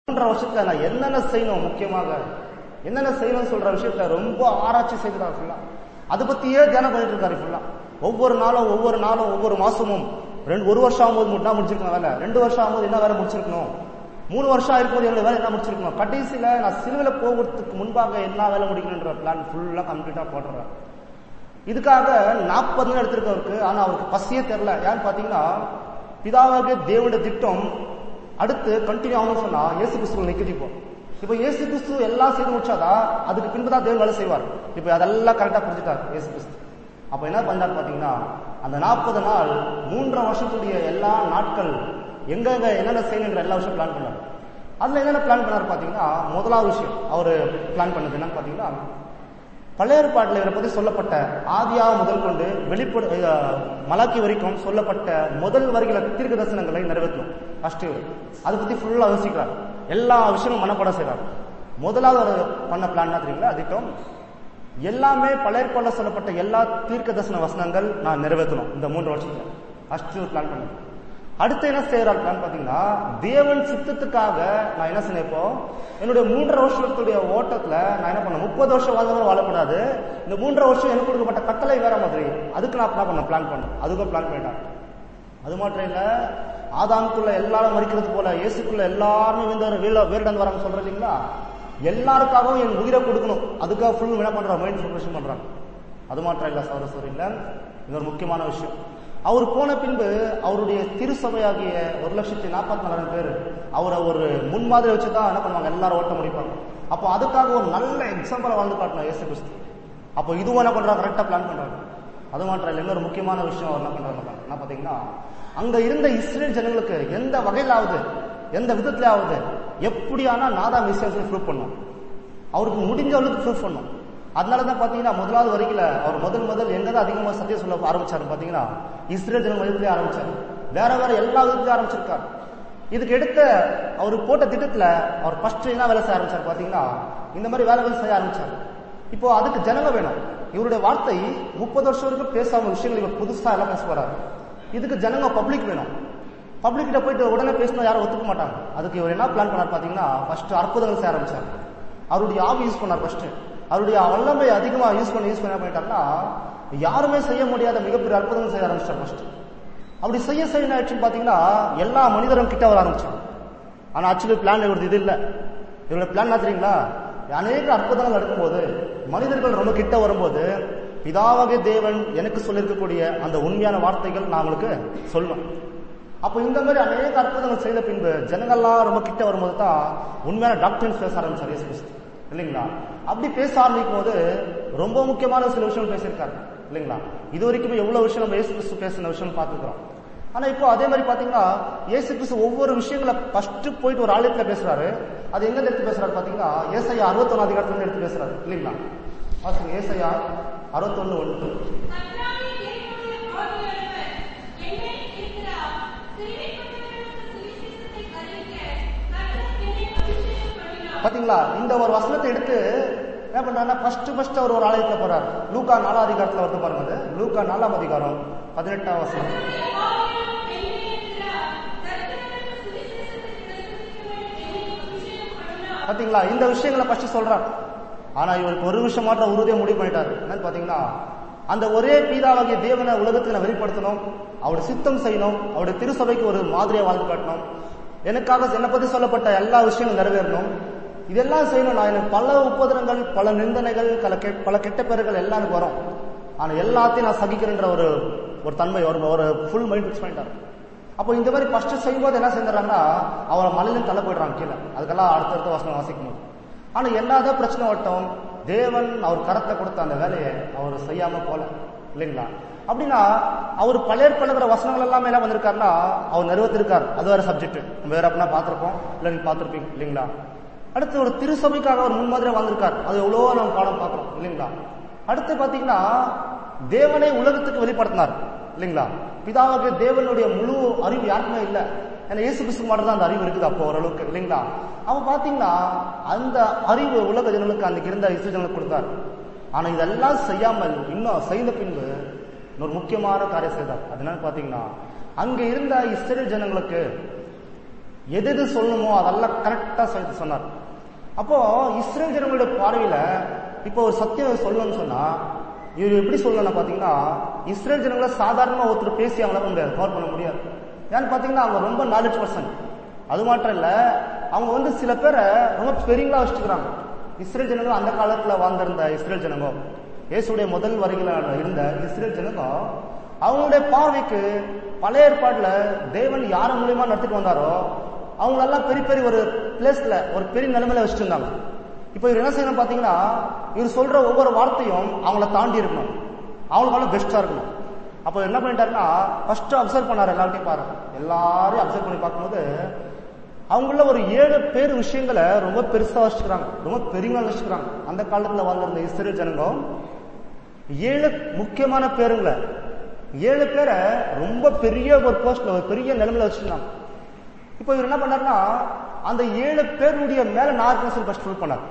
மூன்றரை வருஷத்துல நான் என்னென்ன செய்யணும் முக்கியமாக என்னென்ன செய்யணும்னு சொல்ற விஷயத்த ரொம்ப ஆராய்ச்சி செய்கிறார் ஃபுல்லா அதை பத்தியே தியானம் பண்ணிட்டு இருக்காரு ஃபுல்லா ஒவ்வொரு நாளும் ஒவ்வொரு நாளும் ஒவ்வொரு மாசமும் ரெண்டு ஒரு வருஷம் ஆகும்போது முட்டா முடிச்சிருக்கணும் வேலை ரெண்டு வருஷம் ஆகும்போது என்ன வேலை முடிச்சிருக்கணும் மூணு வருஷம் ஆயிருக்கும்போது எவ்வளவு வேலை என்ன முடிச்சிருக்கணும் கடைசியில நான் சிலுவையில போகிறதுக்கு முன்பாக என்ன வேலை முடிக்கணுன்ற பிளான் ஃபுல்லா கம்ப்ளீட்டா போடுறேன் இதுக்காக நாற்பது நாள் எடுத்திருக்கவருக்கு ஆனா அவருக்கு பசியே தெரியல ஏன்னு பாத்தீங்கன்னா பிதாவாகிய தேவனுடைய திட்டம் அடுத்து கண்டினியூ ஆகணும்னு சொன்னா இயேசு கிறிஸ்துவ நிக்குது இப்போ இப்போ இயேசு கிறிஸ்து எல்லாம் செய்து முடிச்சாதான் அதுக்கு பின்பு தான் தேவன் வேலை செய்வார் இப்போ அதெல்லாம் கரெக்டா புரிஞ்சுட்டார் இயேசு கிறிஸ்து அப்ப என்ன பண்ணார் பாத்தீங்கன்னா அந்த நாற்பது நாள் மூன்றரை வருஷத்துடைய எல்லா நாட்கள் எங்க எங்க என்னென்ன செய்யணுன்ற எல்லா விஷயம் பிளான் பண்ணார் அதுல என்னென்ன பிளான் பண்ணார் பாத்தீங்கன்னா முதலாவது விஷயம் அவர் பிளான் பண்ணது என்னன்னு பாத்தீங்கன்னா பழைய ஏற்பாட்டில் இவரை பத்தி சொல்லப்பட்ட ஆதியாக முதல் கொண்டு வெளிப்பட அஹ், மலாக்கி வரைக்கும் சொல்லப்பட்ட முதல் வரிகள தீர்க்க தரிசனங்களை நிறைவேற்றணும் ஃபர்ஸ்ட் இவர் அதை பத்தி ஃபுல்லா யோசிக்கிறார் எல்லா விஷயமும் மனப்பட செய்றார் முதலாவது அவர் பண்ண பிளான் என்ன தெரியுங்களா திட்டம் எல்லாமே பழைய ஏற்பாட்டில் சொல்லப்பட்ட எல்லா தீர்க்க தரிசன வசனங்கள் நான் நிறைவேற்றணும் இந்த மூன்று வருஷத்துல ஃபர்ஸ்ட் ஒரு பிளான் பண்ணேன் அடுத்து என்ன செய்யறாரு பிளான் பாத்தீங்கன்னா தேவன் சித்தத்துக்காக நான் என்ன சொன்னேன் இப்போ என்னுடைய மூன்றரை வருஷத்துடைய ஓட்டத்துல நான் என்ன பண்ணேன் முப்பது வருஷம் வாழ்ந்தவரை வாழக்கூடாது இந்த மூன்றரை வருஷம் எனக்கு கொடுக்கப்பட்ட கட்டளை வேற மாதிரி அதுக்கு நான் என்ன பண்ண பிளான் பண்ணேன் அதுக்கும் பிளான் பண்ணிட்டேன் அது மாத்திரம் இல்ல ஆதாமுக்குள்ள எல்லாரும் மறிக்கிறது போல இயேசுக்குள்ள எல்லாருமே வந்து வீர வீரடன் வராங்க சொல்றது இல்லைங்களா எல்லாருக்காகவும் என் உயிரை கொடுக்கணும் அதுக்காக ஃபுல் என்ன பண்றாங்க மைண்ட் ப்ரிப்பரேஷன் பண்றாங்க அது மாத்திரம் இல்ல சௌர சூரியன்ல இன்னொரு முக்கியமான விஷயம் அவர் போன பின்பு அவருடைய திருசபையாகிய ஒரு லட்சத்தி நாற்பத்தி நாலாயிரம் பேர் அவரை ஒரு முன்மாதிரி வச்சு தான் என்ன பண்ணுவாங்க எல்லாரும் ஓட்ட முடிப்பாங்க அப்போ அதுக்காக ஒரு நல்ல எக்ஸாம்பிளை வாழ்ந்து காட்டணும் இயேசு கிறிஸ்து அப்போ இதுவும் என்ன பண்றாங்க கரெக்டா பிளான் பண்றாங்க அது மாத்திரம் இல்லை இன்னொரு முக்கியமான விஷயம் அவர் என்ன பண்றாங்க என்ன பாத்தீங்கன்னா அங்க இருந்த இஸ்ரேல் ஜனங்களுக்கு எந்த வகையிலாவது எந்த விதத்திலாவது எப்படியானா நாதா மிஸ்டேக்ஸ் ப்ரூவ் பண்ணும் அவருக்கு முடிஞ்ச அளவுக்கு ப்ரூவ் பண்ணும் அதனால தான் பாத்தீங்கன்னா முதலாவது வரைக்கும் அவர் முதல் முதல் எங்க தான் அதிகமா சத்தியம் சொல்ல ஆரம்பிச்சாரு பாத்தீங்கன்னா இஸ்ரேல் ஜன விதத்திலே ஆரம்பிச்சாரு வேற வேற எல்லா விதத்திலையும் ஆரம்பிச்சிருக்காரு இதுக்கு எடுத்த அவர் போட்ட திட்டத்துல அவர் ஃபர்ஸ்ட் என்ன வேலை செய்ய ஆரம்பிச்சார் பாத்தீங்கன்னா இந்த மாதிரி வேலை வேலை செய்ய ஆரம்பிச்சாரு இப்போ அதுக்கு ஜனங்க வேணும் இவருடைய வார்த்தை முப்பது வருஷம் வரைக்கும் பேசாம விஷயங்கள் இவர் புதுசா எல்லாம் பேச போறாரு இதுக்கு ஜனங்க பப்ளிக் வேணும் பப்ளிக் கிட்ட போயிட்டு உடனே பேசினா யாரும் ஒத்துக்க மாட்டாங்க அதுக்கு இவர் என்ன பிளான் பண்ணார் பாத்தீங்கன்னா ஃபர்ஸ்ட் அற்புதங்கள் செய்ய ஆரம்பிச்சார் அவருடைய ஆவி யூஸ் பண்ணார் ஃபர்ஸ்ட் அவருடைய வல்லமை அதிகமா யூஸ் பண்ணி யூஸ் பண்ண என்ன பண்ணிட்டாருன்னா யாருமே செய்ய முடியாத மிகப்பெரிய அற்புதங்கள் செய்ய ஆரம்பிச்சார் ஃபர்ஸ்ட் அப்படி செய்ய செய்ய என்ன ஆயிடுச்சுன்னு பாத்தீங்கன்னா எல்லா மனிதரும் கிட்ட வர ஆரம்பிச்சாங்க ஆனா ஆக்சுவலி பிளான் இவரது இது இல்ல இவரோட பிளான் என்ன தெரியுங்களா அநேக அற்புதங்கள் நடக்கும்போது மனிதர்கள் ரொம்ப கிட்ட வரும்போது பிதாவாகிய தேவன் எனக்கு சொல்லியிருக்கக்கூடிய அந்த உண்மையான வார்த்தைகள் நான் உங்களுக்கு சொல்லுவேன் அப்போ இந்த மாதிரி அநேக அற்புதங்கள் செய்த பின்பு ஜனங்கள்லாம் ரொம்ப கிட்ட வரும்போது தான் உண்மையான டாக்டர்ஸ் பேச ஆரம்பிச்சார் இயேசு கிறிஸ்து இல்லைங்களா அப்படி பேச ஆரம்பிக்கும் போது ரொம்ப முக்கியமான சில விஷயம் பேசியிருக்காரு இல்லைங்களா இது வரைக்கும் எவ்வளவு விஷயம் நம்ம இயேசு கிறிஸ்து பேசின விஷயம் பார்த்துக்கிறோம் ஆனா இப்போ அதே மாதிரி பாத்தீங்கன்னா இயேசு கிறிஸ்து ஒவ்வொரு விஷயங்களை ஃபர்ஸ்ட் போயிட்டு ஒரு ஆலயத்துல பேசுறாரு அது எங்க எடுத்து பேசுறாரு பாத்தீங்கன்னா ஏசையா அறுபத்தொன்னு அதிகாரத்துல இருந்து எடுத்து பேசுறாரு இல்லைங்களா வாசிங்க ஏசையா அறுபத்தொன்னு ஒன்று கர்த்தாவே தேவனுடைய ஆவியானவர் என்னை இருக்கிறார். சிறுமைப்பட்டவர்களுக்கு சுவிசேஷத்தை அறிவிக்க கர்த்தர் என்னை அபிஷேகம் பண்ணினார். பாத்தீங்களா இந்த ஒரு வசனத்தை எடுத்து என்ன பண்றாருன்னா ஃபர்ஸ்ட் ஃபர்ஸ்ட் அவர் ஒரு ஆலயத்துல போறாரு லூக்கா நாலாம் அதிகாரத்துல வந்து பாருங்க அது லூக்கா நாலாம் அதிகாரம் பதினெட்டாம் வசனம் கர்த்தருடைய ஆவியானவர் என்னை இருக்கிறார். தரித்திரர்களுக்கு சுவிசேஷத்தை பிரசங்கிக்க என்னை அபிஷேகம் பண்ணினார். பாத்தீங்களா இந்த விஷயங்களை ஃபர்ஸ்ட் சொல்றார் ஆனா இவருக்கு ஒரு விஷயம் மாத்திரம் உறுதியை முடிவு பண்ணிட்டாரு என்னன்னு பாத்தீங்கன்னா அந்த ஒரே பீதாவாகிய தேவனை உலகத்துல நான் வெளிப்படுத்தணும் அவருடைய சித்தம் செய்யணும் அவருடைய திருசபைக்கு ஒரு மாதிரியா வாழ்ந்து காட்டணும் எனக்காக என்னை பத்தி சொல்லப்பட்ட எல்லா விஷயங்களும் நிறைவேறணும் இதெல்லாம் செய்யணும் நான் எனக்கு பல உபதிரங்கள் பல நிந்தனைகள் பல கெ- பல கெட்ட பேர்கள் எல்லாம் எனக்கு வரும் ஆனா எல்லாத்தையும் நான் சகிக்கிறேன்ற ஒரு ஒரு தன்மை ஒரு ஒரு ஃபுல் மைண்ட் ஃபிக்ஸ் பண்ணிட்டாரு அப்போ இந்த மாதிரி ஃபர்ஸ்ட் செய்யும்போது என்ன செஞ்சுறாங்கன்னா அவரை மலையிலும் தள்ள போயிடுறாங்க கீழே அதுக்கெல்லாம் அடுத்தடுத்த வசனம் வாசிக்கும் போது ஆனா என்னதான் பிரச்சனை வட்டம் தேவன் அவர் கரத்தை கொடுத்த அந்த வேலையை அவர் செய்யாம போல இல்லைங்களா அப்படின்னா அவர் பழைய பழகிற வசனங்கள் எல்லாமே என்ன வந்திருக்காருன்னா அவர் நிறைவேற்றிருக்கார் அது வேற சப்ஜெக்ட் நம்ம வேற அப்படின்னா பார்த்திருப்போம் இல்லை நீங்க பார்த்திருப்பீங்க இல்லைங்களா அடுத்து ஒரு திருசபைக்காக ஒரு முன்மாதிரியா வந்திருக்கார் அது எவ்வளவோ நம்ம பாடம் பார்க்கிறோம் இல்லைங்களா அடுத்து பாத்தீங்கன்னா தேவனை உலகத்துக்கு வெளிப்படுத்தினார் இல்லைங்களா பிதாவுக்கு தேவனுடைய முழு அறிவு யாருக்குமே இல்லை ஏன்னா இயேசு கிறிஸ்து மட்டும் தான் அந்த அறிவு இருக்குது அப்போ ஓரளவுக்கு இல்லைங்களா அவன் பாத்தீங்கன்னா அந்த அறிவு உலக ஜனங்களுக்கு அன்னைக்கு இருந்த இசை ஜனங்களுக்கு கொடுத்தார் ஆனா இதெல்லாம் செய்யாமல் இன்னும் செய்த பின்பு இன்னொரு முக்கியமான காரியம் செய்தார் அது என்னன்னு பாத்தீங்கன்னா அங்க இருந்த இஸ்ரேல் ஜனங்களுக்கு எது எது சொல்லணுமோ அதெல்லாம் கரெக்டா சேர்த்து சொன்னார் அப்போ இஸ்ரேல் ஜனங்களுடைய பார்வையில இப்போ ஒரு சத்தியம் சொல்லணும்னு சொன்னா இவர் எப்படி சொல்லணும் பாத்தீங்கன்னா இஸ்ரேல் ஜனங்களை சாதாரணமா ஒருத்தர் பேசி அவங்களால முடியாது கவர் பண்ண முடியாது ஏன்னு பாத்தீங்கன்னா அவங்க ரொம்ப நாலேஜ் பர்சன் அது மாத்திரம் இல்ல அவங்க வந்து சில பேரை ரொம்ப பெரியங்களா வச்சுக்கிறாங்க இஸ்ரேல் ஜனங்கள் அந்த காலத்துல வாழ்ந்திருந்த இஸ்ரேல் ஜனங்க இயேசுடைய முதல் வரையில இருந்த இஸ்ரேல் ஜனங்க அவங்களுடைய பார்வைக்கு பழைய ஏற்பாடுல தேவன் யார மூலியமா நடத்திட்டு வந்தாரோ அவங்களெல்லாம் பெரிய பெரிய ஒரு பிளேஸ்ல ஒரு பெரிய நிலைமையில வச்சுட்டு இருந்தாங்க இப்போ இவர் என்ன செய்யணும் பாத்தீங்கன்னா இவர் சொல்ற ஒவ்வொரு வார்த்தையும் அவங்கள தாண்டி இருக்கணும் அவங்களுக்கான பெஸ்டா இருக்கணும் அப்போ என்ன பண்ணிட்டாருன்னா ஃபர்ஸ்ட் அப்சர்வ் பண்ணாரு எல்லார்ட்டையும் பாருங்க எல்லாரையும் அப்சர்வ் பண்ணி பார்க்கும்போது அவங்கள ஒரு ஏழு பேர் விஷயங்களை ரொம்ப பெருசா வச்சுக்கிறாங்க ரொம்ப பெரியவங்க வச்சுக்கிறாங்க அந்த காலத்துல வாழ்ந்திருந்த இஸ்ரேல் ஜனங்க ஏழு முக்கியமான பேருங்களை ஏழு பேரை ரொம்ப பெரிய ஒரு போஸ்ட்ல ஒரு பெரிய நிலைமையில வச்சிருந்தாங்க இப்போ இவர் என்ன பண்ணாருன்னா அந்த ஏழு பேருடைய மேல நார்கன்சல் ஃபர்ஸ்ட் ஃபுல் பண்ணார்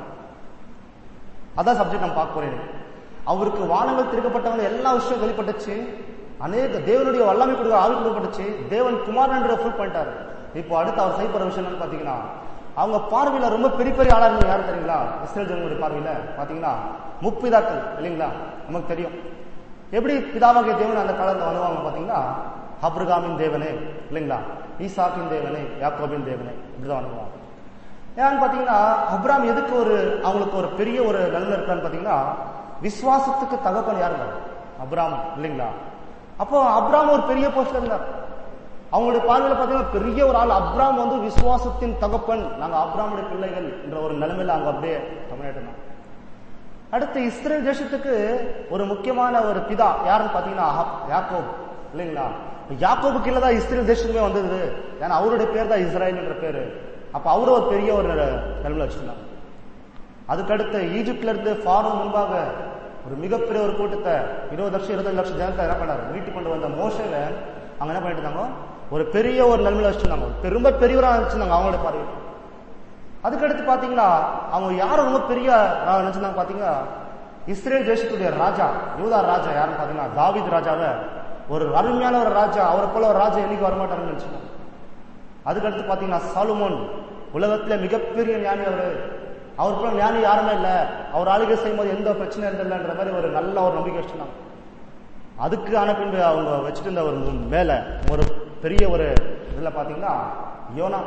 அதான் சப்ஜெக்ட் நம்ம பார்க்க போறேன் அவருக்கு வானங்கள் திறக்கப்பட்டவங்க எல்லா விஷயம் வெளிப்பட்டுச்சு அநேக தேவனுடைய வல்லமை கொடுக்க ஆவி கொடுக்கப்பட்டுச்சு தேவன் குமாரன்ற ஃபுல் பண்ணிட்டாரு இப்போ அடுத்து அவர் செய்யப்படுற விஷயம் என்னன்னு பாத்தீங்கன்னா அவங்க பார்வையில ரொம்ப பெரிய பெரிய ஆளா இருந்தது யாரு தெரியுங்களா இஸ்ரேல் ஜனங்களுடைய பார்வையில பாத்தீங்கன்னா முப்பிதாக்கள் இல்லைங்களா நமக்கு தெரியும் எப்படி பிதாவாகிய தேவன் அந்த காலத்துல வருவாங்க பாத்தீங்கன்னா அப்ரகாமின் தேவனே இல்லைங்களா ஈசாக்கின் தேவனே யாக்கோபின் தேவனே இப்படிதான் வருவாங்க ஏன்னு பாத்தீங்கன்னா அப்ராம் எதுக்கு ஒரு அவங்களுக்கு ஒரு பெரிய ஒரு நன்மை இருக்கான்னு பாத்தீங்கன்னா விசுவாசத்துக்கு தகப்பன் யாருங்க அப்ராம் இல்லைங்களா அப்போ அப்ராம் ஒரு பெரிய போஸ்ட்ல இருந்தார் அவங்களுடைய பார்வையில பாத்தீங்கன்னா பெரிய ஒரு ஆள் அப்ராம் வந்து விசுவாசத்தின் தகப்பன் நாங்க அப்ராமுடைய பிள்ளைகள் என்ற ஒரு நிலைமையில அவங்க அப்படியே தமிழ்நாட்டு அடுத்து இஸ்ரேல் தேசத்துக்கு ஒரு முக்கியமான ஒரு பிதா யாருன்னு பாத்தீங்கன்னா அஹப்- யாக்கோப் இல்லைங்களா யாக்கோபு கீழே தான் இஸ்ரேல் தேசமே வந்தது ஏன்னா அவருடைய பேர் தான் இஸ்ராயல்ன்ற பேரு அப்ப அவரு ஒரு பெரிய ஒரு நிலைமையில வச்சிருந்தாங்க அதுக்கடுத்து ஈஜிப்ட்ல இருந்து ஃபாரோ முன்பாக ஒரு மிகப்பெரிய ஒரு கூட்டத்தை இருபது லட்சம் இருபது லட்சம் ஜனத்தை என்ன பண்ணாரு மீட்டு கொண்டு வந்த மோசையில அவங்க என்ன பண்ணிட்டு இருந்தாங்க ஒரு பெரிய ஒரு நிலைமையில வச்சிருந்தாங்க ரொம்ப பெரியவரா வச்சிருந்தாங்க அவங்களோட பார்வையில் அதுக்கடுத்து பாத்தீங்கன்னா அவங்க யாரும் ரொம்ப பெரிய ரா- நினைச்சிருந்தாங்க பாத்தீங்கன்னா இஸ்ரேல் தேசத்துடைய ராஜா யூதா ராஜா யாருன்னு பாத்தீங்கன்னா தாவீது ராஜாவை ஒரு அருமையான ஒரு ராஜா அவரை போல ஒரு ராஜா என்னைக்கு வரமாட்டாருன்னு நினைச்சிருந்தாங்க அதுக்கடுத்து பாத்தீங்கன்னா சாலுமோன் உலகத்துல மிகப்பெரிய ஞானி அவரு அவர் போல ஞானி யாருமே இல்ல அவர் ஆளுகை செய்யும்போது எந்த பிரச்சனை இருந்தில்லன்ற மாதிரி ஒரு நல்ல ஒரு நம்பிக்கை வச்சிருந்தாங்க அதுக்கு ஆன பின்பு அவங்க வச்சுட்டு இருந்த ஒரு மேல ஒரு பெரிய ஒரு இதுல பாத்தீங்கன்னா யோனா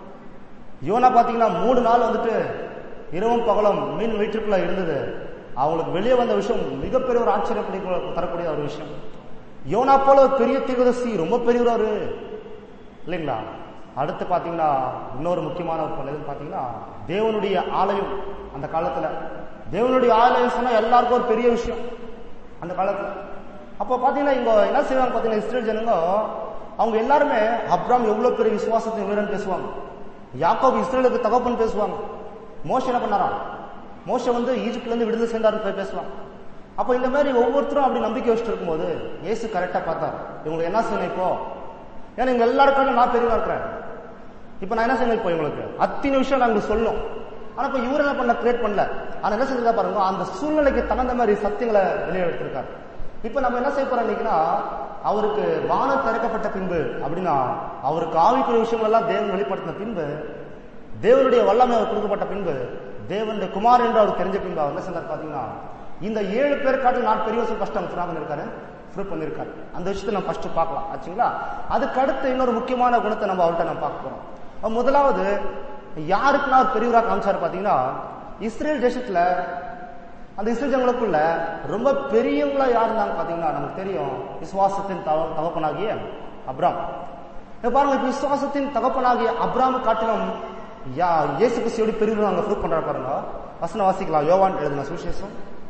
யோனா பாத்தீங்கன்னா மூணு நாள் வந்துட்டு இரவும் பகலும் மீன் வயிற்றுக்குள்ள இருந்தது அவங்களுக்கு வெளியே வந்த விஷயம் மிகப்பெரிய ஒரு ஆச்சரியப்படி தரக்கூடிய ஒரு விஷயம் யோனா போல ஒரு பெரிய தீவிரசி ரொம்ப பெரியவர் இல்லைங்களா அடுத்து பாத்தீங்கன்னா இன்னொரு முக்கியமான ஒரு பல இது பாத்தீங்கன்னா தேவனுடைய ஆலயம் அந்த காலத்துல தேவனுடைய ஆலயம் சொன்னா எல்லாருக்கும் ஒரு பெரிய விஷயம் அந்த காலத்துல அப்போ பாத்தீங்கன்னா இங்க என்ன செய்வாங்க பாத்தீங்கன்னா இஸ்ரேல் ஜனங்க அவங்க எல்லாருமே அப்ராம் எவ்வளவு பெரிய விசுவாசத்தின் வீரன் பேசுவாங்க யாக்கோபு இஸ்ரேலுக்கு தகப்பன் பேசுவாங்க மோஷ என்ன பண்ணாராம் மோஷ வந்து ஈஜிப்ட்ல இருந்து விடுதலை சென்றாருன்னு போய் பேசுவாங்க அப்போ இந்த மாதிரி ஒவ்வொருத்தரும் அப்படி நம்பிக்கை வச்சுட்டு இருக்கும்போது இயேசு கரெக்டா பார்த்தார் இவங்களுக்கு என்ன செய்யணும் இப்போ ஏன்னா இங்க எல்லாருக்கும் நான் பெரியவா இருக்கிறேன் இப்ப நான் என்ன செய்யணும் இப்போ இவங்களுக்கு அத்தனை விஷயம் நான் உங்களுக்கு சொல்லும் ஆனா இப்ப இவர் என்ன பண்ண கிரியேட் பண்ணல ஆனா என்ன செஞ்சா பாருங்க அந்த சூழ்நிலைக்கு தகுந்த மாதிரி சத்தியங்களை வெளியே எடுத்திருக்காரு இப்ப நம்ம என்ன செய்ய போறோம் இன்னைக்குன்னா அவருக்கு வானம் திறக்கப்பட்ட பின்பு அப்படின்னா அவருக்கு ஆவிக்குரிய விஷயங்கள் எல்லாம் தேவன் வெளிப்படுத்தின பின்பு தேவனுடைய வல்லமை அவர் கொடுக்கப்பட்ட பின்பு தேவனுடைய குமார் என்று அவர் தெரிஞ்ச பின்பு அவர் என்ன செஞ்சார் பாத்தீங்கன்னா இந்த ஏழு பேர் காட்டில் நான் பெரிய வருஷம் கஷ்டம் ஃப்ரா பண்ணிருக்காரு ப்ரூவ் பண்ணிருக்காரு அந்த விஷயத்தை நம்ம ஃபர்ஸ்ட் பார்க்கலாம் ஆச்சுங்களா அதுக்கு அடுத்து இன்னொரு முக்கியமான குணத்தை நம்ம அவர்கிட்ட நம்ம பார்க்க போறோம் அப்ப முதலாவது யாருக்கு நான் பெரியவரா காமிச்சாரு பாத்தீங்கன்னா இஸ்ரேல் தேசத்துல அந்த இஸ்ரேல் ஜனங்களுக்குள்ள ரொம்ப பெரியவங்களா யார் இருந்தாங்க பாத்தீங்கன்னா நமக்கு தெரியும் விசுவாசத்தின் தக- தகப்பனாகிய அப்ராம் இப்ப பாருங்க இப்ப விசுவாசத்தின் தகப்பனாகிய அப்ராம் காட்டிலும் யா இயேசு கிறிஸ்து எப்படி பெரியவர் அங்க ப்ரூவ் பண்றாரு பாருங்க வசனம் வாசிக்கலாம் யோவான் எழுதின சுவிசேஷம்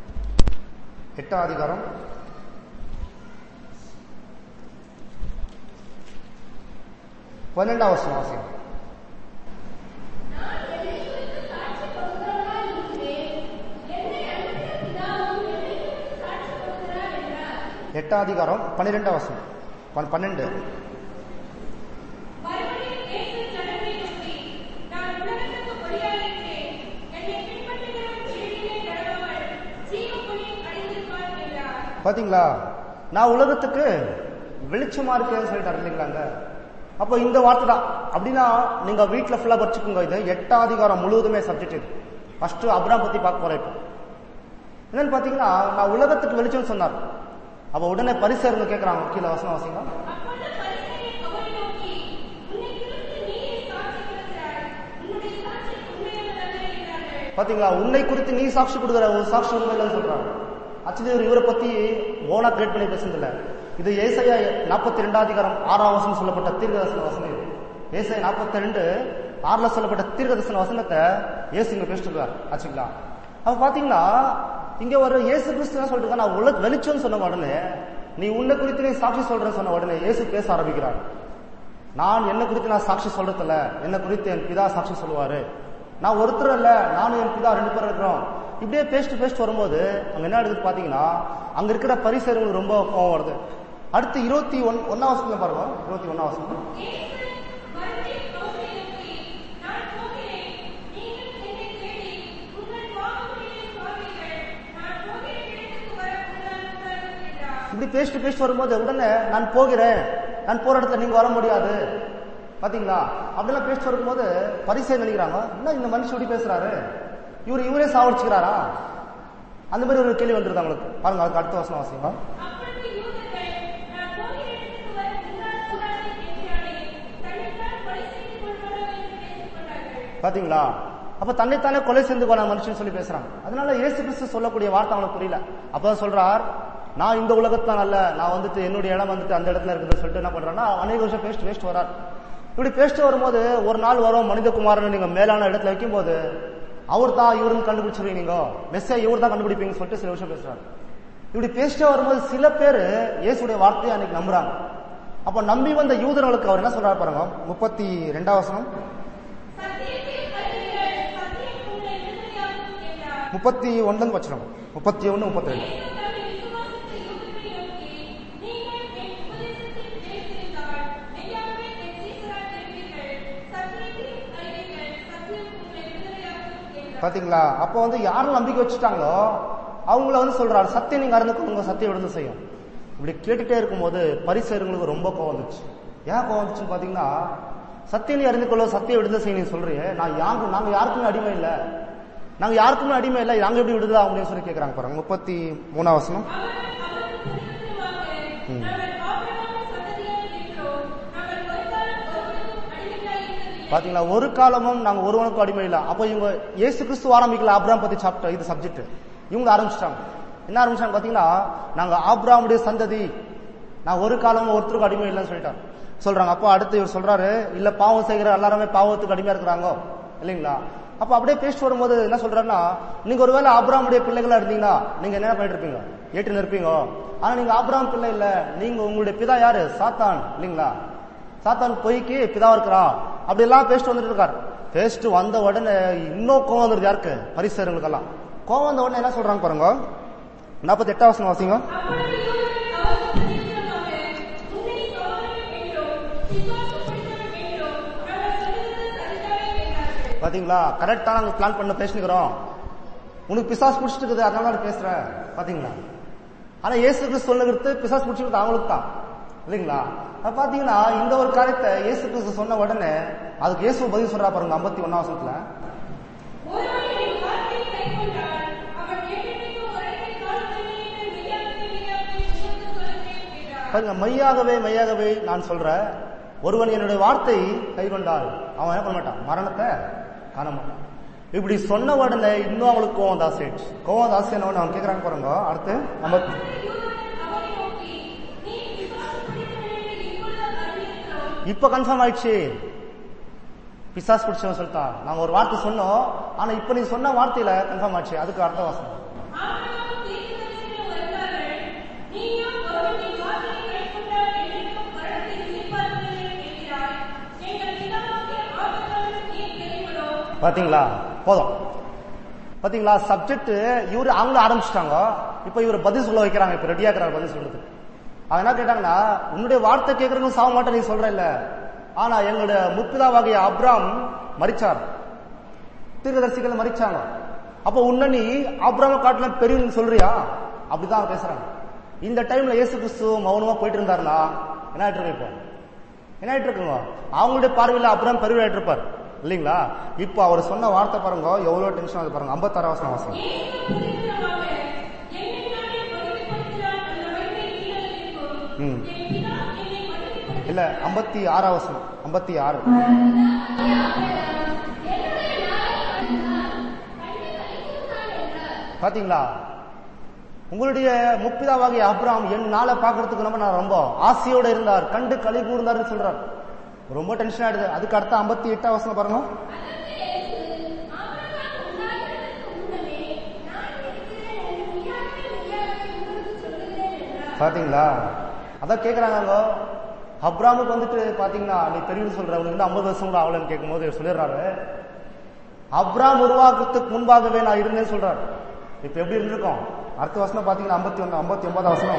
எட்டாம் அதிகாரம் பன்னெண்டாம் வசனம் வாசிக்கலாம் நான் என்னை குறித்து சாட்சி கொடுக்கிறவராய் இருக்கிறேன். என்னை அனுப்பின பிதாவும் என்னை குறித்து சாட்சி கொடுக்கிறார் என்றார். எட்டாம் அதிகாரம் பன்னிரெண்டாம் வசனம் பன்- பன்னெண்டு மறுபடியும் இயேசு ஜனங்களை நோக்கி, நான் உலகத்துக்கு ஒளியாயிருக்கிறேன். என்னை பின்பற்றுகிறவன் இருளிலே நடவாமல் ஜீவஒளியில் அடைந்திருப்பான் என்றார். பாத்தீங்களா நான் உலகத்துக்கு வெளிச்சமா இருக்கேன்னு சொல்லிட்டாரு இல்லைங்களாங்க அப்போ இந்த வார்த்தை தான் அப்படின்னா நீங்க வீட்டுல ஃபுல்லா படிச்சுக்கோங்க இது எட்டாம் அதிகாரம் முழுவதுமே சப்ஜெக்ட் இது ஃபர்ஸ்ட் அப்ராம் பத்தி பார்க்க போறேன் இப்போ என்னன்னு பாத்தீங்கன்னா நான் உலகத்துக்கு வெளிச்சம் சொன்னார் அப்ப உடனே பரிசேருங்க கேட்கறாங்க கீழே வசனம் வாசிங்க அப்பொழுது பரிசேயர் அவரை நோக்கி, உன்னை குறித்து நீயே சாட்சி கொடுக்கிறாய். உன்னுடைய சாட்சி உண்மையானதல்ல என்றார்கள். பாத்தீங்களா உன்னை குறித்து நீ சாட்சி கொடுக்குற ஒரு சாட்சி உண்மை இல்லைன்னு சொல்றாங்க ஆக்சுவலி இவர் இவரை பத்தி ஓனா கிரியேட் பண்ணி பேசுனதில்ல இது ஏசையா நாற்பத்தி ரெண்டாம் அதிகாரம் ஆறாம் வசனம் சொல்லப்பட்ட தீர்க்கதர்சன வசனம் இது ஏசையா நாற்பத்தி ரெண்டு ஆறுல சொல்லப்பட்ட தீர்க்கதர்சன வசனத்தை இயேசு இங்க பேசிட்டு ஆச்சுங்களா அப்ப பாத்தீங்கன்னா இங்க ஒரு இயேசு கிறிஸ்து என்ன சொல்லிட்டு நான் உலக வெளிச்சம்னு சொன்ன உடனே நீ உன்னை குறித்து நீ சாட்சி சொல்றேன்னு சொன்ன உடனே இயேசு பேச ஆரம்பிக்கிறார் நான் என்ன குறித்து நான் சாட்சி சொல்றதில்ல என்ன குறித்து என் பிதா சாட்சி சொல்லுவாரு நான் ஒருத்தர் இல்ல நானும் என் பிதா ரெண்டு பேரும் இருக்கிறோம் இப்படியே பேஸ்ட் பேஸ்ட் வரும்போது அங்க என்ன எடுத்து பாத்தீங்கன்னா அங்க இருக்கிற பரிசேர்களுக்கு ரொம்ப கோவம் வருது அடுத்து இருபத்தி ஒன் ஒன்னாம் வருஷத்துல பாருங்க இருபத்தி ஒன்னாம் வருஷம் இயேசு மறுபடியும் அவரை நோக்கி, நான் போகிறேன். நீங்கள் என்னை தேடி, உங்கள் வாக்குறுதியை காண்பீர்கள். நான் போகிற இடத்துக்கு வர உங்களால் கூடாது என்றார். இப்படி பேஸ்ட் பேஸ்ட் வரும்போது உடனே நான் போகிறேன் நான் போற இடத்துல நீங்க வர முடியாது பாத்தீங்களா அப்படிலாம் பேஸ்ட் வரும்போது பரிசை நினைக்கிறாங்க என்ன இந்த மனுஷன் இப்படி பேசுறாரு இவர் இவரே சாவடிச்சுக்கிறாரா அந்த மாதிரி ஒரு கேள்வி வந்துருது அவங்களுக்கு பாருங்க அதுக்கு அடுத்த வருஷம் வாசிங்க அப்பொழுது யூதர்கள், நான் போகிற இடத்துக்கு வர உங்களால் கூடாது என்கிறானே. தன்னைத்தான் கொலை செய்து கொள்வாரோ என்று பேசிக் கொண்டார்கள். பாத்தீங்களா அப்ப தன்னைத்தானே கொலை செஞ்சு போன மனுஷன் சொல்லி பேசுறாங்க அதனால இயேசு கிறிஸ்து சொல்லக்கூடிய வார்த்தை அவங்களுக்கு புரியல அப்பதான் சொல்றார் நான் இந்த உலகத்தான் அல்ல நான் வந்துட்டு என்னுடைய இடம் வந்துட்டு அந்த இடத்துல இருக்குதுன்னு சொல்லிட்டு என்ன பண்றேன்னா அநேக வருஷம் பேஸ்ட் பேஸ்ட் வரார் இப்படி பேஸ்ட் வரும்போது ஒரு நாள் வரும் மனிதகுமாரன் நீங்க மேலான இடத்துல வைக்கும்போது அவர் தான் இவருன்னு கண்டுபிடிச்சிருவீங்க நீங்க மெஸ்ஸே இவர் தான் கண்டுபிடிப்பீங்கன்னு சொல்லிட்டு சில விஷயம் பேசுறாரு இப்படி பேசிட்டே வரும்போது சில பேர் இயேசுடைய வார்த்தையை அன்னைக்கு நம்புறாங்க அப்ப நம்பி வந்த யூதர்களுக்கு அவர் என்ன சொல்றாரு பாருங்க முப்பத்தி ரெண்டாம் வசனம் சத்தியத்தில் அறிவீர்கள், சத்தியம் உங்களை விடுதலையாக்கும் என்றார். முப்பத்தி ஒன்னு வச்சிடும் முப்பத்தி ஒன்னு முப்பத்தி ரெண்டு இயேசு தம்மை விசுவாசித்த யூதர்களை நோக்கி, நீங்கள் என் உபதேசத்தில் நிலைத்திருந்தால், மெய்யாகவே என் சீசராய் இருப்பீர்கள். சத்தியத்தில் அறிவீர்கள், சத்தியம் உங்களை விடுதலையாக்கும் என்றார். பாத்தீங்களா அப்போ வந்து யாரும் நம்பிக்கை வச்சுட்டாங்களோ அவங்கள வந்து சொல்றாரு சத்தியம் நீங்க அறிந்துக்கு உங்க சத்தியம் விடுதலை செய்யும் இப்படி கேட்டுட்டே இருக்கும்போது பரிசேருங்களுக்கு ரொம்ப கோவம் வந்துச்சு ஏன் கோவம் வந்துச்சுன்னு பாத்தீங்கன்னா சத்தியம் நீ அறிந்து கொள்ள சத்தியம் விடுதலை செய்ய நீ சொல்றீங்க நான் யாருக்கு நாங்க யாருக்குமே அடிமை இல்ல நாங்க யாருக்குமே அடிமை இல்ல நாங்க எப்படி விடுதலை அப்படின்னு சொல்லி கேக்குறாங்க பாருங்க முப்பத்தி மூணாம் வசனம் அவர்கள் அவருக்கு பிரதியுத்தரமாக, நாங்கள் ஆபிரகாமின் சந்ததியார் இருக்கிறோம். நாங்கள் ஒரு காலம் ஒருவருக்கும் அடிமைகளாய் இருந்ததில்லை. பாத்தீங்களா ஒரு காலமும் நாங்க ஒருவனுக்கும் அடிமை இல்ல அப்ப இவங்க இயேசு கிறிஸ்து ஆரம்பிக்கல ஆப்ராம் பத்தி சாப்பிட்ட இது சப்ஜெக்ட் இவங்க ஆரம்பிச்சிட்டாங்க என்ன ஆரம்பிச்சாங்க பாத்தீங்கன்னா நாங்க ஆப்ராமுடைய சந்ததி நான் ஒரு காலமும் ஒருத்தருக்கும் அடிமை இல்லைன்னு சொல்லிட்டாங்க சொல்றாங்க அப்போ அடுத்து இவர் சொல்றாரு இல்ல பாவம் செய்கிற எல்லாருமே பாவத்துக்கு அடிமையா இருக்கிறாங்க இல்லைங்களா அப்ப அப்படியே பேசிட்டு வரும்போது என்ன சொல்றாருன்னா நீங்க ஒருவேளை ஆப்ராமுடைய பிள்ளைகளா இருந்தீங்கன்னா நீங்க என்ன பண்ணிட்டு இருப்பீங்க ஏற்று இருப்பீங்க ஆனா நீங்க ஆப்ராம் பிள்ளை இல்ல நீங்க உங்களுடைய பிதா யாரு சாத்தான் இல்லைங்களா சாத்தான் பொய்க்கு பிதா இருக்கிறான் அப்படி எல்லாம் பேசிட்டு வந்துட்டு இருக்காரு பேசிட்டு வந்த உடனே இன்னும் கோவம் வந்துருது யாருக்கு பரிசேருங்களுக்கெல்லாம் கோவம் வந்த உடனே என்ன சொல்றாங்க பாருங்க நாற்பத்தி எட்டாம் வசனம் வாசிங்க அப்பொழுது யூதர்கள் அவருக்கு பிரதியுத்தரமாக, உன்னை சகோதரன் என்றும், விசுவாசம் பிடித்தவன் என்றும், நாங்கள் சொல்லுகிறது சரிதானே என்றார்கள். பாத்தீங்களா கரெக்டா நாங்க பிளான் பண்ண பேசினுக்கிறோம் உனக்கு பிசாஸ் பிடிச்சிட்டு இருக்குது அதனால நான் பேசுறேன் பாத்தீங்களா ஆனா இயேசு கிறிஸ்து சொல்லுகிறது பிசாஸ் பிடிச்சிருக்கு அவங்களுக்கு தான் இல்லைங்களா அப்ப பாத்தீங்கன்னா இந்த ஒரு காரியத்தை இயேசு கிறிஸ்து சொன்ன உடனே அதுக்கு இயேசு பதில் சொல்றா பாருங்க ஐம்பத்தி ஒன்னாம் வருஷத்துல ஒருவன் என் வார்த்தையை கைக்கொண்டால், அவன் என்றென்றைக்கும் உரைத்தை காணவில்லை என்று மெய்யாகவே மெய்யாகவே உங்களுக்கு சொல்லுகிறேன் என்றார். பாருங்க மையாகவே மையாகவே நான் சொல்றேன் ஒருவன் என்னுடைய வார்த்தை கை கொண்டால் அவன் என்ன பண்ண மாட்டான் மரணத்தை காண மாட்டான் இப்படி சொன்ன உடனே இன்னும் அவங்களுக்கு கோவம் தாசிடுச்சு கோவம் தாசி என்ன அவன் கேக்குறாங்க பாருங்க அடுத்து நம்ம அப்பொழுது யூதர்கள் அவரை நோக்கி, நீ விசுவாசம் பிடித்தவன் என்று இப்பொழுது அறிந்திருக்கிறோம். இப்ப கன்ஃபார்ம் ஆயிடுச்சு பிசாஸ் பிடிச்சவன் சொல்லிட்டான் நாங்க ஒரு வார்த்தை சொன்னோம் ஆனா இப்ப நீ சொன்ன வார்த்தையில கன்ஃபார்ம் ஆச்சு அதுக்கு அர்த்த வாசம் ஆபிரகாம் தீர்க்கதரிசிகள் வருகிறார்கள். நீயும் ஒருவன் என் வார்த்தையை கைக்கொண்டால் என்றென்றைக்கும் மரணத்தை ருசிப்பார்கள் என்கிறாய். எங்கள் பிதாவாகிய ஆபிரகாமுக்கு ஏன் தெரியுமோ? பாத்தீங்களா போதும் பாத்தீங்களா சப்ஜெக்ட் இவரு அவங்களும் ஆரம்பிச்சிட்டாங்க இப்ப இவர் பதில் சொல்ல வைக்கிறாங்க இப்ப ரெடியா இருக்கிறார் பதில் சொல்றது அவன் என்ன கேட்டாங்கன்னா உன்னுடைய வார்த்தை கேட்கறதுக்கு சாக மாட்டேன் நீ சொல்ற இல்ல ஆனா எங்களுடைய முப்பிதாவாகிய அப்ராம் மரிச்சார் தீர்க்கதரிசிகள் மரிச்சாங்க அப்ப உன்ன நீ அப்ராம காட்டுல பெரியவங்க சொல்றியா அப்படிதான் அவங்க பேசுறாங்க இந்த டைம்ல இயேசு கிறிஸ்து மௌனமா போயிட்டு இருந்தாருன்னா என்ன ஆயிட்டு இருக்கும் இப்போ என்ன ஆயிட்டு இருக்குங்க அவங்களுடைய பார்வையில் அப்புறம் பெருவிழாயிட்டு இருப்பார் இல்லைங்களா இப்போ அவர் சொன்ன வார்த்தை பாருங்க எவ்வளவு டென்ஷன் ஆகுது பாருங்க ஐம்பத்தாறு வசனம் வாசம் ம் இல்ல ஐம்பத்தி ஆறாம் வசனம் ஐம்பத்தி ஆறு பாத்தீங்களா உங்களுடைய முப்பிதாவாகிய அப்ராம் என் நாளை பார்க்கறதுக்கு நம்ம நான் ரொம்ப ஆசையோட இருந்தார் கண்டு களி கூர்ந்தாருன்னு சொல்றார் ரொம்ப டென்ஷன் ஆயிடுது அதுக்கு அடுத்த ஐம்பத்தி எட்டாம் வசனம் பாருங்க பாத்தீங்களா அதான் கேக்குறாங்க அப்ராமுக்கு வந்துட்டு பாத்தீங்கன்னா நீ தெரியும் சொல்ற உனக்கு வந்து ஐம்பது வருஷம் கூட ஆகலன்னு கேட்கும்போது சொல்லிடுறாரு அப்ராம் உருவாக்குறதுக்கு முன்பாகவே நான் இருந்தேன்னு சொல்றாரு இப்ப எப்படி இருந்திருக்கோம் அடுத்த வசனம் பாத்தீங்கன்னா ஐம்பத்தி ஒண்ணு ஐம்பத்தி ஒன்பதாம் வசனம்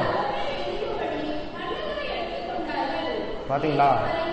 பாத்தீங்களா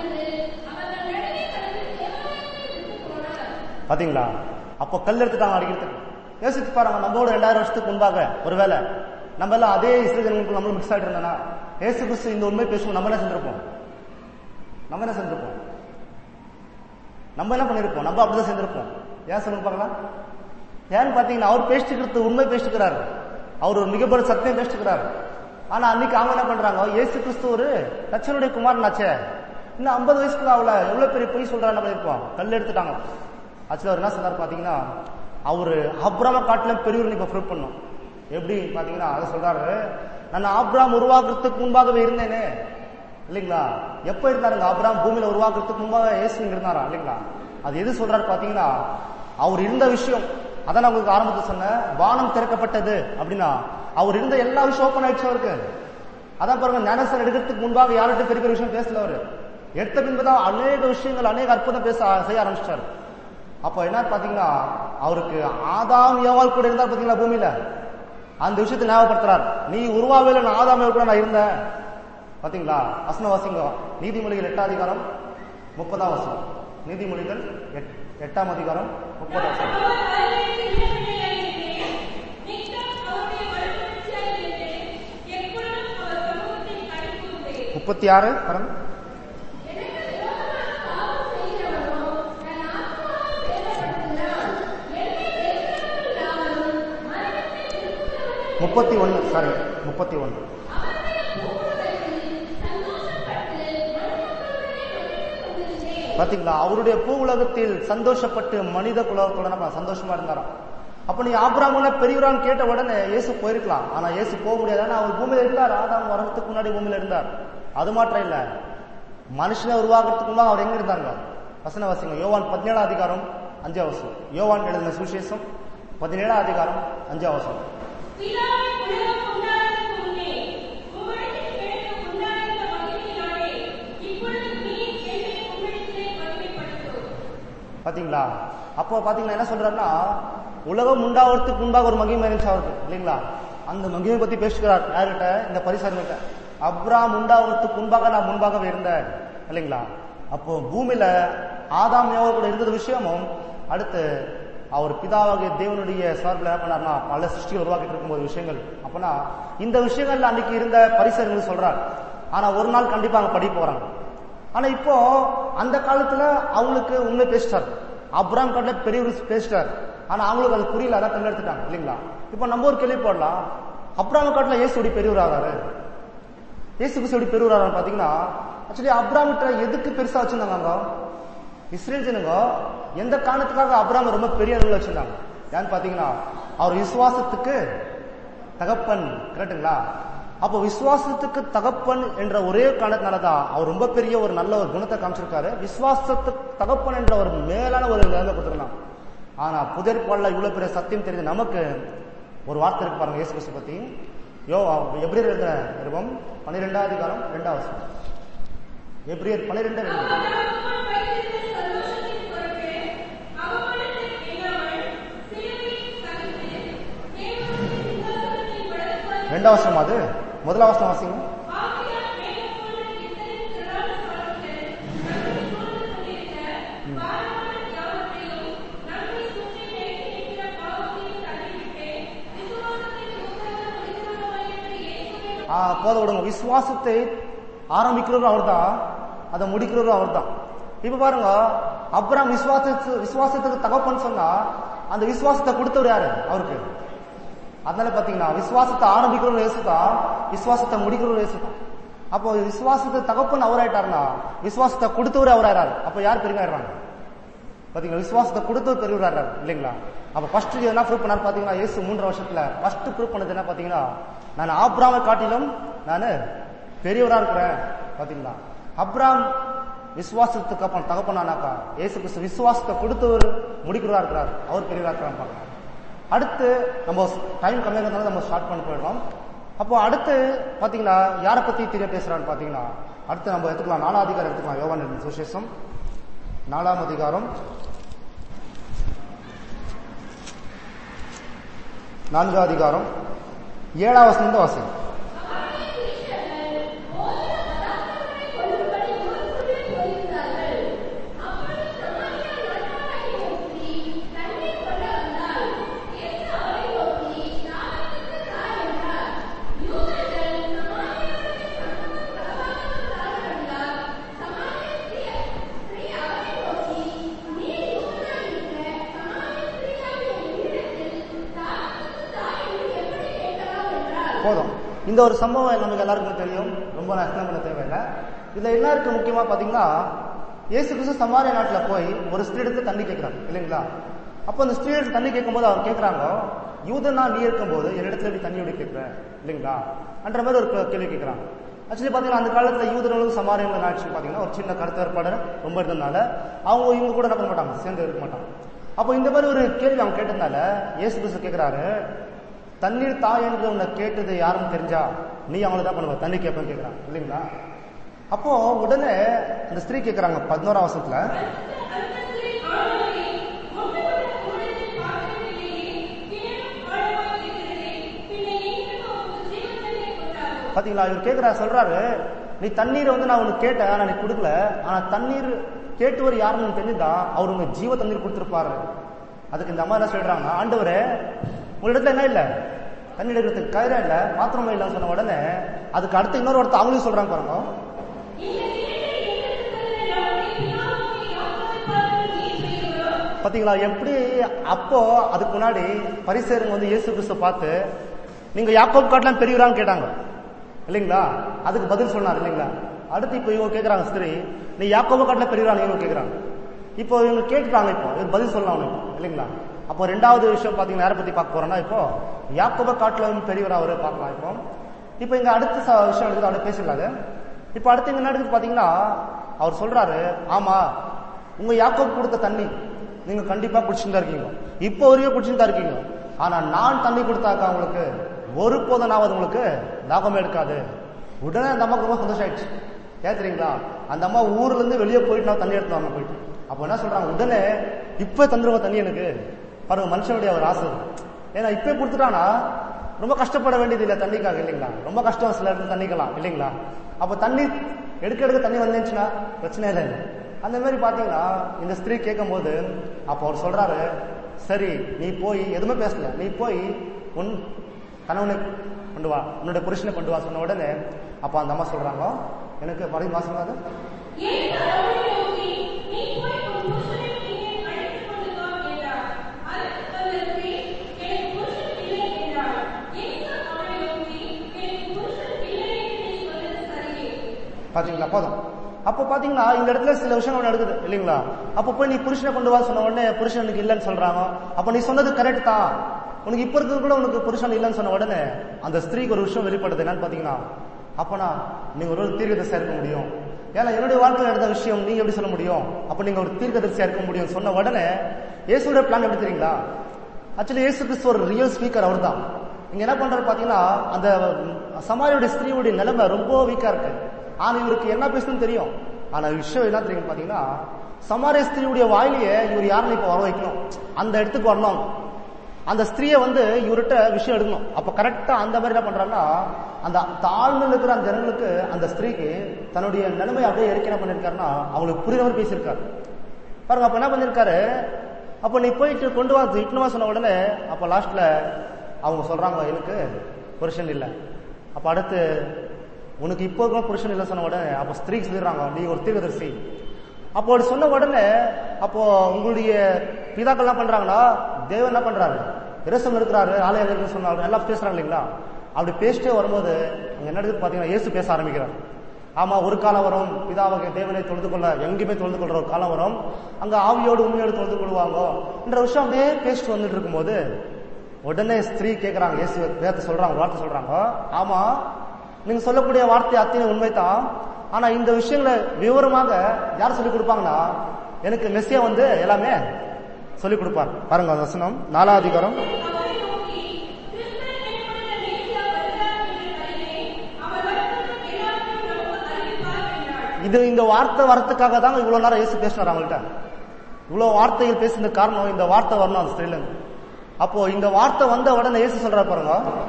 பாத்தீங்களா அப்போ கல் எடுத்துட்டாங்க அடிக்கிறதுக்கு யோசிச்சு பாருங்க நம்மளோட ரெண்டாயிரம் வருஷத்துக்கு முன்பாக ஒருவேளை நம்ம எல்லாம் அதே இஸ்ரேலுக்கு நம்மளும் மிக்ஸ் ஆயிட்டு இருந்தோம்னா ஏசு கிறிஸ்து இந்த உண்மை பேசுவோம் நம்ம என்ன செஞ்சிருப்போம் நம்ம என்ன செஞ்சிருப்போம் நம்ம என்ன பண்ணிருப்போம் நம்ம அப்படிதான் செஞ்சிருப்போம் ஏன் சொல்லுங்க பார்க்கலாம் ஏன்னு பாத்தீங்கன்னா அவர் பேசிட்டு உண்மை பேசிக்கிறாரு அவர் ஒரு மிகப்பெரிய சத்தியம் பேசிக்கிறாரு ஆனா அன்னைக்கு அவங்க என்ன பண்றாங்க ஏசு கிறிஸ்து ஒரு லட்சனுடைய குமாரனாச்சே இன்னும் ஐம்பது வயசுக்கு அவள எவ்வளவு பெரிய பொய் சொல்றாரு நம்ம இருப்போம் கல் எடுத்துட்டாங்க ஆக்சுவலி அவர் என்ன சொன்னார் பாத்தீங்கன்னா அவரு அப்ராம காட்டிலும் பெரியவர் இப்ப ப்ரூவ் பண்ணும் எப்படி பாத்தீங்கன்னா அதை சொல்றாரு நான் ஆப்ராம் உருவாக்குறதுக்கு முன்பாகவே இருந்தேனே இல்லைங்களா எப்ப இருந்தாருங்க ஆப்ராம் பூமியில உருவாக்குறதுக்கு முன்பாக இயேசு இங்க இருந்தாரா இல்லைங்களா அது எது சொல்றாரு பாத்தீங்கன்னா அவர் இருந்த விஷயம் அதான் நான் உங்களுக்கு ஆரம்பத்தில் சொன்னேன் வானம் திறக்கப்பட்டது அப்படின்னா அவர் இருந்த எல்லா விஷயம் ஓப்பன் ஆயிடுச்சு அவருக்கு அதான் பாருங்க ஞானசன் எடுக்கிறதுக்கு முன்பாக யார்கிட்ட பெரிய பெரிய விஷயம் பேசல அவரு எடுத்த பின்புதான் அநேக விஷயங்கள் அநேக அற்புதம் பேச செய்ய ஆரம்பிச்சிட்டாரு அப்போ என்ன பாத்தீங்கன்னா அவருக்கு ஆதாம் ஏவாள் கூட இருந்தார் பாத்தீங்களா பூமியில அந்த விஷயத்தை ஞாபகப்படுத்துறார் நீ உருவாவேல நான் ஆதாம் ஏவாள் கூட நான் இருந்தேன் பாத்தீங்களா வசன வாசிங்க நீதிமொழிகள் எட்டாம் அதிகாரம் முப்பதாம் வசனம் நீதிமொழிகள் எட்- எட்டாம் அதிகாரம் முப்பதாம் வசனம் முப்பத்தி ஆறு பாருங்க முப்பத்தி ஒன்னு சாரி முப்பத்தி ஒன்னு பாத்தீங்களா அவருடைய பூ உலகத்தில் சந்தோஷப்பட்டு மனித குலத்தோட நம்ம சந்தோஷமா இருந்தாராம் அப்ப நீ ஆபிராமன பெரியவரான்னு கேட்ட உடனே இயேசு போயிருக்கலாம் ஆனா இயேசு போக முடியாது ஏன்னா அவர் பூமியில இருந்தார் ஆதாம் வரத்துக்கு முன்னாடி பூமியில இருந்தார் அது மாத்திரம் இல்ல மனுஷனை உருவாக்குறதுக்கு முன்னாடி அவர் எங்க இருந்தாங்க வசன வசங்க யோவான் பதினேழாம் அதிகாரம் அஞ்சாம் வசனம் யோவான் எழுதின சுவிசேஷம் பதினேழாம் அதிகாரம் அஞ்சாம் வசனம் பிதாவை உலகம் உண்டாவதற்கு முன்னே உம்மிடத்தில் எனக்கு உண்டாயிருந்த மகிமையினாலே இப்பொழுது நீர் என்னை உம்மிடத்திலே மகிமைப்படுத்தும் பாத்தீங்களா அப்போ பாத்தீங்கன்னா என்ன சொல்றாருன்னா உலகம் உண்டாவதுக்கு முன்பாக ஒரு மகிமை இருந்துச்சு அவருக்கு இல்லைங்களா அந்த மகிமை பத்தி பேசுகிறார் யார்கிட்ட இந்த பரிசாரிகிட்ட அப்ராம் உண்டாவதுக்கு முன்பாக நான் முன்பாகவே இருந்தேன் இல்லைங்களா அப்போ பூமியில ஆதாம் ஏவாள் கூட இருந்தது விஷயமும் அடுத்து அவர் பிதாவாகிய தேவனுடைய சார்பில் என்ன பண்ணார்னா பல சிருஷ்டிகள் உருவாக்கிட்டு இருக்கும்போது விஷயங்கள் அப்பனா இந்த விஷயங்கள்ல அன்னைக்கு இருந்த பரிசர்கள் சொல்றார் ஆனா ஒரு நாள் கண்டிப்பா அவங்க படிக்க போறாங்க ஆனா இப்போ அந்த காலத்துல அவங்களுக்கு உண்மை பேசிட்டார் அப்ராம் காட்டில பெரியவர் பேசிட்டார் ஆனா அவங்களுக்கு அது புரியல அதான் கண்ணு எடுத்துட்டாங்க இல்லைங்களா இப்போ நம்ம ஒரு கேள்வி போடலாம் அப்ராம் காட்டில ஏசு எப்படி பெரியவர் ஆகாரு ஏசு கிறிஸ்து எப்படி பெரியவர் ஆகிறாரு பாத்தீங்கன்னா ஆக்சுவலி அப்ராமிட்ட எதுக்கு பெருசா வச்சிருந்தாங்க அவங்க இஸ்ரேல் ஜனங்க எந்த காரணத்துக்காக அப்ராம் ரொம்ப பெரிய அளவில் வச்சிருந்தாங்க ஏன்னு பாத்தீங்கன்னா அவர் விசுவாசத்துக்கு தகப்பன் கரெக்டுங்களா அப்போ விசுவாசத்துக்கு தகப்பன் என்ற ஒரே காரணத்தினால தான் அவர் ரொம்ப பெரிய ஒரு நல்ல ஒரு குணத்தை காமிச்சிருக்காரு விசுவாசத்துக்கு தகப்பன் என்ற ஒரு மேலான ஒரு நிலைமை கொடுத்துருந்தான் ஆனா புதிர் பாடல இவ்வளவு பெரிய சத்தியம் தெரிஞ்ச நமக்கு ஒரு வார்த்தை இருக்கு பாருங்க இயேசு கிறிஸ்து பத்தி யோ எப்படி எழுதுற நிருபம் பன்னிரெண்டாவது அதிகாரம் ரெண்டாவது வசனம். எப்ரியர் பன்னிரெண்டு ரெண்டு அவன் வைத்திருந்த சந்தோஷத்தின் பொருட்டு அவமானத்தை எண்ணாமல் சிலுவையில் சகித்து தேவனுடைய சிங்காசனத்தில் படுத்துவார் ரெண்டாவது வசனம் அது முதலாவது வசனம் வாசிங்க ஆகையால் மேகம் போன்ற இத்தனை திரளான சாரங்கள் நம்மை சூழ்ந்து கொண்டிருக்க பாரமான தியாகத்தையும் நம்மை சுற்றி நெருங்கி நிற்கிற பாவத்தையும் தள்ளிவிட்டு விசுவாசத்தின் உத்தரவு முடிக்கிறவராயிருக்கிற இயேசுவை ஆ, போத விடுங்க விசுவாசத்தை ஆரம்பிக்கிறவர் அவர்தான் அதை முடிக்கிறவரும் அவர்தான் இப்ப பாருங்க அப்ராம் விசுவாசத்து விசுவாசத்துக்கு தகப்பன்னு சொன்னா அந்த விசுவாசத்தை கொடுத்தவர் யாரு அவருக்கு அதனால பாத்தீங்கன்னா விசுவாசத்தை ஆரம்பிக்கிறவர் இயேசு தான் விசுவாசத்தை முடிக்கிறவர் இயேசு தான் அப்போ விசுவாசத்தை தகப்பன் அவராயிட்டாருன்னா விசுவாசத்தை கொடுத்தவர் அவராயிராரு அப்ப யார் பெருமையாடுறாங்க பாத்தீங்களா விசுவாசத்தை கொடுத்தவர் பெரியவராரு இல்லைங்களா அப்ப ஃபர்ஸ்ட் என்ன ப்ரூவ் பண்ணாரு பாத்தீங்கன்னா இயேசு மூன்று வருஷத்துல ஃபர்ஸ்ட் ப்ரூவ் பண்ணது என்ன பாத்தீங்கன்னா நான் ஆப்ராமை காட்டிலும் நான் பெரியவரா இருக்கிறேன் பாத்தீங்களா அப்ராம் விசுவாசத்துக்கு அப்புறம் தகப்பனானாக்கா இயேசு கிறிஸ்து விசுவாசத்தை கொடுத்தவர் முடிக்கிறவரா இருக்கிறார் அவர் பெரியவரா இருக்கிறார் பார்க்கலாம் அடுத்து நம்ம டைம் கம்மியாக இருந்தாலும் நம்ம ஸ்டார்ட் பண்ண போயிடுறோம் அப்போ அடுத்து பாத்தீங்கன்னா யாரை பத்தி தெரிய பேசுறான்னு பாத்தீங்கன்னா அடுத்து நம்ம எடுத்துக்கலாம் நாலாம் அதிகாரம் எடுத்துக்கலாம் யோகான் சுசேஷம் நாலாம் அதிகாரம் நான்காம் அதிகாரம் ஏழாம் வசனம் வாசம் போதும் இந்த ஒரு சம்பவம் நமக்கு எல்லாருக்குமே தெரியும் ரொம்ப நான் எக்ஸ்பிளைன் பண்ண தேவையில்லை இதுல என்ன இருக்கு முக்கியமா பாத்தீங்கன்னா இயேசு கிறிஸ்து சமாரிய நாட்டுல போய் ஒரு ஸ்திரீ எடுத்து தண்ணி கேட்கிறாங்க இல்லைங்களா அப்போ அந்த ஸ்திரீ எடுத்து தண்ணி கேட்கும்போது அவங்க கேட்கறாங்க யூதனா நீ இருக்கும்போது என்னிடத்துல எப்படி தண்ணி எப்படி கேட்கிற இல்லைங்களா அன்ற மாதிரி ஒரு கே- கேள்வி கேட்கறாங்க ஆக்சுவலி பாத்தீங்கன்னா அந்த காலத்துல யூதர்களும் சமாரியங்களும் ஆட்சி பாத்தீங்கன்னா ஒரு சின்ன கருத்து ஏற்பாடு ரொம்ப இருந்ததுனால அவங்க இவங்க கூட என்ன பண்ண மாட்டாங்க சேர்ந்து இருக்க மாட்டாங்க அப்போ இந்த மாதிரி ஒரு கேள்வி அவங்க கேட்டதுனால இயேசு கிறிஸ்து கேட்கிறாரு தண்ணீர் தா என்று உன்னை கேட்டது யாருன்னு தெரிஞ்சா நீ அவங்கள தான் பண்ணுவ தண்ணி கேட்பேன்னு கேட்கறாங்க இல்லைங்களா அப்போ உடனே அந்த ஸ்திரீ கேட்கறாங்க பதினோராம் வருஷத்துல பாத்தீங்களா இவர் கேட்கிறா சொல்றாரு நீ தண்ணீரை வந்து நான் உனக்கு கேட்டேன் ஆனா நீ கொடுக்கல ஆனா தண்ணீர் கேட்டவர் யாருன்னு தெரிஞ்சுதா அவர் உனக்கு ஜீவ தண்ணீர் கொடுத்திருப்பாரு அதுக்கு இந்த அம்மா என்ன சொல்றாங்க ஆண்டவரே உங்களிடத்துல என்ன இல்ல தண்ணி எடுக்கிறதுக்கு கயிறே இல்ல பாத்திரமே இல்லைன்னு சொன்ன உடனே அதுக்கு அடுத்து இன்னொரு ஒருத்தர் அவங்களும் சொல்றாங்க பாருங்க பாத்தீங்களா எப்படி அப்போ அதுக்கு முன்னாடி பரிசேருங்க வந்து இயேசு கிறிஸ்து பார்த்து நீங்க யாக்கோப் காட்டலாம் பெரியவரான்னு கேட்டாங்க இல்லைங்களா அதுக்கு பதில் சொன்னார் இல்லைங்களா அடுத்து இப்போ இவங்க கேட்கறாங்க ஸ்திரீ நீ யாக்கோப காட்டில பெரியவரான்னு இவங்க கேட்கறாங்க இப்போ இவங்க கேட்டுட்டாங்க இப்போ இவர் பதில் சொல்லலாம் அவனுக்கு இல்லைங்களா அப்போ ரெண்டாவது விஷயம் பாத்தீங்கன்னா யாரை பத்தி பார்க்க போறோம்னா இப்போ யாக்கோப காட்டுல பெரியவர் அவரை பார்க்கலாம் இப்போ இப்போ இங்க அடுத்த ச- விஷயம் எடுத்து அவரை பேசிடலாங்க இப்போ அடுத்து இங்க என்ன நடக்குது பாத்தீங்கன்னா அவர் சொல்றாரு ஆமா உங்க யாக்கோப் கொடுத்த தண்ணி நீங்க கண்டிப்பா குடிச்சுட்டு தான் இருக்கீங்க இப்போ வரையும் குடிச்சுட்டு தான் இருக்கீங்க ஆனா நான் தண்ணி கொடுத்தாக்கா உங்களுக்கு ஒரு போதனாவது உங்களுக்கு தாகமே எடுக்காது உடனே அந்த அம்மாவுக்கு ரொம்ப சந்தோஷம் ஆயிடுச்சு ஏன் தெரியுங்களா அந்த அம்மா ஊர்ல இருந்து வெளியே போயிட்டு நான் தண்ணி எடுத்து வரணும் போயிட்டு அப்போ என்ன சொல்றாங்க உடனே இப்ப தந்துருவ தண்ணி எனக்கு பாருங்க மனுஷனுடைய ஒரு ஆசை ஏன்னா இப்பே கொடுத்துட்டானா ரொம்ப கஷ்டப்பட வேண்டியது இல்லை தண்ணிக்காக இல்லைங்களா ரொம்ப கஷ்டம் சில இடத்துல தண்ணிக்கலாம் இல்லைங்களா அப்ப தண்ணி எடுக்க எடுக்க தண்ணி வந்துச்சுன்னா பிரச்சனை இல்லை அந்த மாதிரி பாத்தீங்கன்னா இந்த ஸ்திரீ கேட்கும்போது அப்போ அவர் சொல்றாரு சரி நீ போய் எதுவுமே பேசல நீ போய் உன் கணவனை கொண்டு வா உன்னுடைய புருஷனை கொண்டு வா சொன்ன உடனே அப்போ அந்த அம்மா சொல்றாங்க எனக்கு மறுபடியும் மாசம் அது பாத்தீங்களா போதும் அப்போ பாத்தீங்கன்னா இந்த இடத்துல சில விஷயங்கள் நடக்குது இல்லைங்களா அப்போ போய் நீ புருஷனை கொண்டு வா சொன்ன உடனே புருஷன் எனக்கு இல்லைன்னு சொல்றாங்க அப்ப நீ சொன்னது கரெக்ட் தான் உனக்கு இப்ப இருக்கிறது கூட உனக்கு புருஷன் இல்லைன்னு சொன்ன உடனே அந்த ஸ்திரீக்கு ஒரு விஷயம் வெளிப்படுது என்னன்னு பாத்தீங்கன்னா அப்பனா நீங்க ஒரு தீர்க்கதரிசியா இருக்க முடியும் ஏன்னா என்னுடைய வாழ்க்கையில் நடந்த விஷயம் நீங்க எப்படி சொல்ல முடியும் அப்ப நீங்க ஒரு தீர்க்கதரிசியா இருக்க முடியும் சொன்ன உடனே இயேசுடைய பிளான் எப்படி தெரியுங்களா ஆக்சுவலி இயேசு கிறிஸ்து ஒரு ரியல் ஸ்பீக்கர் அவர் தான் இங்க என்ன பண்றாரு பாத்தீங்கன்னா அந்த சமாரியுடைய ஸ்திரீயுடைய நிலைமை ரொம்ப வீக்கா இருக்கு ஆனா இவருக்கு என்ன பேசணும்னு தெரியும் ஆனா விஷயம் என்ன தெரியும் பாத்தீங்கன்னா சமாரிய ஸ்திரீயுடைய வாயிலேயே இவர் யாருன்னு இப்ப வர வைக்கணும் அந்த இடத்துக்கு வரணும் அந்த ஸ்திரீயை வந்து இவர்கிட்ட விஷயம் எடுக்கணும் அப்ப கரெக்டா அந்த மாதிரி என்ன பண்றாருன்னா அந்த தாழ்ந்து இருக்கிற அந்த ஜனங்களுக்கு அந்த ஸ்திரீக்கு தன்னுடைய நிலைமை அப்படியே இறக்கி என்ன பண்ணிருக்காருன்னா அவங்களுக்கு புரியுற மாதிரி பேசியிருக்காரு பாருங்க அப்ப என்ன பண்ணிருக்காரு அப்ப நீ போயிட்டு கொண்டு வா இட்டுனு வா சொன்ன உடனே அப்ப லாஸ்ட்ல அவங்க சொல்றாங்க எனக்கு புருஷன் இல்லை அப்ப அடுத்து உனக்கு இப்போ இருக்கிற புருஷன் இல்லை சொன்ன உடனே அப்போ ஸ்திரீக்கு சொல்லிடுறாங்க நீ ஒரு தீர்க்கதரிசி அப்போ அப்படி சொன்ன உடனே அப்போ உங்களுடைய பிதாக்கள் என்ன பண்றாங்கன்னா தேவன் என்ன பண்றாரு இரசம் இருக்கிறாரு ஆலயம் இருக்குன்னு சொன்னாரு எல்லாம் பேசுறாங்க இல்லைங்களா அப்படி பேசிட்டே வரும்போது அங்க என்ன நடக்குது பாத்தீங்கன்னா இயேசு பேச ஆரம்பிக்கிறார் ஆமா ஒரு காலம் வரும் பிதாவகை தேவனை தொழுது கொள்ள எங்கேயுமே தொழுது கொள்ற ஒரு காலம் வரும் அங்க ஆவியோடு உண்மையோடு தொழுது கொள்வாங்க என்ற விஷயம் அப்படியே பேசிட்டு வந்துட்டு இருக்கும்போது உடனே ஸ்திரீ கேட்கறாங்க இயேசு வேதத்தை சொல்றாங்க வார்த்தை சொல்றாங்க ஆமா நீங்க சொல்லக்கூடிய வார்த்தை அத்தனை உண்மைதான் ஆனா இந்த விஷயங்களை விவரமாக யார் சொல்லி கொடுப்பாங்கன்னா எனக்கு மெஸ்ஸியா வந்து எல்லாமே சொல்லி கொடுப்பார் பாருங்க அந்த வசனம் நாலாம் அதிகாரம் அவரை நோக்கி கிறிஸ்தன் எனப்படுகிற மேசியா வருகிறார் என்று அறிவேன் அவர் வருகிறது எல்லாருக்கும் நமக்கு அறிவிப்பார் என்றார் இது இந்த வார்த்தை வரத்துக்காக தான் இவ்வளவு நேரம் இயேசு பேசினார் அவங்கள்ட்ட இவ்வளவு வார்த்தைகள் பேசின காரணம் இந்த வார்த்தை வரணும் அந்த ஸ்திரீல இருந்து. அப்போ இந்த வார்த்தை வந்த உடனே இயேசு சொல்றாரு பாருங்க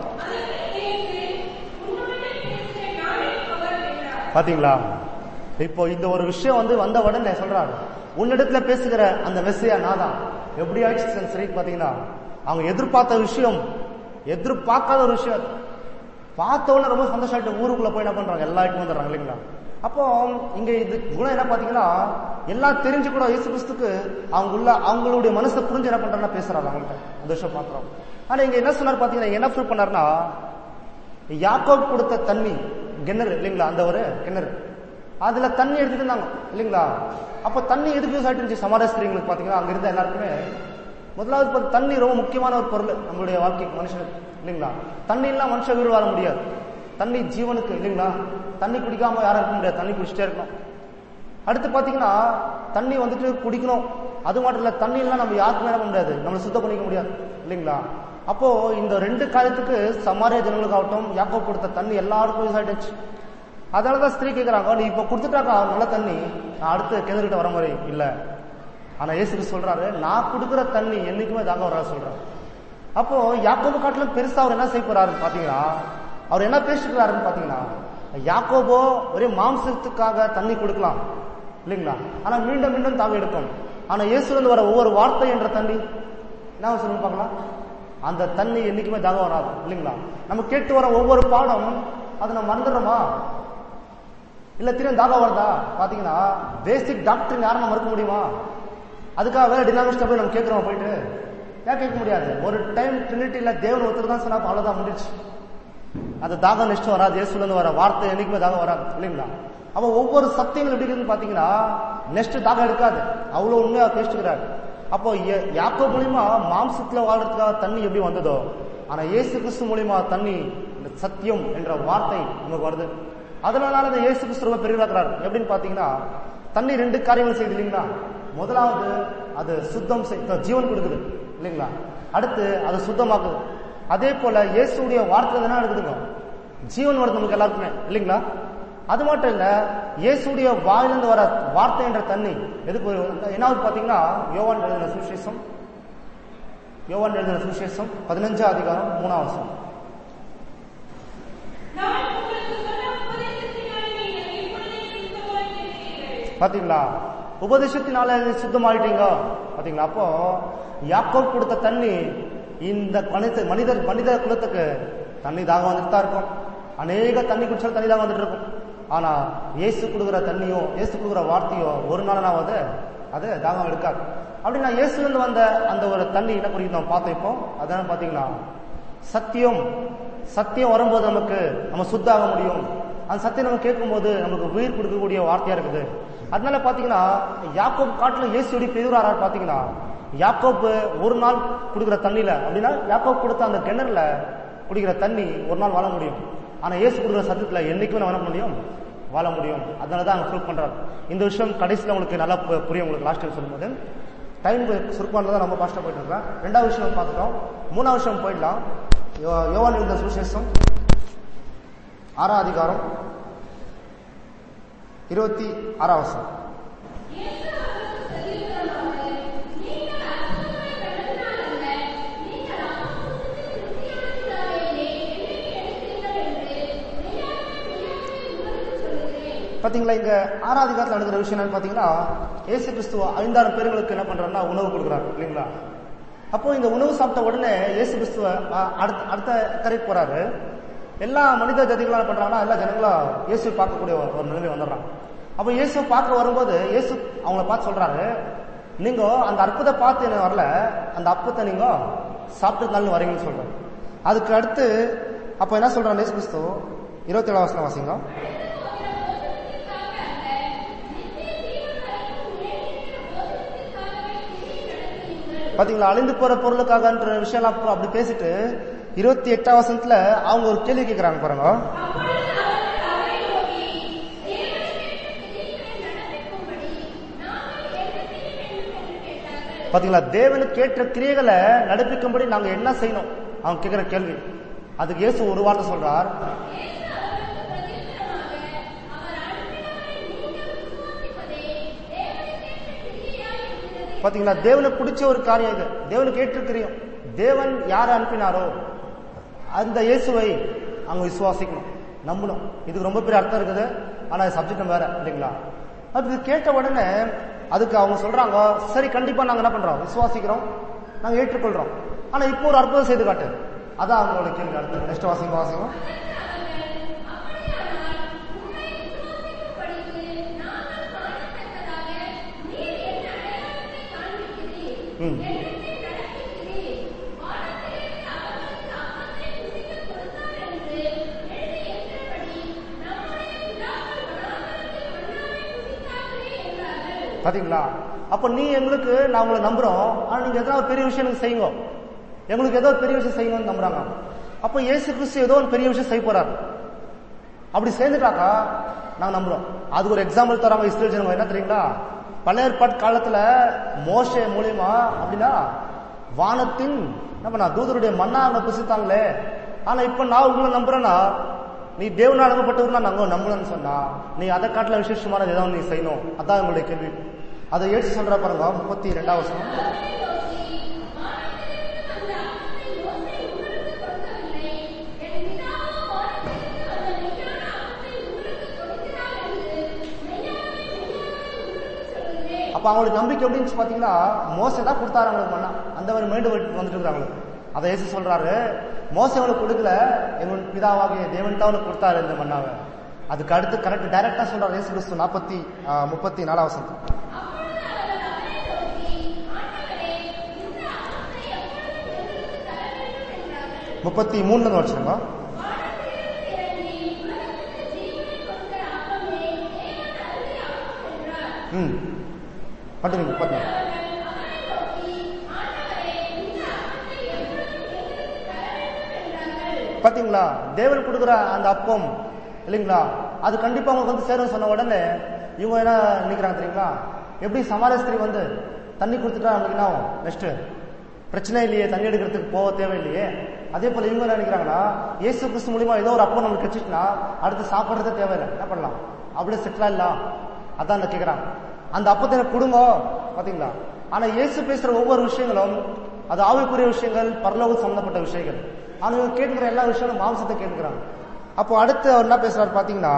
பாத்தீங்களா இப்போ இந்த ஒரு விஷயம் வந்து வந்த உடனே சொல்றாரு உன்னிடத்துல பேசுகிற அந்த மெஸ்ஸையா நாதான் எப்படி ஆயிடுச்சு சரி பாத்தீங்கன்னா அவங்க எதிர்பார்த்த விஷயம் எதிர்பார்க்காத ஒரு விஷயம் அது. பார்த்த உடனே ரொம்ப சந்தோஷம் ஊருக்குள்ள போய் என்ன பண்றாங்க எல்லா இடமும் வந்துடுறாங்க இல்லைங்களா அப்போ இங்க இது குணம் என்ன பாத்தீங்கன்னா எல்லாம் தெரிஞ்சு கூட இயேசு கிறிஸ்துக்கு அவங்க உள்ள அவங்களுடைய மனசை புரிஞ்சு என்ன பண்றாங்கன்னா பேசுறாங்க அவங்கள்ட்ட அந்த விஷயம் பாக்குறோம் ஆனா இங்க என்ன சொன்னார் பாத்தீங்கன்னா இங்க என்ன ப்ரூவ் பண்ணாருன்னா யாக்கோப் கொடுத்த தண்ணி கிணறு இல்லைங்களா அந்த ஒரு கிணறு அதுல தண்ணி எடுத்துட்டு இருந்தாங்க இல்லைங்களா அப்ப தண்ணி எதுக்கு யூஸ் ஆயிட்டு இருந்துச்சு சமாதாஸ்திரிங்களுக்கு பாத்தீங்கன்னா அங்க இருந்த எல்லாருக்குமே முதலாவது பார்த்து தண்ணி ரொம்ப முக்கியமான ஒரு பொருள் நம்மளுடைய வாழ்க்கைக்கு மனுஷனுக்கு இல்லைங்களா தண்ணி இல்லாம மனுஷன் உயிர் வாழ முடியாது தண்ணி ஜீவனுக்கு இல்லைங்களா தண்ணி குடிக்காம யாரும் இருக்க முடியாது தண்ணி குடிச்சிட்டே இருக்கணும் அடுத்து பாத்தீங்கன்னா தண்ணி வந்துட்டு குடிக்கணும் அது மட்டும் இல்ல தண்ணி எல்லாம் நம்ம யாருக்குமே என்ன பண்ண முடியாது நம்மளை சுத்தம் பண்ணிக்க முடியாது இல்லைங்களா அப்போ இந்த ரெண்டு காரியத்துக்கு சமாரிய ஜனங்களுக்காகட்டும் யாக்கோ கொடுத்த தண்ணி எல்லாருக்கும் யூஸ் ஆயிடுச்சு அதனாலதான் ஸ்திரீ கேக்குறாங்க நீ இப்ப கொடுத்துட்டாக்கா நல்ல தண்ணி நான் அடுத்து கிணறுகிட்ட வர மாதிரி இல்ல ஆனா இயேசுக்கு சொல்றாரு நான் கொடுக்குற தண்ணி என்னைக்குமே தாங்க வராது சொல்றாரு அப்போ யாக்கோபு காட்டிலும் பெருசா அவர் என்ன செய்ய போறாருன்னு பாத்தீங்கன்னா அவர் என்ன பேசிக்கிறாருன்னு பாத்தீங்கன்னா யாக்கோபோ ஒரே மாம்சத்துக்காக தண்ணி கொடுக்கலாம் இல்லைங்களா ஆனா மீண்டும் மீண்டும் தாகம் எடுக்கும் ஆனா இயேசுலேருந்து வர ஒவ்வொரு வார்த்தை என்ற தண்ணி என்ன சொல்லுங்க பார்க்கலாம் அந்த தண்ணி என்னைக்குமே தாகம் வராது இல்லைங்களா நம்ம கேட்டு வர ஒவ்வொரு பாடம் அதை நம்ம மறந்துடுறோமா இல்ல திரும்ப தாகம் வருதா பாத்தீங்கன்னா பேசிக் டாக்டர் யாரும் நம்ம மறுக்க முடியுமா அதுக்காக வேற டினாமிஸ்டா போய் நம்ம கேட்கிறோம் போயிட்டு ஏன் கேட்க முடியாது ஒரு டைம் ட்ரினிட்டில தேவன் ஒருத்தர் தான் சொன்னா அவ்வளவுதான் முடிச்சு அந்த தாகம் நெக்ஸ்ட் வராது இயேசுல இருந்து வர வார்த்தை என்னைக்குமே தாகம் வராது இல்லைங்களா அப்ப ஒவ்வொரு சத்தியங்கள் எப்படி இருக்குன்னு பாத்தீங்கன்னா நெக்ஸ்ட் தாகம் எடுக்காது அவ்வளவு உண்மையா பேசிட்டுக்கிறாரு அப்போ ய- யாக்கோ மூலியமா மாம்சத்துல வாழ்றதுக்காக தண்ணி எப்படி வந்ததோ ஆனா இயேசு கிறிஸ்து மூலியமா தண்ணி இந்த சத்தியம் என்ற வார்த்தை நமக்கு வருது அதனால அந்த இயேசு கிறிஸ்து ரொம்ப பெரியதாக்குறாரு எப்படின்னு பாத்தீங்கன்னா தண்ணி ரெண்டு காரியங்கள் செய்யுது இல்லைங்களா முதலாவது அது சுத்தம் செய் ஜீவன் கொடுக்குது இல்லைங்களா அடுத்து அது சுத்தமாக்குது அதே போல இயேசுடைய வார்த்தை என்ன இருக்குதுங்க ஜீவன் வருது நமக்கு எல்லாருக்குமே இல்லைங்களா அது மட்டும் இல்ல இயேசுடைய வாயிலிருந்து வர வார்த்தை என்ற தண்ணி எதுக்கு ஒரு- என்னாவது பாத்தீங்கன்னா யோவான் எழுதின சுவிசேஷம் யோவான் எழுதின சுவிசேஷம் பதினஞ்சாம் அதிகாரம் மூணாம் வருஷம் நான் உங்களுக்கு சொன்ன உபதேசத்தினாலே நீங்கள் இப்பொழுதே சுத்தமாய் இருக்கிறீர்கள் பாத்தீங்களா உபதேசத்தினால சுத்தமாயிட்டீங்க பாத்தீங்களா அப்போ யாக்கோப் கொடுத்த தண்ணி இந்த மனித மனிதர் மனித குலத்துக்கு தண்ணி தாகம் வந்துட்டு தான் இருக்கும் அநேக தண்ணி குடிச்சாலும் தண்ணி தாகம் வந்துட்டு இருக்கும் ஆனா இயேசு கொடுக்குற தண்ணியோ இயேசு கொடுக்குற வார்த்தையோ ஒரு நாளாவது அது தாகம் எடுக்காது அப்படின்னா இயேசுல இருந்து வந்த அந்த ஒரு தண்ணி என்ன குறிக்குது நம்ம பார்த்தோம் இப்போ அதான் பாத்தீங்கன்னா சத்தியம் சத்தியம் வரும்போது நமக்கு நம்ம சுத்தாக முடியும் அந்த சத்தியம் நம்ம கேட்கும்போது நமக்கு உயிர் கொடுக்கக்கூடிய வார்த்தையா இருக்குது அதனால பாத்தீங்கன்னா யாக்கோப் காட்டுல இயேசு எப்படி பெரியவரா பாத்தீங்கன்னா யாக்கோப்பு ஒரு நாள் குடிக்கிற தண்ணியில அப்படின்னா யாக்கோப் கொடுத்த அந்த கிணறுல குடிக்கிற தண்ணி ஒரு நாள் வாழ முடியும் ஆனா இயேசு கொடுக்குற சத்தியத்துல என்னைக்குமே நம்ம என்ன முடியும் வாழ முடியும் அதனாலதான் அவங்க ப்ரூவ் பண்றாரு இந்த விஷயம் கடைசியில உங்களுக்கு நல்லா பு- புரியும் உங்களுக்கு லாஸ்ட் டைம் சொல்லும்போது டைம் சுருக்கம் தான் ரொம்ப கஷ்டம் போயிட்டு இருக்கேன் ரெண்டாவது விஷயம் பார்த்துட்டோம் மூணாவது விஷயம் போயிடலாம் யோ- யோவான் எழுதின சுவிசேஷம் ஆறாம் அதிகாரம் இருபத்தி ஆறாம் வருஷம் இயேசு அவர்களுக்கு சொல்லியிருக்கிறதாவது, நீங்கள் அற்புதங்களை கண்டதினாலல்ல, நீங்கள் ஆத்மபுத்தத்தின் ருசியானதினாலேயே என்னை எடுத்தீர்கள் என்று மெய்யாகவே மெய்யாகவே உங்களுக்கு சொல்லுகிறேன். பாத்தீங்களா இங்க ஆறாம் அதிகாரத்தில் நடக்கிற விஷயம் என்னன்னு பாத்தீங்கன்னா இயேசு கிறிஸ்துவ ஐந்தாயிரம் பேர்களுக்கு என்ன பண்றாருன்னா உணவு கொடுக்குறாரு இல்லைங்களா அப்போ இந்த உணவு சாப்பிட்ட உடனே இயேசு கிறிஸ்துவ அ, அடுத்த அடுத்த கரைக்கு போறாரு எல்லா மனித ஜாதிகளும் என்ன பண்றாங்கன்னா எல்லா ஜனங்களும் இயேசு பார்க்கக்கூடிய ஒரு ஒரு நிலைமை வந்துடுறாங்க அப்ப இயேசு பார்க்க வரும்போது இயேசு அவங்கள பார்த்து சொல்றாரு நீங்க அந்த அற்புத பார்த்து என்ன வரல அந்த அப்பத்தை நீங்க சாப்பிட்டு வரீங்கன்னு சொல்றாரு அதுக்கு அடுத்து அப்ப என்ன சொல்றாரு இயேசு கிறிஸ்து இருபத்தி ஏழாம் வசனம் வாசிங்க பாத்தீங்களா அழிந்து போற பொருளுக்காகன்ற விஷயம் அப்ப அப்படி பேசிட்டு இருபத்தி எட்டாம் வசனத்துல அவங்க ஒரு கேள்வி கேட்கறாங்க பாருங்க பாத்தீங்களா தேவனுக்கு கேட்ட கிரியைகளை நடப்பிக்கும்படி நாங்க என்ன செய்யணும் அவங்க கேட்கிற கேள்வி அதுக்கு இயேசு ஒரு வார்த்தை சொல்றார் பாத்தீங்களா தேவனுக்கு பிடிச்ச ஒரு காரியம் இது தேவனுக்கு ஏற்றுக்கிறியும் தேவன் யாரை அனுப்பினாரோ அந்த இயேசுவை அவங்க விசுவாசிக்கணும் நம்பணும் இதுக்கு ரொம்ப பெரிய அர்த்தம் இருக்குது ஆனா சப்ஜெக்ட் வேற இல்லைங்களா அது இது கேட்ட உடனே அதுக்கு அவங்க சொல்றாங்க சரி கண்டிப்பா நாங்க என்ன பண்றோம் விசுவாசிக்கிறோம் நாங்க ஏற்றுக்கொள்றோம் ஆனா இப்போ ஒரு அற்புதம் செய்து காட்டு அதான் அவங்களோட கேள்வி அடுத்து நெக்ஸ்ட் வாசிங்க வாசிங்க ம் பாத்தீங்களா அப்ப நீ எங்களுக்கு நான் உங்களை நம்புறோம் ஆனா நீங்க எதனா ஒரு பெரிய விஷயம் எனக்கு செய்யுங்க எங்களுக்கு ஏதோ ஒரு பெரிய விஷயம் செய்யணும்னு நம்புறாங்க அப்ப இயேசு கிறிஸ்து ஏதோ ஒரு பெரிய விஷயம் செய்ய போறாரு அப்படி சேர்ந்துட்டாக்கா நாங்க நம்புறோம் அதுக்கு ஒரு எக்ஸாம்பிள் தராங்க இஸ்ரேல் ஜனங்க என்ன தெரியுங்களா பழைய ஏற்பாட்டு காலத்துல மோசே மூலியமா அப்படின்னா வானத்தின் என்ன பண்ணா தூதருடைய மண்ணா அவங்க புசித்தாங்களே ஆனா இப்ப நான் உங்களை நம்புறேன்னா நீ தேவன் அனுப்பப்பட்டவர்னா நாங்க நம்பணும்னு சொன்னா நீ அதை காட்டுல விசேஷமானது ஏதாவது நீ செய்யணும் அதான் உங்களுடைய கேள்வி அதை ஏற்று சொல்ற பாருங்க முப்பத்தி ரெண்டாவது வருஷம் அப்ப அவங்களுக்கு நம்பிக்கை எப்படி இருந்துச்சு பாத்தீங்கன்னா மோசை தான் கொடுத்தாரு அவங்களுக்கு மண்ணா அந்த மாதிரி மைண்டு வந்துட்டு இருக்காங்க அதை ஏசு சொல்றாரு மோசை அவங்களுக்கு கொடுக்கல எங்களுக்கு பிதாவாகிய தேவன் தான் அவனுக்கு கொடுத்தாரு இந்த மண்ணாவை அதுக்கு அடுத்து கரெக்ட் டைரக்டா சொல்றாரு ஏசு கிறிஸ்து நாற்பத்தி முப்பத்தி நாலாவது வசனம் முப்பத்தி மூணுல வச்சுருங்க ம் கண்டினியூ முப்பத்தி பாத்தீங்களா தேவன் கொடுக்குற அந்த அப்பம் இல்லைங்களா அது கண்டிப்பா உங்களுக்கு வந்து சேரும் சொன்ன உடனே இவங்க என்ன நினைக்கிறாங்க தெரியுங்களா எப்படி சமாரஸ்திரி வந்து தண்ணி கொடுத்துட்டா நம்மளுக்கு என்ன ஆகும் நெக்ஸ்ட் பிரச்சனை இல்லையே தண்ணி எடுக்கிறதுக்கு போக தேவையில்லையே அதே போல இவங்க என்ன நினைக்கிறாங்கன்னா இயேசு கிறிஸ்து மூலியமா ஏதோ ஒரு அப்பம் நம்மளுக்கு கிடைச்சிட்டுனா அடுத்து சாப்பிட்றதே தேவையில்லை என்ன பண்ணலாம் அப்படியே செட்டில் இல்ல அதான் அந்த கேட்குறாங்க அந்த அப்பத்தை எனக்கு கொடுங்க பாத்தீங்களா ஆனா இயேசு பேசுற ஒவ்வொரு விஷயங்களும் அது ஆவிக்குரிய விஷயங்கள் பரலோகம் சம்பந்தப்பட்ட விஷயங்கள் ஆனா இவங்க கேட்கிற எல்லா விஷயங்களும் மாம்சத்தை கேட்கிறாங்க அப்போ அடுத்து அவர் என்ன பேசுறாரு பாத்தீங்கன்னா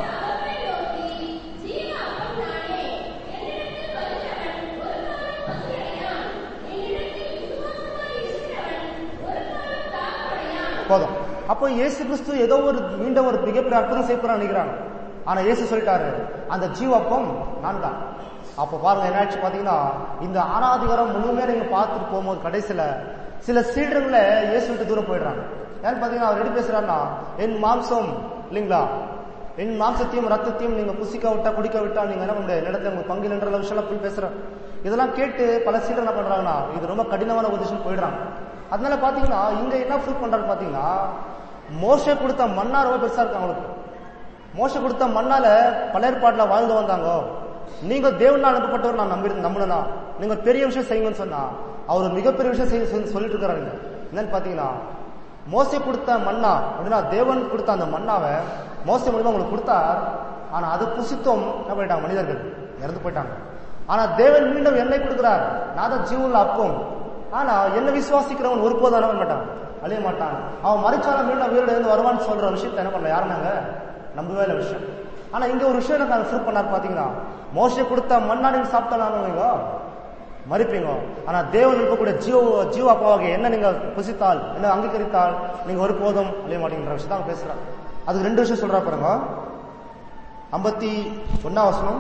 போதும் அப்போ இயேசு கிறிஸ்து ஏதோ ஒரு மீண்டும் ஒரு மிகப்பெரிய அற்புதம் செய்ய நினைக்கிறாங்க ஆனா இயேசு சொல்லிட்டாரு அந்த ஜீவப்பம் நான் தான் அப்ப பாருங்க என்னாச்சு பாத்தீங்கன்னா இந்த ஆனாதிகாரம் முழுமையா நீங்க பார்த்துட்டு போகும்போது கடைசியில சில சீடர்களை இயேசு விட்டு தூரம் போயிடுறாங்க ஏன்னு பாத்தீங்கன்னா அவர் எப்படி பேசுறாருன்னா என் மாம்சம் இல்லைங்களா என் மாம்சத்தையும் ரத்தத்தையும் நீங்க புசிக்க விட்டா குடிக்க விட்டா நீங்க என்ன பண்ண இடத்துல உங்களுக்கு பங்கு என்ற விஷயம் போய் பேசுற இதெல்லாம் கேட்டு பல சீடர் என்ன பண்றாங்கன்னா இது ரொம்ப கடினமான உபதேசம் போயிடுறாங்க அதனால பாத்தீங்கன்னா இங்க என்ன ப்ரூவ் பண்றாரு பாத்தீங்கன்னா மோச கொடுத்த மண்ணா ரொம்ப பெருசா இருக்கு அவங்களுக்கு மோச கொடுத்த மண்ணால பழையற்பாட்டுல வாழ்ந்து வந்தாங்க நீங்க தேவன் அனுப்பப்பட்டவர் நான் நம்பி நம்பணும்னா நீங்க பெரிய விஷயம் செய்யுங்கன்னு சொன்னா அவர் ஒரு மிகப்பெரிய விஷயம் செய்ய சொல்லி- சொல்லிட்டு இருக்கிறாங்க என்னன்னு பாத்தீங்கன்னா மோசை கொடுத்த மண்ணா அப்படின்னா தேவன் கொடுத்த அந்த மண்ணாவை மோசை மூலியமா உங்களுக்கு கொடுத்தார் ஆனா அது புசித்தோம் என்ன பண்ணிட்டாங்க மனிதர்கள் இறந்து போயிட்டாங்க ஆனா தேவன் மீண்டும் என்னை கொடுக்கிறார் நான் தான் ஜீவன்ல அப்போம் ஆனா என்ன விசுவாசிக்கிறவன் ஒருபோதும் அழக மாட்டான் அழிய மாட்டான் அவன் மறிச்சாலும் மீண்டும் உயிரோட இருந்து வருவான்னு சொல்ற விஷயத்த என்ன பண்ணல யாரும் நாங்க நம்பவே இல்லை விஷயம் ஆனா இங்க ஒரு விஷயம் எனக்கு ப்ரூவ் பண்ணார் பாத்தீங்கன்னா மோசை கொடுத்த மண்ணா நீங்க சாப்பிட்டலாம் வைங்க மறிப்பீங்க ஆனா தேவன் இருக்கக்கூடிய ஜீவ ஜீவ அப்பாவாக என்ன நீங்க புசித்தால் என்ன அங்கீகரித்தால் நீங்க ஒரு போதும் அழிய மாட்டீங்கன்ற விஷயம் தான் பேசுறாங்க அதுக்கு ரெண்டு விஷயம் சொல்றா பாருங்க ஐம்பத்தி ஒன்னாம் வசனம்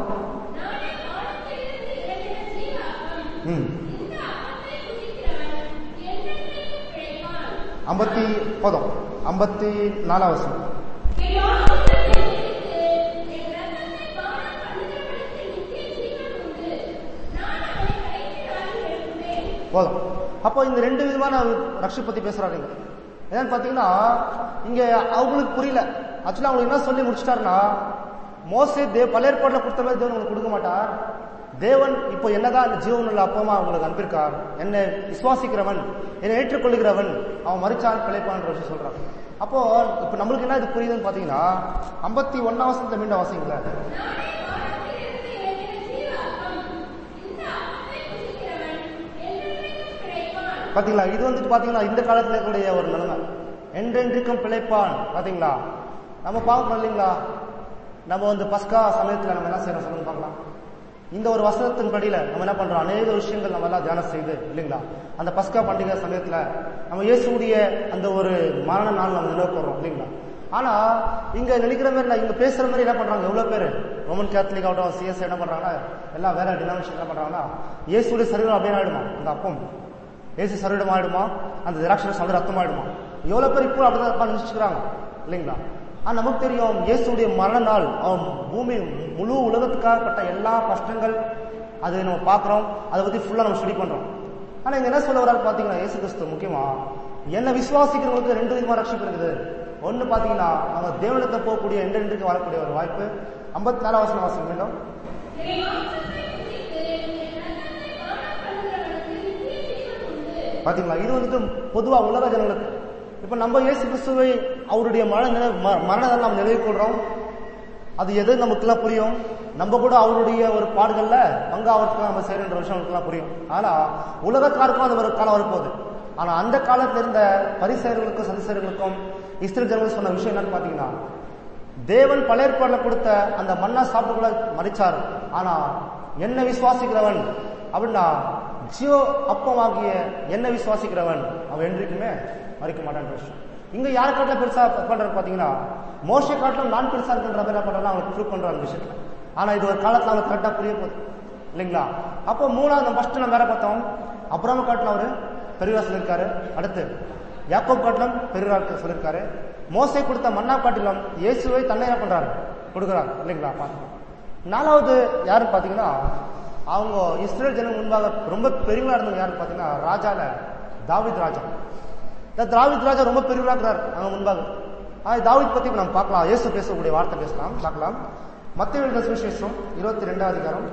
ம் ஐம்பத்தி போதும் ஐம்பத்தி நாலாம் வசனம் போதும் அப்போ இந்த ரெண்டு விதமான ரக்ஷை பத்தி பேசுறாங்க இங்க. என்னன்னு பாத்தீங்கன்னா இங்க அவங்களுக்கு புரியல ஆக்சுவலா அவங்களுக்கு என்ன சொல்லி முடிச்சிட்டாருன்னா மோசே தேவ் பழைய ஏற்பாடுல கொடுத்த மாதிரி தேவன் உங்களுக்கு கொடுக்க மாட்டார் தேவன் இப்போ என்னதான் இந்த ஜீவன் உள்ள அப்பமா உங்களுக்கு அனுப்பியிருக்கார் என்னை விசுவாசிக்கிறவன் என்னை ஏற்றுக்கொள்கிறவன் அவன் மறிச்சான் பிழைப்பான்ற விஷயம் சொல்றான் அப்போ இப்ப நம்மளுக்கு என்ன இது புரியுதுன்னு பாத்தீங்கன்னா ஐம்பத்தி ஒன்னாம் வசனத்தை மீண்டும் வாசிங்களேன் பாத்தீங்களா இது வந்துட்டு பாத்தீங்கன்னா இந்த காலத்துல இருக்கக்கூடிய ஒரு நிலைமை என்றென்றைக்கும் பிழைப்பான் பாத்தீங்களா நம்ம பார்க்கணும் இல்லைங்களா நம்ம வந்து பஸ்கா சமயத்துல நம்ம என்ன செய்யறோம் சொல்லுங்க பார்க்கலாம் இந்த ஒரு வசனத்தின் படியில நம்ம என்ன பண்றோம் அநேக விஷயங்கள் நம்ம எல்லாம் தியானம் செய்து இல்லைங்களா அந்த பஸ்கா பண்டிகை சமயத்துல நம்ம இயேசுடைய அந்த ஒரு மரண நாள் நம்ம நினைவு கூறோம் இல்லைங்களா ஆனா இங்க நினைக்கிற மாதிரி இல்ல, இங்க பேசுற மாதிரி என்ன பண்றாங்க எவ்வளவு பேர் ரோமன் கேத்தலிக் ஆகட்டும் சிஎஸ் என்ன பண்றாங்கன்னா எல்லாம் வேற டினாமினேஷன் என்ன பண்றாங்கன்னா இயேசுடைய சரீரம் அப்படியே ஆயிடுமா அந்த அப்பம் ஏசு சரீரம் ஆயிடுமா அந்த திராட்சரசம் வந்து ரத்தம் ஆயிடுமா எவ்வளவு பேர் இப்போ அப்படிதான் நினைச்சுக்கிறாங்க இல்லைங்களா ஆனா நமக்கு தெரியும் இயேசுடைய மரண நாள் அவன் பூமி முழு உலகத்துக்காகப்பட்ட எல்லா கஷ்டங்கள் அது நம்ம பார்க்கிறோம் அதை பத்தி ஃபுல்லா நம்ம ஸ்டடி பண்றோம் ஆனா இங்க என்ன சொல்ல வராரு பாத்தீங்கன்னா இயேசு கிறிஸ்து முக்கியமா என்ன விசுவாசிக்கிறவங்களுக்கு ரெண்டு விதமா ரட்சிப்பு இருக்குது ஒண்ணு பாத்தீங்கன்னா அவங்க தேவனுக்கு போகக்கூடிய எண்டெண்டுக்கு வரக்கூடிய ஒரு வாய்ப்பு ஐம்பத்தி நாலாம் வருஷம் வாசம் மீண்டும் பாத்தீங்களா இது வந்துட்டு பொதுவா உலக ஜனங்களுக்கு இப்ப நம்ம இயேசு கிறிஸ்துவை அவருடைய மரண நினை- ம- மரணத்தை நாம் நினைவு கொள்றோம் அது எது நமக்குலாம் புரியும் நம்ம கூட அவருடைய ஒரு பாடுகள்ல பங்காவதுக்கு நம்ம செய்யற விஷயம் நமக்குலாம் புரியும் ஆனா உலகத்தாருக்கும் அது ஒரு காலம் வரப்போகுது ஆனா அந்த காலத்துல இருந்த பரிசெயர்களுக்கும் சதிசெயர்களுக்கும் இஸ்ரேல் ஜனங்கள் சொன்ன விஷயம் என்னன்னு பாத்தீங்கன்னா தேவன் பழையற்பாடுல கொடுத்த அந்த மண்ணா சாப்பிட்டுக்குள்ள மறிச்சார் ஆனா என்ன விசுவாசிக்கிறவன் அப்படின்னா ஜீவ அப்பமாகிய என்ன விசுவாசிக்கிறவன் அவன் என்றைக்குமே மறிக்க மாட்டான்ற விஷயம் இங்க யார் காட்டில பெருசா பண்றாரு பாத்தீங்கன்னா மோச காட்டிலும் நான் பெருசா இருக்கின்ற மாதிரி என்ன பண்றாரு அவனுக்கு ப்ரூவ் பண்றாரு அந்த விஷயத்துல ஆனா இது ஒரு காலத்துல அவனுக்கு கரெக்டா புரிய போகுது இல்லைங்களா அப்போ மூணாவது ஃபர்ஸ்ட் நம்ம வேற பார்த்தோம் அப்புறமா காட்டிலும் அவரு பெரியவா சொல்லியிருக்காரு அடுத்து யாக்கோப் காட்டிலும் பெரியவா சொல்லியிருக்காரு மோசை கொடுத்த மன்னா காட்டிலும் இயேசுவை தன்னை என்ன பண்றாரு கொடுக்குறாரு இல்லைங்களா பாருங்க நாலாவது யாருன்னு பாத்தீங்கன்னா அவங்க இஸ்ரேல் ஜனம் முன்பாக ரொம்ப பெரியவங்களா இருந்தவங்க யாருன்னு பாத்தீங்கன்னா ராஜால தாவீத் ராஜா இந்த தாவீத் ராஜா ரொம்ப பெரியவரா இருக்கிறார் அங்க முன்பாக ஆ, தாவீத் பத்தி இப்ப நம்ம பார்க்கலாம் இயேசு பேசக்கூடிய வார்த்தை பேசலாம் பார்க்கலாம் மத்திய எழுதின சுவிசேஷம் இருபத்தி ரெண்டாம் அதிகாரம்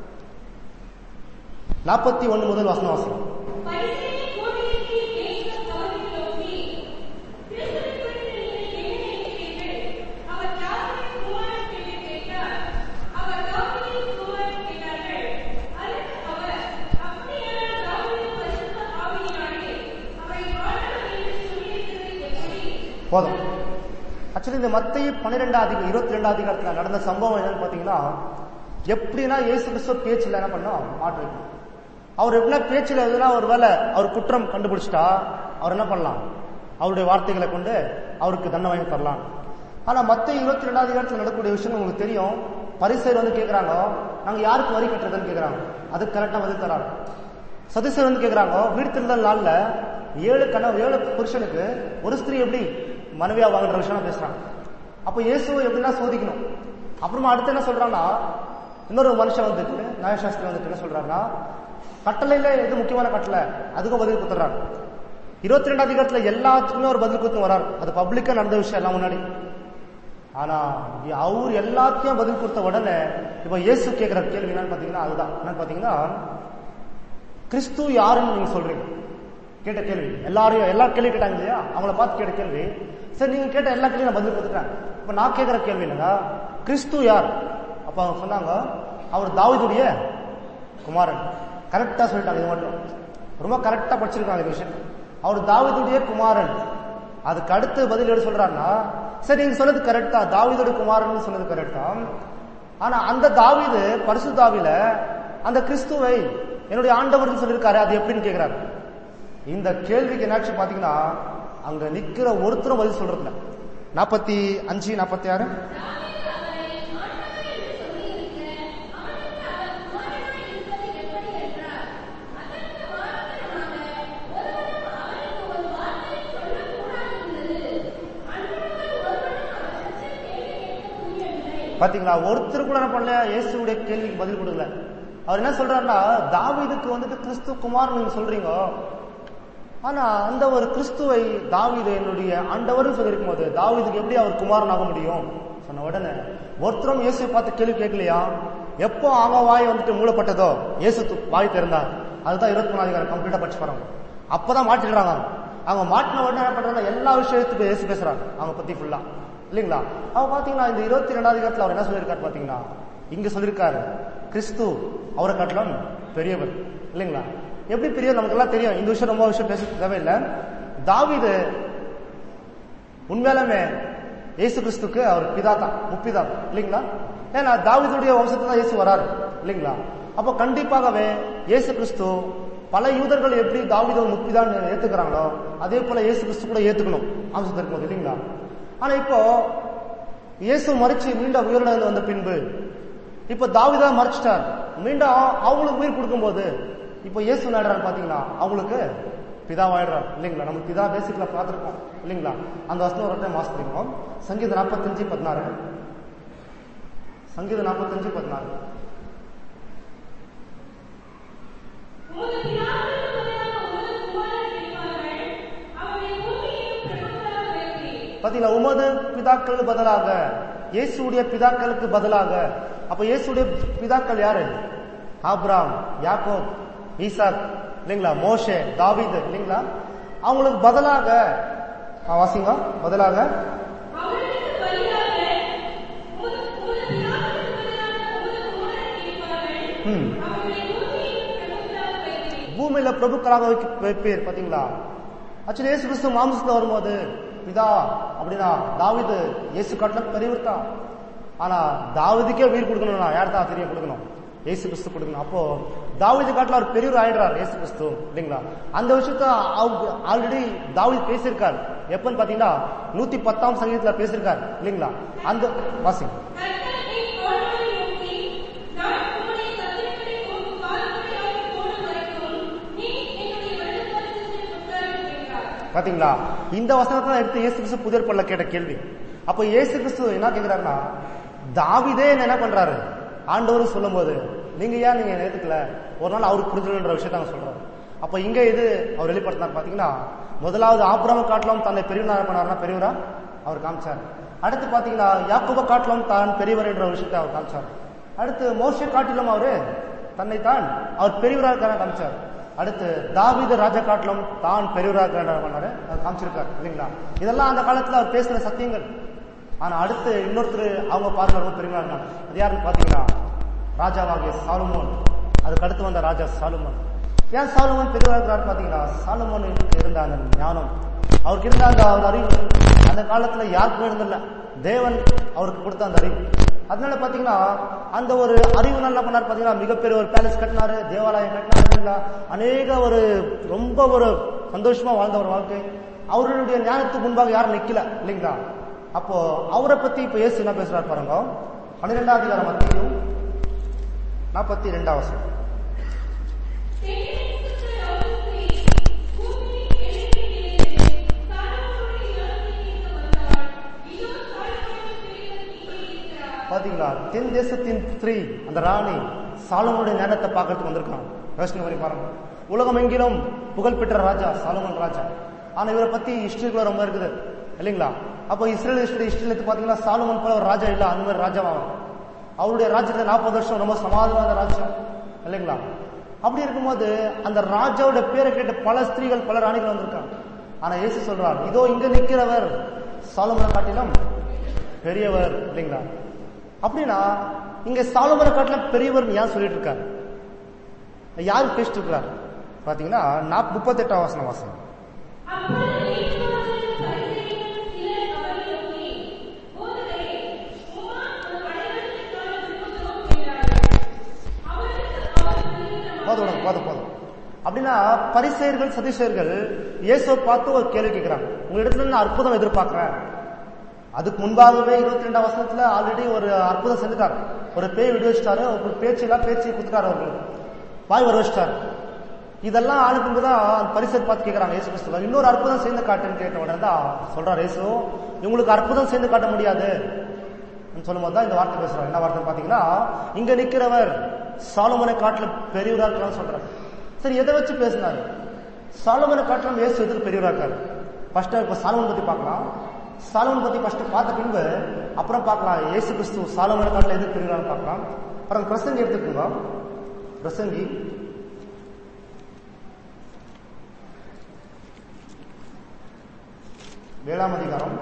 நாற்பத்தி ஒண்ணு முதல் வசனம் வாசனம் பரிசேயர் கோடியிற்கு இயேசு அவர்களை நோக்கி, கிறிஸ்துவின் குறித்து நீங்கள் என்ன நினைக்கிறீர்கள்? அவர் தாவீதின் குமாரன் என்று கேட்டார். அவர் தாவீதின் குமாரன் என்றார்கள். அதற்கு அவர், அப்படியானால் தாவீதின் பரிசுத்த ஆவியினாலே அவரை ஆண்டவர் என்று சொல்லியிருக்கிறது எப்படி? போதும் ஆக்சுவலி இந்த மத்திய பன்னிரெண்டாம் அதிகாரம் இருபத்தி ரெண்டாம் அதிகாரத்தில் நடந்த சம்பவம் என்னன்னு பாத்தீங்கன்னா எப்படின்னா இயேசு கிறிஸ்துவ பேச்சுல என்ன பண்ணோம் மாற்று அவர் எப்படின்னா பேச்சுல எதுனா ஒரு வேலை அவர் குற்றம் கண்டுபிடிச்சிட்டா அவர் என்ன பண்ணலாம் அவருடைய வார்த்தைகளை கொண்டு அவருக்கு தண்டனை வாங்கி தரலாம் ஆனா மத்த இருபத்தி ரெண்டாம் அதிகாரத்தில் நடக்கக்கூடிய விஷயம் உங்களுக்கு தெரியும் பரிசையர் வந்து கேக்குறாங்க நாங்க யாருக்கு வரி கட்டுறதுன்னு கேக்குறாங்க அதுக்கு கரெக்டா பதில் தராங்க சதுசர் வந்து கேக்குறாங்க வீடு திருந்தல் நாள்ல ஏழு கணவன் ஏழு புருஷனுக்கு ஒரு ஸ்திரீ எப்படி மனைவியா வாங்குற விஷயம் பேசுறாங்க அப்ப இயேசுவை எப்படின்னா சோதிக்கணும் அப்புறமா அடுத்து என்ன சொல்றாங்கன்னா இன்னொரு மனுஷன் வந்துட்டு நியாயசாஸ்திரி வந்துட்டு என்ன சொல்றாருன்னா கட்டளையில எது முக்கியமான கட்டளை அதுக்கும் பதில் கொடுத்துறாரு இருபத்தி ரெண்டாம் அதிகாரத்துல எல்லாத்துக்குமே ஒரு பதில் கொடுத்து வராரு அது பப்ளிக்கா நடந்த விஷயம் எல்லாம் முன்னாடி ஆனா அவர் எல்லாத்தையும் பதில் கொடுத்த உடனே இப்ப இயேசு கேட்கிற கேள்வி என்னன்னு பாத்தீங்கன்னா அதுதான் என்னன்னு பாத்தீங்கன்னா கிறிஸ்து யாருன்னு நீங்க சொல்றீங்க கேட்ட கேள்வி எல்லாரையும் எல்லா கேள்வி கேட்டாங்க இல்லையா அவங்கள பார்த்து கேட்ட கேள்வி சரி நீங்க கேட்ட எல்லா கேள்வியும் நான் பதில் கொடுத்துட்டேன் இப்ப நான் கேட்கிற கேள்வி என்னன்னா கிறிஸ்து யார் அப்ப அவங்க சொன்னாங்க அவர் தாவீதுடைய குமாரன் கரெக்டா சொல்லிட்டாங்க இது மட்டும் ரொம்ப கரெக்டா படிச்சிருக்காங்க இந்த விஷயம் அவர் தாவீதுடைய குமாரன் அதுக்கு அடுத்து பதில் எப்படி சொல்றாருன்னா சரி நீங்க சொன்னது கரெக்டா தாவீதுடைய குமாரன் சொன்னது கரெக்டா ஆனா அந்த தாவீது பரிசு தாவில அந்த கிறிஸ்துவை என்னுடைய ஆண்டவர்னு சொல்லியிருக்காரு அது எப்படின்னு கேட்கிறாரு இந்த கேள்விக்கு என்னாச்சு பாத்தீங்கன்னா அங்க நிக்கிற ஒருத்தரும் பதில் சொல்றதில்ல நாற்பத்தி அஞ்சு நாற்பத்தி ஆறு பாத்தீங்களா ஒருத்தர் கூட என்ன பண்ணல இயேசுடைய கேள்விக்கு பதில் கொடுக்கல அவர் என்ன சொல்றாருன்னா தாவீதுக்கு வந்துட்டு கிறிஸ்து குமார் நீங்க சொல்றீங்க ஆனா அந்த ஒரு கிறிஸ்துவை தாவீது என்னுடைய ஆண்டவர் சொல்லியிருக்கும் போது தாவீதுக்கு எப்படி அவர் குமாரன் ஆக முடியும் சொன்ன உடனே ஒருத்தரும் இயேசுவை பார்த்து கேள்வி கேட்கலையா எப்போ அவங்க வாய் வந்துட்டு மூடப்பட்டதோ இயேசு து- வாய் திறந்தார் அதுதான் இருபத்தி மூணாவது அதிகாரம் கம்ப்ளீட்டா படிச்சு பாருங்க அப்பதான் மாட்டிடுறாங்க அவங்க மாட்டின உடனே என்ன பண்றாங்க எல்லா விஷயத்துக்கு இயேசு பேசுறாங்க அவங்க பத்தி ஃபுல்லா இல்லைங்களா அவ பாத்தீங்கன்னா இந்த இருபத்தி ரெண்டாவது அதிகாரத்துல அவர் என்ன சொல்லியிருக்காரு பாத்தீங்கன்னா இங்க சொல்லியிருக்காரு கிறிஸ்து அவரை காட்டிலும் பெரியவர் இல்லைங்களா எப்படி பெரியவர் நமக்கு எல்லாம் தெரியும் இந்த விஷயம் ரொம்ப விஷயம் பேச தேவையில்லை தாவீது உண்மையிலுமே இயேசு கிறிஸ்துக்கு அவர் பிதா தான் முப்பிதா இல்லைங்களா ஏன்னா தாவீதுடைய வம்சத்துல தான் இயேசு வராரு இல்லைங்களா அப்போ கண்டிப்பாகவே இயேசு கிறிஸ்து பல யூதர்கள் எப்படி தாவீதை முப்பிதான்னு ஏத்துக்கிறாங்களோ அதே போல இயேசு கிறிஸ்து கூட ஏத்துக்கணும் வம்சத்தில் இருக்கும்போது இல்லைங்களா ஆனா இப்போ இயேசு மறிச்சு மீண்டும் உயிரிழந்து வந்த பின்பு இப்ப தாவிதா மறைச்சிட்டார் மீண்டும் அவங்களுக்கு உயிர் கொடுக்கும்போது இப்போ இயேசு நாடுறாரு பாத்தீங்களா அவங்களுக்கு பிதாவாயிடுறார் இல்லைங்களா நம்ம பிதா பேசிக்கல பார்த்திருக்கோம் இல்லைங்களா அந்த வசனம் ஒரு டைம் வாசிக்கிறோம் சங்கீதம் நாற்பத்தஞ்சு பதினாறு சங்கீதம் நாற்பத்தஞ்சு பதினாறு உமது பிதாக்களுக்கு பதிலாக உமது குமாரனை வைப்பார்கள். அவரை பூமியிலும் பிரபுக்களாக வைத்தீர். பாத்தீங்களா உமது பிதாக்களுக்கு பதிலாக இயேசுடைய பிதாக்களுக்கு பதிலாக அப்ப இயேசுடைய பிதாக்கள் யாரு ஆபிராம் யாக்கோப் ஈசாக் இல்லைங்களா மோஷே தாவீது இல்லைங்களா அவங்களுக்கு பதிலாக ஆ, வாசிங்க பதிலாக அவர்களுக்கு பதிலாக உமது உமது பிதாக்களுக்கு பதிலாக உமது குமாரனை வைப்பார்கள். ம், அவரை பூமியிலும் பிரபுக்களாக வைத்தீர். பூமியில பிரபுக்களாக வைக்க- வைப்பீர் பாத்தீங்களா ஆக்சுவலி இயேசு கிறிஸ்து மாம்சத்துல வரும்போது பிதா அப்படின்னா தாவீது இயேசு காட்டில பெரியவர் தான் ஆனா தாவீதுக்கே உயிர் கொடுக்கணும்னா யார் தான் தெரிய கொடுக்கணும் இயேசு கிறிஸ்து கொடுக்கணும் அப்போ தாவீது காட்டில அவர் பெரியவர் ஆயிடுறார் இயேசு கிறிஸ்து இல்லைங்களா அந்த விஷயத்த ஆல்ரெடி தாவீது பேசியிருக்கார் எப்பன்னு பாத்தீங்கன்னா நூத்தி பத்தாம் சங்கீதத்துல பேசியிருக்கார் இல்லைங்களா அந்த வாசி கர்த்தர் என் வாழ்வை நோக்கி, நான் உம்முடைய சத்துருக்களை உமக்கு கால்களையாகப் போடும் வரைக்கும் நீ என்னுடைய வலதுபரிசத்தில் உட்காரும் என்றார். பாத்தீங்களா இந்த வசனத்தை தான் எடுத்து இயேசு கிறிஸ்து புதிர் பல்ல கேட்ட கேள்வி அப்ப இயேசு கிறிஸ்து என்ன கேக்குறாருன்னா தாவிதே என்ன என்ன பண்றாரு ஆண்டவர் சொல்லும்போது நீங்க ஏன் நீங்க என்னை ஏத்துக்கல ஒரு நாள் அவருக்கு புரிஞ்சுன்ற விஷயத்த அவங்க சொல்றாரு அப்ப இங்க இது அவர் வெளிப்படுத்தினார் பாத்தீங்கன்னா முதலாவது ஆபிரம காட்டிலும் தன்னை பெரியவனா பண்ணாருன்னா பெரியவரா அவர் காமிச்சார் அடுத்து பாத்தீங்கன்னா யாக்கோப காட்டிலும் தான் பெரியவர் என்ற ஒரு விஷயத்தை அவர் காமிச்சார் அடுத்து மோசே காட்டிலும் அவரு தன்னைத்தான் அவர் பெரியவராக இருக்காரா காமிச்சார் அடுத்து தாவீது ராஜா காட்டிலும் தான் பெரியவராக இருக்கிறார் பண்ணாரு அது காமிச்சிருக்காரு இல்லைங்களா இதெல்லாம் அந்த காலத்துல அவர் பேசின சத்தியங்கள் ஆனா அடுத்து இன்னொருத்தர் அவங்க பார்க்க ரொம்ப பெரியவரா இருக்காங்க அது யாருன்னு பாத்தீங்கன்னா ராஜாவாகிய சாலுமோன் அதுக்கு அடுத்து வந்த ராஜா சாலுமோன் ஏன் சாலுமோன் பெரியவரா இருக்கிறார் பாத்தீங்கன்னா சாலுமோனுக்கு இருந்த அந்த ஞானம் அவருக்கு இருந்த அந்த ஒரு அறிவு அந்த காலத்துல யாருக்குமே இருந்தில்ல தேவன் அவருக்கு கொடுத்த அந்த அறிவு அதனால பாத்தீங்கன்னா அந்த ஒரு அறிவு என்ன பண்ணாரு பாத்தீங்கன்னா மிகப்பெரிய ஒரு பேலஸ் கட்டினாரு தேவாலயம் கட்டினாரு இல்லைங்களா அநேக ஒரு ரொம்ப ஒரு சந்தோஷமா வாழ்ந்த ஒரு வாழ்க்கை அவர்களுடைய ஞானத்துக்கு முன்பாக யாரும் நிக்கல இல்லைங்களா அப்போ அவரை பத்தி இப்ப இயேசு என்ன பேசுறாரு பாருங்க பன்னிரெண்டாம் அதிகாரம் மத்தியும் நாற்பத்தி ரெண்டாம் வருஷம் தென்னிந்திய ராஜ்யத்தை பூமியின் எல்லைகளிலிருந்து சாலமோனுடைய ஞானத்தை கேட்க வந்தாள். இதோ சாலமோனின் பெரியவர் இங்கே இருக்கிறார். பாத்தீங்களா தென் தேசத்தின் ஸ்திரீ அந்த ராணி சாலமோனுடைய ஞானத்தை பார்க்கறதுக்கு வந்திருக்காங்க யோசனை பண்ணி பாருங்க உலகம் எங்கிலும் புகழ்பெற்ற ராஜா சாலமன் ராஜா ஆனா இவரை பத்தி ஹிஸ்டரிக்குள்ள ரொம்ப இருக்குது இல்லைங்களா அப்போ இஸ்ரேல் ஹிஸ்டரி ஹிஸ்டரியில் எடுத்து பாத்தீங்கன்னா சாலமன் போல ஒரு ராஜா இல்ல அந்த மாதிரி ராஜாவா அவர். அவருடைய ராஜ்யத்துல நாற்பது வருஷம் ரொம்ப சமாதான ராஜ்யம் இல்லைங்களா அப்படி இருக்கும்போது அந்த ராஜாவோட பேரை கேட்ட பல ஸ்திரீகள் பல ராணிகள் வந்திருக்காங்க ஆனா இயேசு சொல்றார் இதோ இங்க நிக்கிறவர் சாலமனை காட்டிலும் பெரியவர் இல்லைங்களா அப்படின்னா இங்க சாலமனை காட்டிலும் பெரியவர் ஏன் சொல்லிட்டு இருக்காரு யார் பேசிட்டு இருக்கிறார் பாத்தீங்கன்னா நாப் முப்பத்தெட்டாம் வாசன வாசனம் அப்பொழுது நீதிமான்களும் பரிசேயர்களும் சிலர் அவரை நோக்கி, போதகரே, உம்மால் ஒரு அடையாளத்திற்கான விருப்பம் என்றார்கள். அவருக்கு அவர் சொல்லுகிற போதும் போதும் போதும் அப்படின்னா பரிசெயர்கள் சதிசெயர்கள் இயேசுவை பார்த்து ஒரு கேள்வி கேட்கிறாங்க உங்களிடத்துல நான் அற்புதம் எதிர்பார்க்கிறேன் அதுக்கு முன்பாகவே இருபத்தி ரெண்டாம் வருஷத்துல ஆல்ரெடி ஒரு அற்புதம் செஞ்சுட்டாரு ஒரு பேய் விடு வச்சுட்டாரு ஒரு பேச்சு எல்லாம் பேச்சு கொடுத்துட்டாரு அவர்களுக்கு வாய் வர வச்சுட்டாரு இதெல்லாம் ஆளுக்கு தான் பரிசர் பார்த்து கேட்கறாங்க இயேசு கிறிஸ்துவ இன்னொரு அற்புதம் செய்து காட்டுன்னு கேட்ட உடனே தான் சொல்றாரு இயேசு இவங்களுக்கு அற்புதம் செய்து காட்ட முடியாது சொல்லும் போது தான் இந்த வார்த்தை பேசுறாரு என்ன வார்த்தை பாத்தீங்கன்னா இங்க நிக்கிறவர் சாலமனை காட்டுல பெரியவரா இருக்கலாம்னு சொல்றாரு சரி எதை வச்சு பேசினாரு சாலமனை காட்டிலும் இயேசு எதுக்கு பெரியவரா இருக்காரு ஃபர்ஸ்ட் இப்ப சாலமன் பத்தி பார்க்கலாம் சாலமன் பத்தி ஃபர்ஸ்ட் பார்த்த பின்பு அப்புறம் பார்க்கலாம் இயேசு கிறிஸ்து சாலமனை காட்டில எதுக்கு பெரியவரான்னு பார்க்கலாம் அப்புறம் பிரசங்கி எடுத்துக்கோங்க பிரசங்கி ஏழாம் அதிகாரம்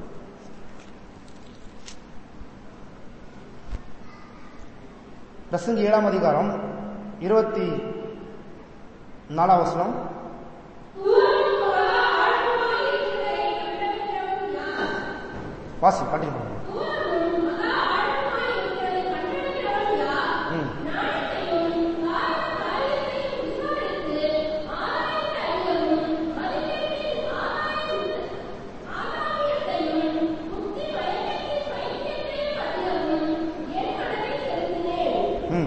பிரசங்கி ஏழாம் அதிகாரம் இருபத்தி நாலாம் வசனம் வாசி கண்டினியூ பண்ணுங்க ம் ம்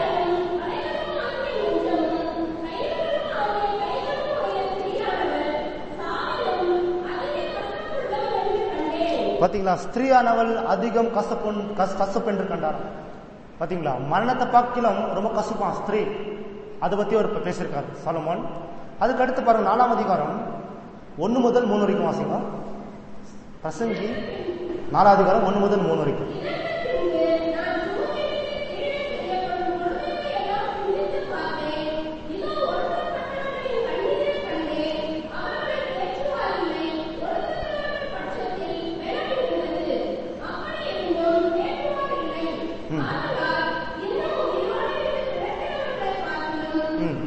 பாத்தீங்களா ஸ்திரீயானவள் அதிகம் கசப்பு கசப்பென்று கண்டாராம் பாத்தீங்களா மரணத்தை பார்க்கலாம் ரொம்ப கசப்பான் ஸ்திரீ அதை பத்தி அவர் இப்ப பேசியிருக்காரு சாலமோன் அதுக்கு அடுத்து பாருங்க நாலாம் அதிகாரம் ஒன்னு முதல் மூணு வரைக்கும் வாசிங்க பிரசங்கி நாலாம் அதிகாரம் ஒன்னு முதல் மூணு வரைக்கும் ம் ம்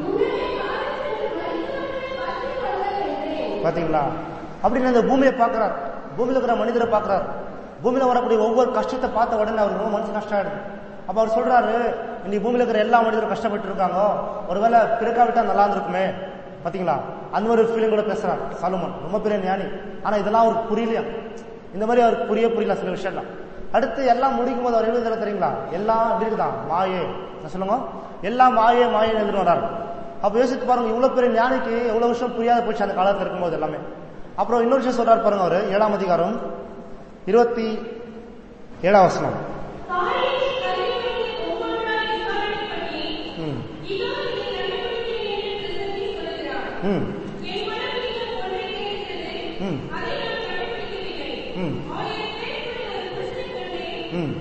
பாத்தீங்களா அப்படின்னு அந்த பூமியை பார்க்கிறார் பூமியில இருக்கிற மனிதரை பார்க்கிறார் பூமியில வரக்கூடிய ஒவ்வொரு கஷ்டத்தை பார்த்த உடனே அவருக்கு ரொம்ப மனசு கஷ்டம் ஆயிடுது அப்ப அவர் சொல்றாரு இன்னைக்கு பூமியில இருக்கிற எல்லா மனிதரும் கஷ்டப்பட்டு இருக்காங்க ஒருவேளை பிறக்காவிட்டா நல்லா இருந்திருக்குமே பாத்தீங்களா அந்த ஒரு ஃபீலிங் கூட பேசுறாரு சாலுமன் ரொம்ப பெரிய ஞானி ஆனா இதெல்லாம் அவருக்கு புரியலையா இந்த மாதிரி அவருக்கு புரிய புரியல சில விஷயம்லாம் அடுத்து எல்லாம் முடிக்கும் போது அவர் எழுதுற தெரியுங்களா எல்லாம் எப்படி இருக்குதான் மாயே என்ன சொல்லுங்க எல்லாம் மாயே மாயே எழுதுன்னு வராரு அப்ப யோசித்து பாருங்க இவ்வளவு பெரிய ஞானிக்கு எவ்வளவு விஷயம் புரியாத போச்சு அந்த காலத்துல இருக்கும்போது எல்லாமே அப்புறம் இன்னொரு விஷயம் சொல்றாரு பாருங்க அவரு ஏழாம் அதிகாரம் இருபத்தி ஏழாம் வசனம் ம் ம் ம் ம் ம்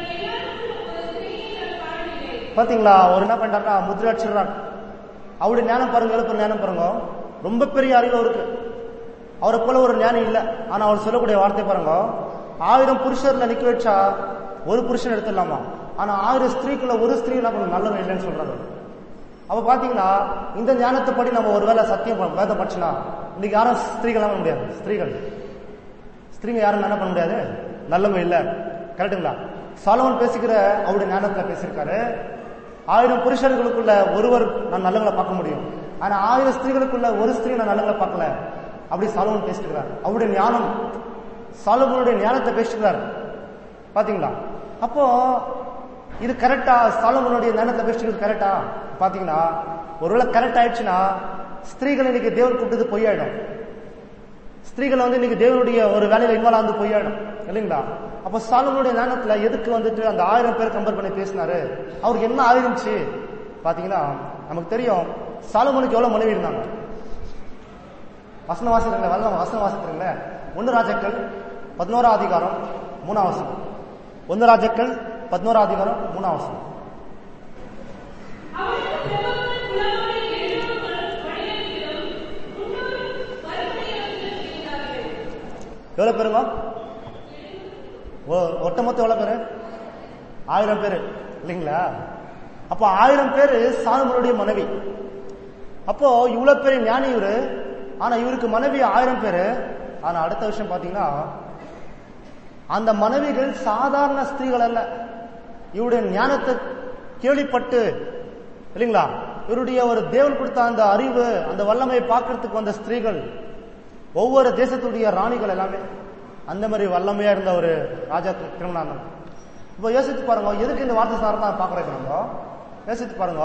பாத்தீங்களா அவர் என்ன பண்றாருன்னா முத்திரை அடிச்சிடுறாரு அவருடைய ஞானம் பாருங்க எழுப்புற ஞானம் பாருங்க ரொம்ப பெரிய அறிவு அவருக்கு அவரை போல ஒரு ஞானம் இல்ல ஆனா அவர் சொல்லக்கூடிய வார்த்தை பாருங்க ஆயிரம் புருஷர்ல நிக்க வச்சா ஒரு புருஷன் எடுத்துடலாமா ஆனா ஆயிரம் ஸ்திரீக்குள்ள ஒரு ஸ்திரீ என்ன பண்ண நல்லவன் இல்லைன்னு சொல்றாரு அப்ப பாத்தீங்கன்னா இந்த ஞானத்தை படி நம்ம ஒருவேளை சத்தியம் ப- வேதம் படிச்சுனா இன்னைக்கு யாரும் ஸ்திரீகள் பண்ண முடியாது ஸ்திரீகள் ஸ்திரீங்க யாரும் என்ன பண்ண முடியாது நல்லவங்க இல்ல கரெக்டுங்களா சாலமன் பேசிக்கிற அவருடைய ஞானத்துல பேசியிருக்காரு ஆயிரம் புருஷர்களுக்குள்ள ஒருவர் நான் நல்லவங்களை பார்க்க முடியும் ஆனா ஆயிரம் ஸ்திரீகளுக்குள்ள ஒரு ஸ்திரீ நான் நல்லவங்களை பார்க்கல அப்படி சாலமன் பேசிக்கிறார் அவருடைய ஞானம் சாலமனுடைய ஞானத்தை பேசிக்கிறார் பாத்தீங்களா அப்போ இது கரெக்டா சாலமனுடைய ஞானத்தை பேசிக்கிறது கரெக்டா பாத்தீங்கன்னா ஒருவேளை கரெக்ட் ஆயிடுச்சுன்னா ஸ்திரீகள் இன்னைக்கு தேவன் கூப்பிட்டது பொய்யாயிடும் ஸ்திரீகள் வந்து இன்னைக்கு தேவனுடைய ஒரு வேலையில இன்வால்வ் ஆந்து போயிடும் இல்லைங்களா அப்ப சாலமனுடைய ஞானத்துல எதுக்கு வந்துட்டு அந்த ஆயிரம் பேர் கம்பேர் பண்ணி பேசினாரு அவருக்கு என்ன ஆயிருந்துச்சு பாத்தீங்கன்னா நமக்கு தெரியும் சாலமனுக்கு எவ்வளவு மனைவி இருந்தாங்க வசன வாசிக்கிறீங்களா வல்ல வசன வாசிக்கிறீங்களே ஒன்னு ராஜாக்கள் பதினோரா அதிகாரம் மூணாம் வசனம் ஒன்னு ராஜாக்கள் பதினோரா அதிகாரம் மூணாம் வசனம் எவ்வளவு பேருங்க ஒ- ஒட்டுமொத்தம் எவ்வளவு பேரு ஆயிரம் பேரு இல்லைங்களா அப்போ ஆயிரம் பேரு சாலமனுடைய மனைவி அப்போ இவ்வளவு பெரிய ஞானி இவரு ஆனா இவருக்கு மனைவி ஆயிரம் பேரு ஆனா அடுத்த விஷயம் பாத்தீங்கன்னா அந்த மனைவிகள் சாதாரண ஸ்திரீகள் அல்ல இவருடைய ஞானத்தை கேள்விப்பட்டு இல்லைங்களா இவருடைய ஒரு தேவன் கொடுத்த அந்த அறிவு அந்த வல்லமையை பார்க்கறதுக்கு வந்த ஸ்திரீகள் ஒவ்வொரு தேசத்துடைய ராணிகள் எல்லாமே அந்த மாதிரி வல்லமையா இருந்த ஒரு ராஜா திருமணம் இப்போ யோசித்து பாருங்க எதுக்கு இந்த வார்த்தை சார் தான் பார்க்குறேன் நம்ம யோசித்து பாருங்க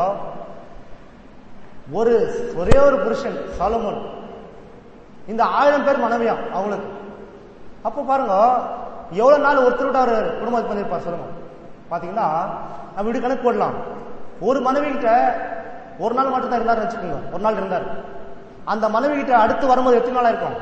ஒரு ஒரே ஒரு புருஷன் சாலமோன் இந்த ஆயிரம் பேர் மனைவியாம் அவங்களுக்கு அப்போ பாருங்க எவ்வளவு நாள் ஒருத்தர் அவர் குடும்பம் பண்ணிருப்பார் சொல்லுங்க பாத்தீங்கன்னா நம்ம இப்படி கணக்கு போடலாம் ஒரு மனைவி கிட்ட ஒரு நாள் மட்டும் தான் இருந்தாருன்னு வச்சுக்கோங்க ஒரு நாள் இருந்தார் அந்த மனைவி கிட்ட அடுத்து வரும்போது எத்தனை நாளா இருக்கும்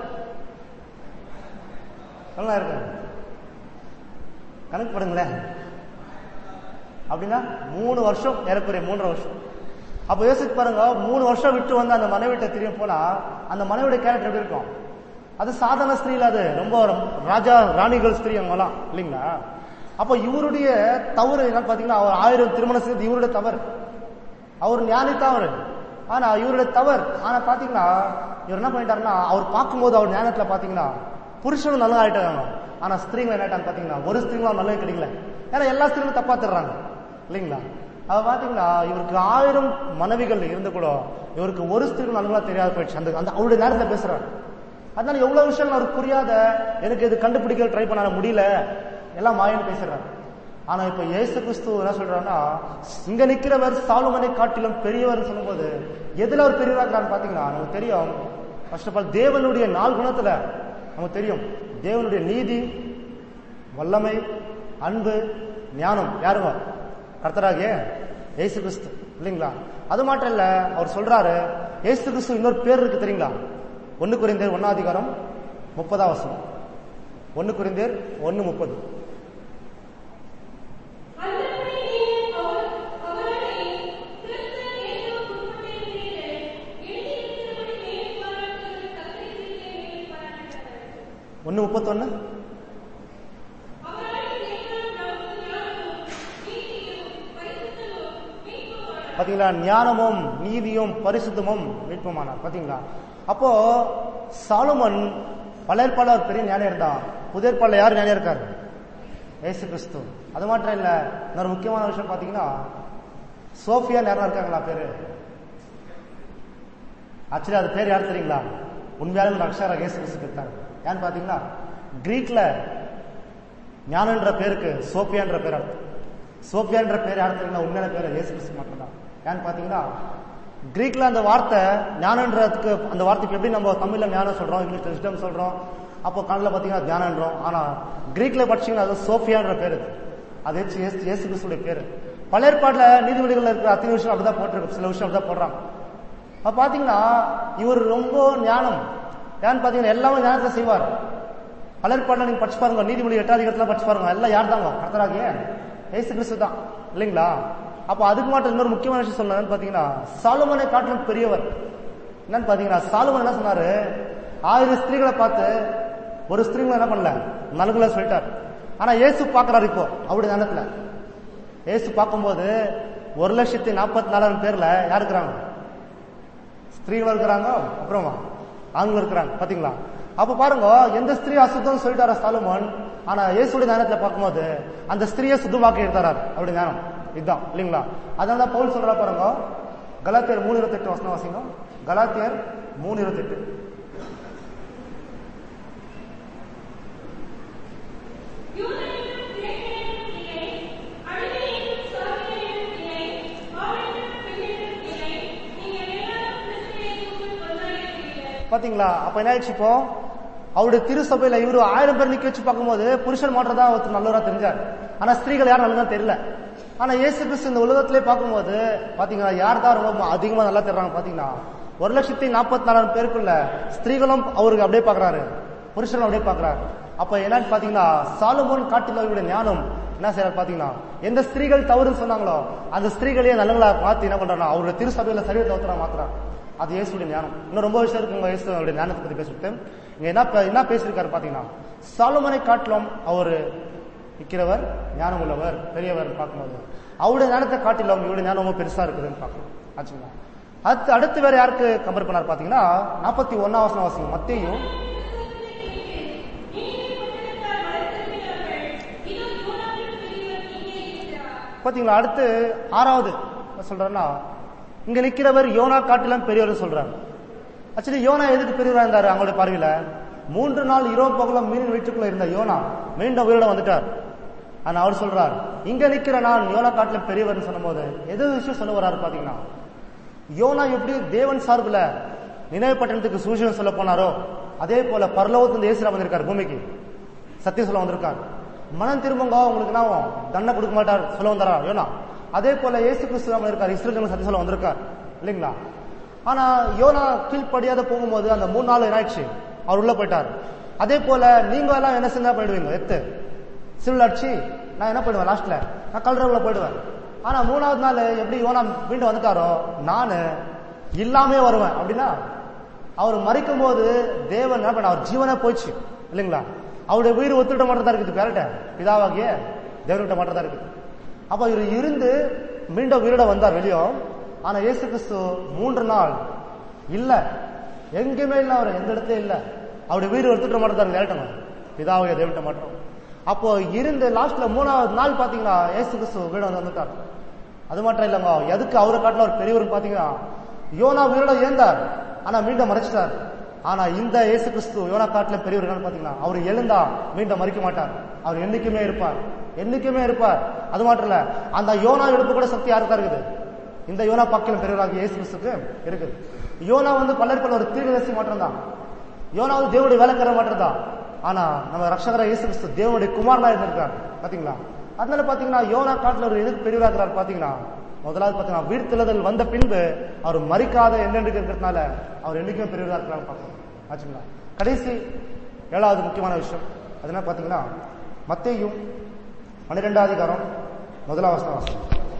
எவ்வளவு நாள் இருக்கும் கணக்கு போடுங்களேன் அப்படின்னா மூணு வருஷம் ஏறக்குறைய மூன்றரை வருஷம் அப்ப யோசிச்சு பாருங்க மூணு வருஷம் விட்டு வந்து அந்த மனைவிட்ட திரும்பி போனா அந்த மனைவியோட கேரக்டர் எப்படி இருக்கும் அது சாதாரண ஸ்திரீல அது ரொம்ப ராஜா ராணிகள் ஸ்திரீ அவங்கலாம் இல்லைங்களா அப்ப இவருடைய தவறு என்னன்னு பாத்தீங்கன்னா அவர் ஆயிரம் திருமணம் செய்து இவருடைய தவறு அவர் ஞானித்தான் அவரு ஆனா இவருடைய தவறு ஆனா பாத்தீங்கன்னா இவர் என்ன பண்ணிட்டாருன்னா அவர் பார்க்கும்போது அவர் ஞானத்துல பாத்தீங்கன்னா புருஷனும் நல்லா ஆயிட்டாங்க ஆனா ஸ்திரீங்க என்ன ஆயிட்டாங்க பாத்தீங்கன்னா ஒரு ஸ்திரீங்களும் நல்லா கிடைக்கல ஏன்னா எல்லா ஸ்திரீங்களும் தப்பா தர்றாங்க இல்லைங்களா அவ பாத்தீங்கன்னா இவருக்கு ஆயிரம் மனைவிகள் இருந்து கூட இவருக்கு ஒரு ஸ்திரீகள் நல்லா தெரியாத போயிடுச்சு அந்த அந்த அவருடைய நேரத்துல பேசுறாரு அதனால எவ்வளவு விஷயம் அவருக்கு புரியாத எனக்கு இது கண்டுபிடிக்க ட்ரை பண்ண முடியல எல்லாம் மாயன்னு பேசுறாரு ஆனா இப்ப இயேசு கிறிஸ்து என்ன சொல்றாருன்னா இங்க நிக்கிறவர் சாலுமனை காட்டிலும் பெரியவர் சொல்லும்போது எதுல அவர் பெரியவரா இருக்கிறான்னு பாத்தீங்கன்னா நமக்கு தெரியும் ஃபர்ஸ்ட் ஆஃப் ஆல் தேவனுடைய நாள் குணத்துல நமக்கு தெரியும் தேவனுடைய நீதி வல்லமை அன்பு ஞானம் யாருங்க கர்த்தராகிய இயேசு கிறிஸ்து இல்லைங்களா அது மட்டும் இல்ல அவர் சொல்றாரு இயேசு கிறிஸ்து இன்னொரு பேர் இருக்கு தெரியுங்களா ஒன்னு குறிந்தேர் ஒன்னாதிகாரம் முப்பதாம் வசனம் ஒன்னு குறிந்தேர் ஒன்னு முப்பது அந்தபடி நீங்கள் அவர்- அவர்களை கிறிஸ்து இயேசுவுக்கு உட்பட்டிருக்கிறீர்கள். எழுதியிருக்கிறபடி மேல் பாராட்டுகிற சத்தியத்திலே மேல் பாராட்டுகிறவர். ஒன்னு முப்பத்தொன்னு அவரால் தேவன் நமக்கு ஞானமும், நீதியும், பரிசுத்தமும், மீட்புமானார். பாத்தீங்களா ஞானமும் நீதியும் பரிசுத்தமும் மீட்புமானார் பாத்தீங்களா அப்போ சாலுமன் பலர்பாளர் பெரிய ஞானம் இருந்தான் புதியற்பால யார் ஞானம் இருக்காரு ஏசு கிறிஸ்து அது மாத்திரம் இல்ல இன்னொரு முக்கியமான விஷயம் பாத்தீங்கன்னா சோஃபியா நேரம் இருக்காங்களா பேரு ஆக்சுவலி அது பேர் யார் தெரியுங்களா உண்மையாலும் ஒரு அக்ஷரா இயேசு கிறிஸ்து இருக்காங்க ஏன்னு பாத்தீங்கன்னா கிரீக்ல ஞானன்ற பேருக்கு சோஃபியான்ற பேர் அர்த்தம் சோஃபியான்ற பேர் யார் தெரியுங்களா உண்மையான பேர் இயேசு கிறிஸ்து மட்டும்தான் ஏன்னு பாத்தீங்கன்னா கிரீக்ல அந்த வார்த்தை ஞானன்றதுக்கு அந்த வார்த்தைக்கு எப்படி நம்ம தமிழ்ல ஞானம் சொல்றோம் இங்கிலீஷ்ல விஸ்டம் சொல்றோம் அப்போ கண்ணில் பாத்தீங்கன்னா தியானன்றோம் ஆனா கிரீக்ல படிச்சீங்கன்னா அது சோஃபியான்ற பேர் இது. அது இயேசு இயேசு- இயேசு கிறிஸ்துடைய பேரு பல ஏற்பாடுல நீதிபதிகள் இருக்கிற அத்தனை விஷயம் அப்படிதான் போட்டிருக்கு சில விஷயம் அப்படிதான் போடுறாங்க அப்ப பாத்தீங்கன்னா இவர் ரொம்ப ஞானம் ஏன்னு பாத்தீங்கன்னா எல்லாமே ஞானத்தை செய்வார் பலர்பாடுல நீங்க படிச்சு பாருங்க நீதிமொழி எட்டாதிகாரத்துல படிச்சு பாருங்க எல்லாம் யார் தாங்க கர்த்தராகிய ஏசு கிறிஸ்து தான் இல்லைங்களா அப்ப அதுக்கு மட்டும் இன்னொரு முக்கியமான விஷயம் சொல்லணும்னு பாத்தீங்கன்னா சாலுமனை காட்டிலும் பெரியவர் என்னன்னு பாத்தீங்கன்னா சாலுமன் என்ன சொன்னாரு ஆயிரம் ஸ்திரீகளை பார்த்து ஒரு ஸ்திரீகளை என்ன பண்ணல நலுகுல சொல்லிட்டார் ஆனா இயேசு பாக்குறாரு இப்போ அவருடைய ஞானத்துல இயேசு பார்க்கும்போது ஒரு லட்சத்தி நாற்பத்தி நாலாயிரம் பேர்ல யார் இருக்கிறாங்க ஸ்திரீகள் இருக்கிறாங்க அப்புறமா ஆண்கள் இருக்கிறாங்க பாத்தீங்களா அப்ப பாருங்க எந்த ஸ்திரீ அசுத்தம் சொல்லிட்டாரா சாலுமன் ஆனா இயேசுடைய ஞானத்துல பார்க்கும்போது அந்த ஸ்திரீயை சுத்தமாக்கி எடுத்தாரு அவருடைய ஞானம் இதுதான் இல்லைங்களா அதனால தான் பவுல் சொல்றா பாருங்க கலாத்தியர் மூணு இருபத்தெட்டு வசனம் வாசிங்க கலாத்தியர் மூணு இருபத்தெட்டு யூதனிலும் கிரேக்கனிலும் இல்லை, அடிமையிலும் சகோதரனிலும் இல்லை, ஆணிலும் பெண்ணிலும் இல்லை, நீங்கள் எல்லாரும் கிறிஸ்து இயேசுவுக்குள் ஒன்றாயிருக்கிறீர்கள். பாத்தீங்களா அப்ப என்ன ஆயிடுச்சு இப்போ அவருடைய திருசபையில இவரு ஆயிரம் பேர் நிக்க வச்சு பார்க்கும்போது புருஷன் மாற்றம் தான் ஒருத்தர் நல்லவரா தெரிஞ்சார் ஆனா ஸ்திரீகள் யாரும் நல்லதா தெரியல ஆனா இயேசு கிறிஸ்து இந்த உலகத்திலே பார்க்கும்போது பாத்தீங்களா யார் தான் ரொம்ப அதிகமா நல்லா தெரிறாங்க பாத்தீங்கன்னா ஒரு லட்சத்தி நாற்பத்தி நாலாயிரம் பேருக்குள்ள ஸ்திரீகளும் அவருக்கு அப்படியே பாக்குறாரு புருஷனும் அப்படியே பாக்குறாரு அப்ப என்னன்னு பாத்தீங்கன்னா சாலுமோன் காட்டில இவருடைய ஞானம் என்ன செய்யறாரு பாத்தீங்கன்னா எந்த ஸ்திரீகள் தவறுன்னு சொன்னாங்களோ அந்த ஸ்திரீகளையே நல்லங்களா மாத்தி என்ன பண்றாங்க அவருடைய திருசபையில சரீரத்தை ஒருத்தரா மாத்துறாங்க அது இயேசுடைய ஞானம் இன்னும் ரொம்ப விஷயம் இருக்குங்க இயேசுடைய ஞானத்தை பத்தி பேசிட்டு இங்க என்ன பே- என்ன பேசியிருக்காரு பாத்தீங்கன்னா சாலமனை காட்டிலும் அவர் நிற்கிறவர் ஞானம் உள்ளவர் பெரியவர் பார்க்கும்போது அவருடைய ஞானத்தை காட்டிலும் இவருடைய ஞானம் ரொம்ப பெருசா இருக்குதுன்னு பார்க்கணும் ஆச்சுங்களா அடுத்து அடுத்து வேற யாருக்கு கம்பேர் பண்ணார் பாத்தீங்கன்னா நாற்பத்தி ஒன்னாம் வசனம் வாசிங்க மத்தேயும் பாத்தீங்களா அடுத்து ஆறாவது என்ன சொல்றேன்னா இங்க நிக்கிறவர் யோனா காட்டிலும் பெரியவர் சொல்றாரு ஆக்சுவலி யோனா எதுக்கு பெரியவரா இருந்தாரு அவங்களுடைய பார்வையில மூன்று நாள் இரவு பகலும் மீன் வயிற்றுக்குள்ள இருந்த யோனா மீண்டும் உயிரோட வந்துட்டார் ஆனா அவர் சொல்றார் இங்க நிக்கிற நான் யோனா காட்டுல பெரியவர்னு சொல்லும்போது எது விஷயம் சொல்ல வராரு பாத்தீங்கன்னா யோனா எப்படி தேவன் சார்புல நினைவு பட்டணத்துக்கு சூழ்ச்சியம் சொல்ல போனாரோ அதே போல பரலோகத்துல இயேசுரா வந்திருக்கார் பூமிக்கு சத்தியம் சொல்ல வந்திருக்கார் மனம் திரும்புங்க உங்களுக்கு நான் தண்டனை கொடுக்க மாட்டார் சொல்ல வந்தாரா யோனா அதே போல இயேசு கிறிஸ்து வந்திருக்கார் இஸ்ரேல் சத்தியம் சொல்ல வந்திருக்கார் இல்லைங்களா ஆனா யோனா கீழ்ப்படியாத போகும்போது அந்த மூணு நாள் என்னாயிடுச்சு அவர் உள்ள போயிட்டார் அதே போல நீங்க எல்லாம் என்ன செஞ்சா போயிடுவீங்க எத்து சிவில் அடிச்சு நான் என்ன பண்ணுவேன் லாஸ்ட்ல நான் கல்றவுல போயிடுவேன் ஆனா மூணாவது நாள் எப்படி யோனா மீண்டும் வந்துட்டாரோ நானு இல்லாமே வருவேன் அப்படின்னா அவர் மறிக்கும் போது தேவன் என்ன பண்ண அவர் ஜீவனே போயிடுச்சு இல்லைங்களா அவருடைய உயிர் ஒத்துட்ட மட்டும் தான் இருக்குது பேரட்ட பிதாவாகிய தேவன்கிட்ட மட்டும் தான் இருக்குது அப்ப இவர் இருந்து மீண்டும் உயிரோட வந்தார் வெளியோ ஆனா இயேசு கிறிஸ்து மூன்று நாள் இல்ல எங்கேயுமே இல்ல அவர் எந்த இடத்துலயும் இல்ல அவருடைய உயிர் ஒத்துட்ட மட்டும் தான் லேட்டணும் பிதாவாகிய தேவன்கிட்ட மட்டும் அப்போ இருந்து லாஸ்ட்ல மூணாவது நாள் பாத்தீங்கன்னா இயேசு கிறிஸ்து வீடு வந்து வந்துட்டார் அது மட்டும் இல்லைங்க எதுக்கு அவரை காட்டில ஒரு பெரியவர் பாத்தீங்கன்னா யோனா உயிரோட ஏந்தார் ஆனா மீண்டும் மறைச்சிட்டார் ஆனா இந்த இயேசு கிறிஸ்து யோனா காட்டுல பெரியவர் என்னன்னு பாத்தீங்கன்னா அவர் எழுந்தா மீண்டும் மறிக்க மாட்டார் அவர் என்னைக்குமே இருப்பார் என்னைக்குமே இருப்பார் அது மட்டும் இல்ல அந்த யோனா எடுப்பு கூட சக்தி யாருக்கா இருக்குது இந்த யோனா பாக்கிலும் பெரியவராக இயேசு கிறிஸ்துக்கு இருக்குது யோனா வந்து பலருக்குள்ள ஒரு தீர்க்கதரிசி மட்டும் தான் யோனா வந்து தேவனுடைய வேலைக்கார மட்டும் தான் ஆனா நம்ம ரட்சகர இயேசு கிறிஸ்து தேவனுடைய குமாரனா இருந்திருக்கார் பாத்தீங்களா அதனால பாத்தீங்கன்னா யோனா காட்டுல ஒரு எதுக்கு பெரியவராகிறார் பாத்தீங்கன்னா முதலாவது பாத்தீங்கன்னா வீழ்த்துலதல் வந்த பின்பு அவர் மறிக்காத என்னென்று இருக்கிறதுனால அவர் என்னைக்குமே பெரியவரா இருக்கிறார் பார்க்கணும் ஆச்சுங்களா கடைசி ஏழாவது முக்கியமான விஷயம் அது என்ன பாத்தீங்கன்னா மத்தேயும் பன்னிரெண்டாவது அதிகாரம் முதலாவது வசனம்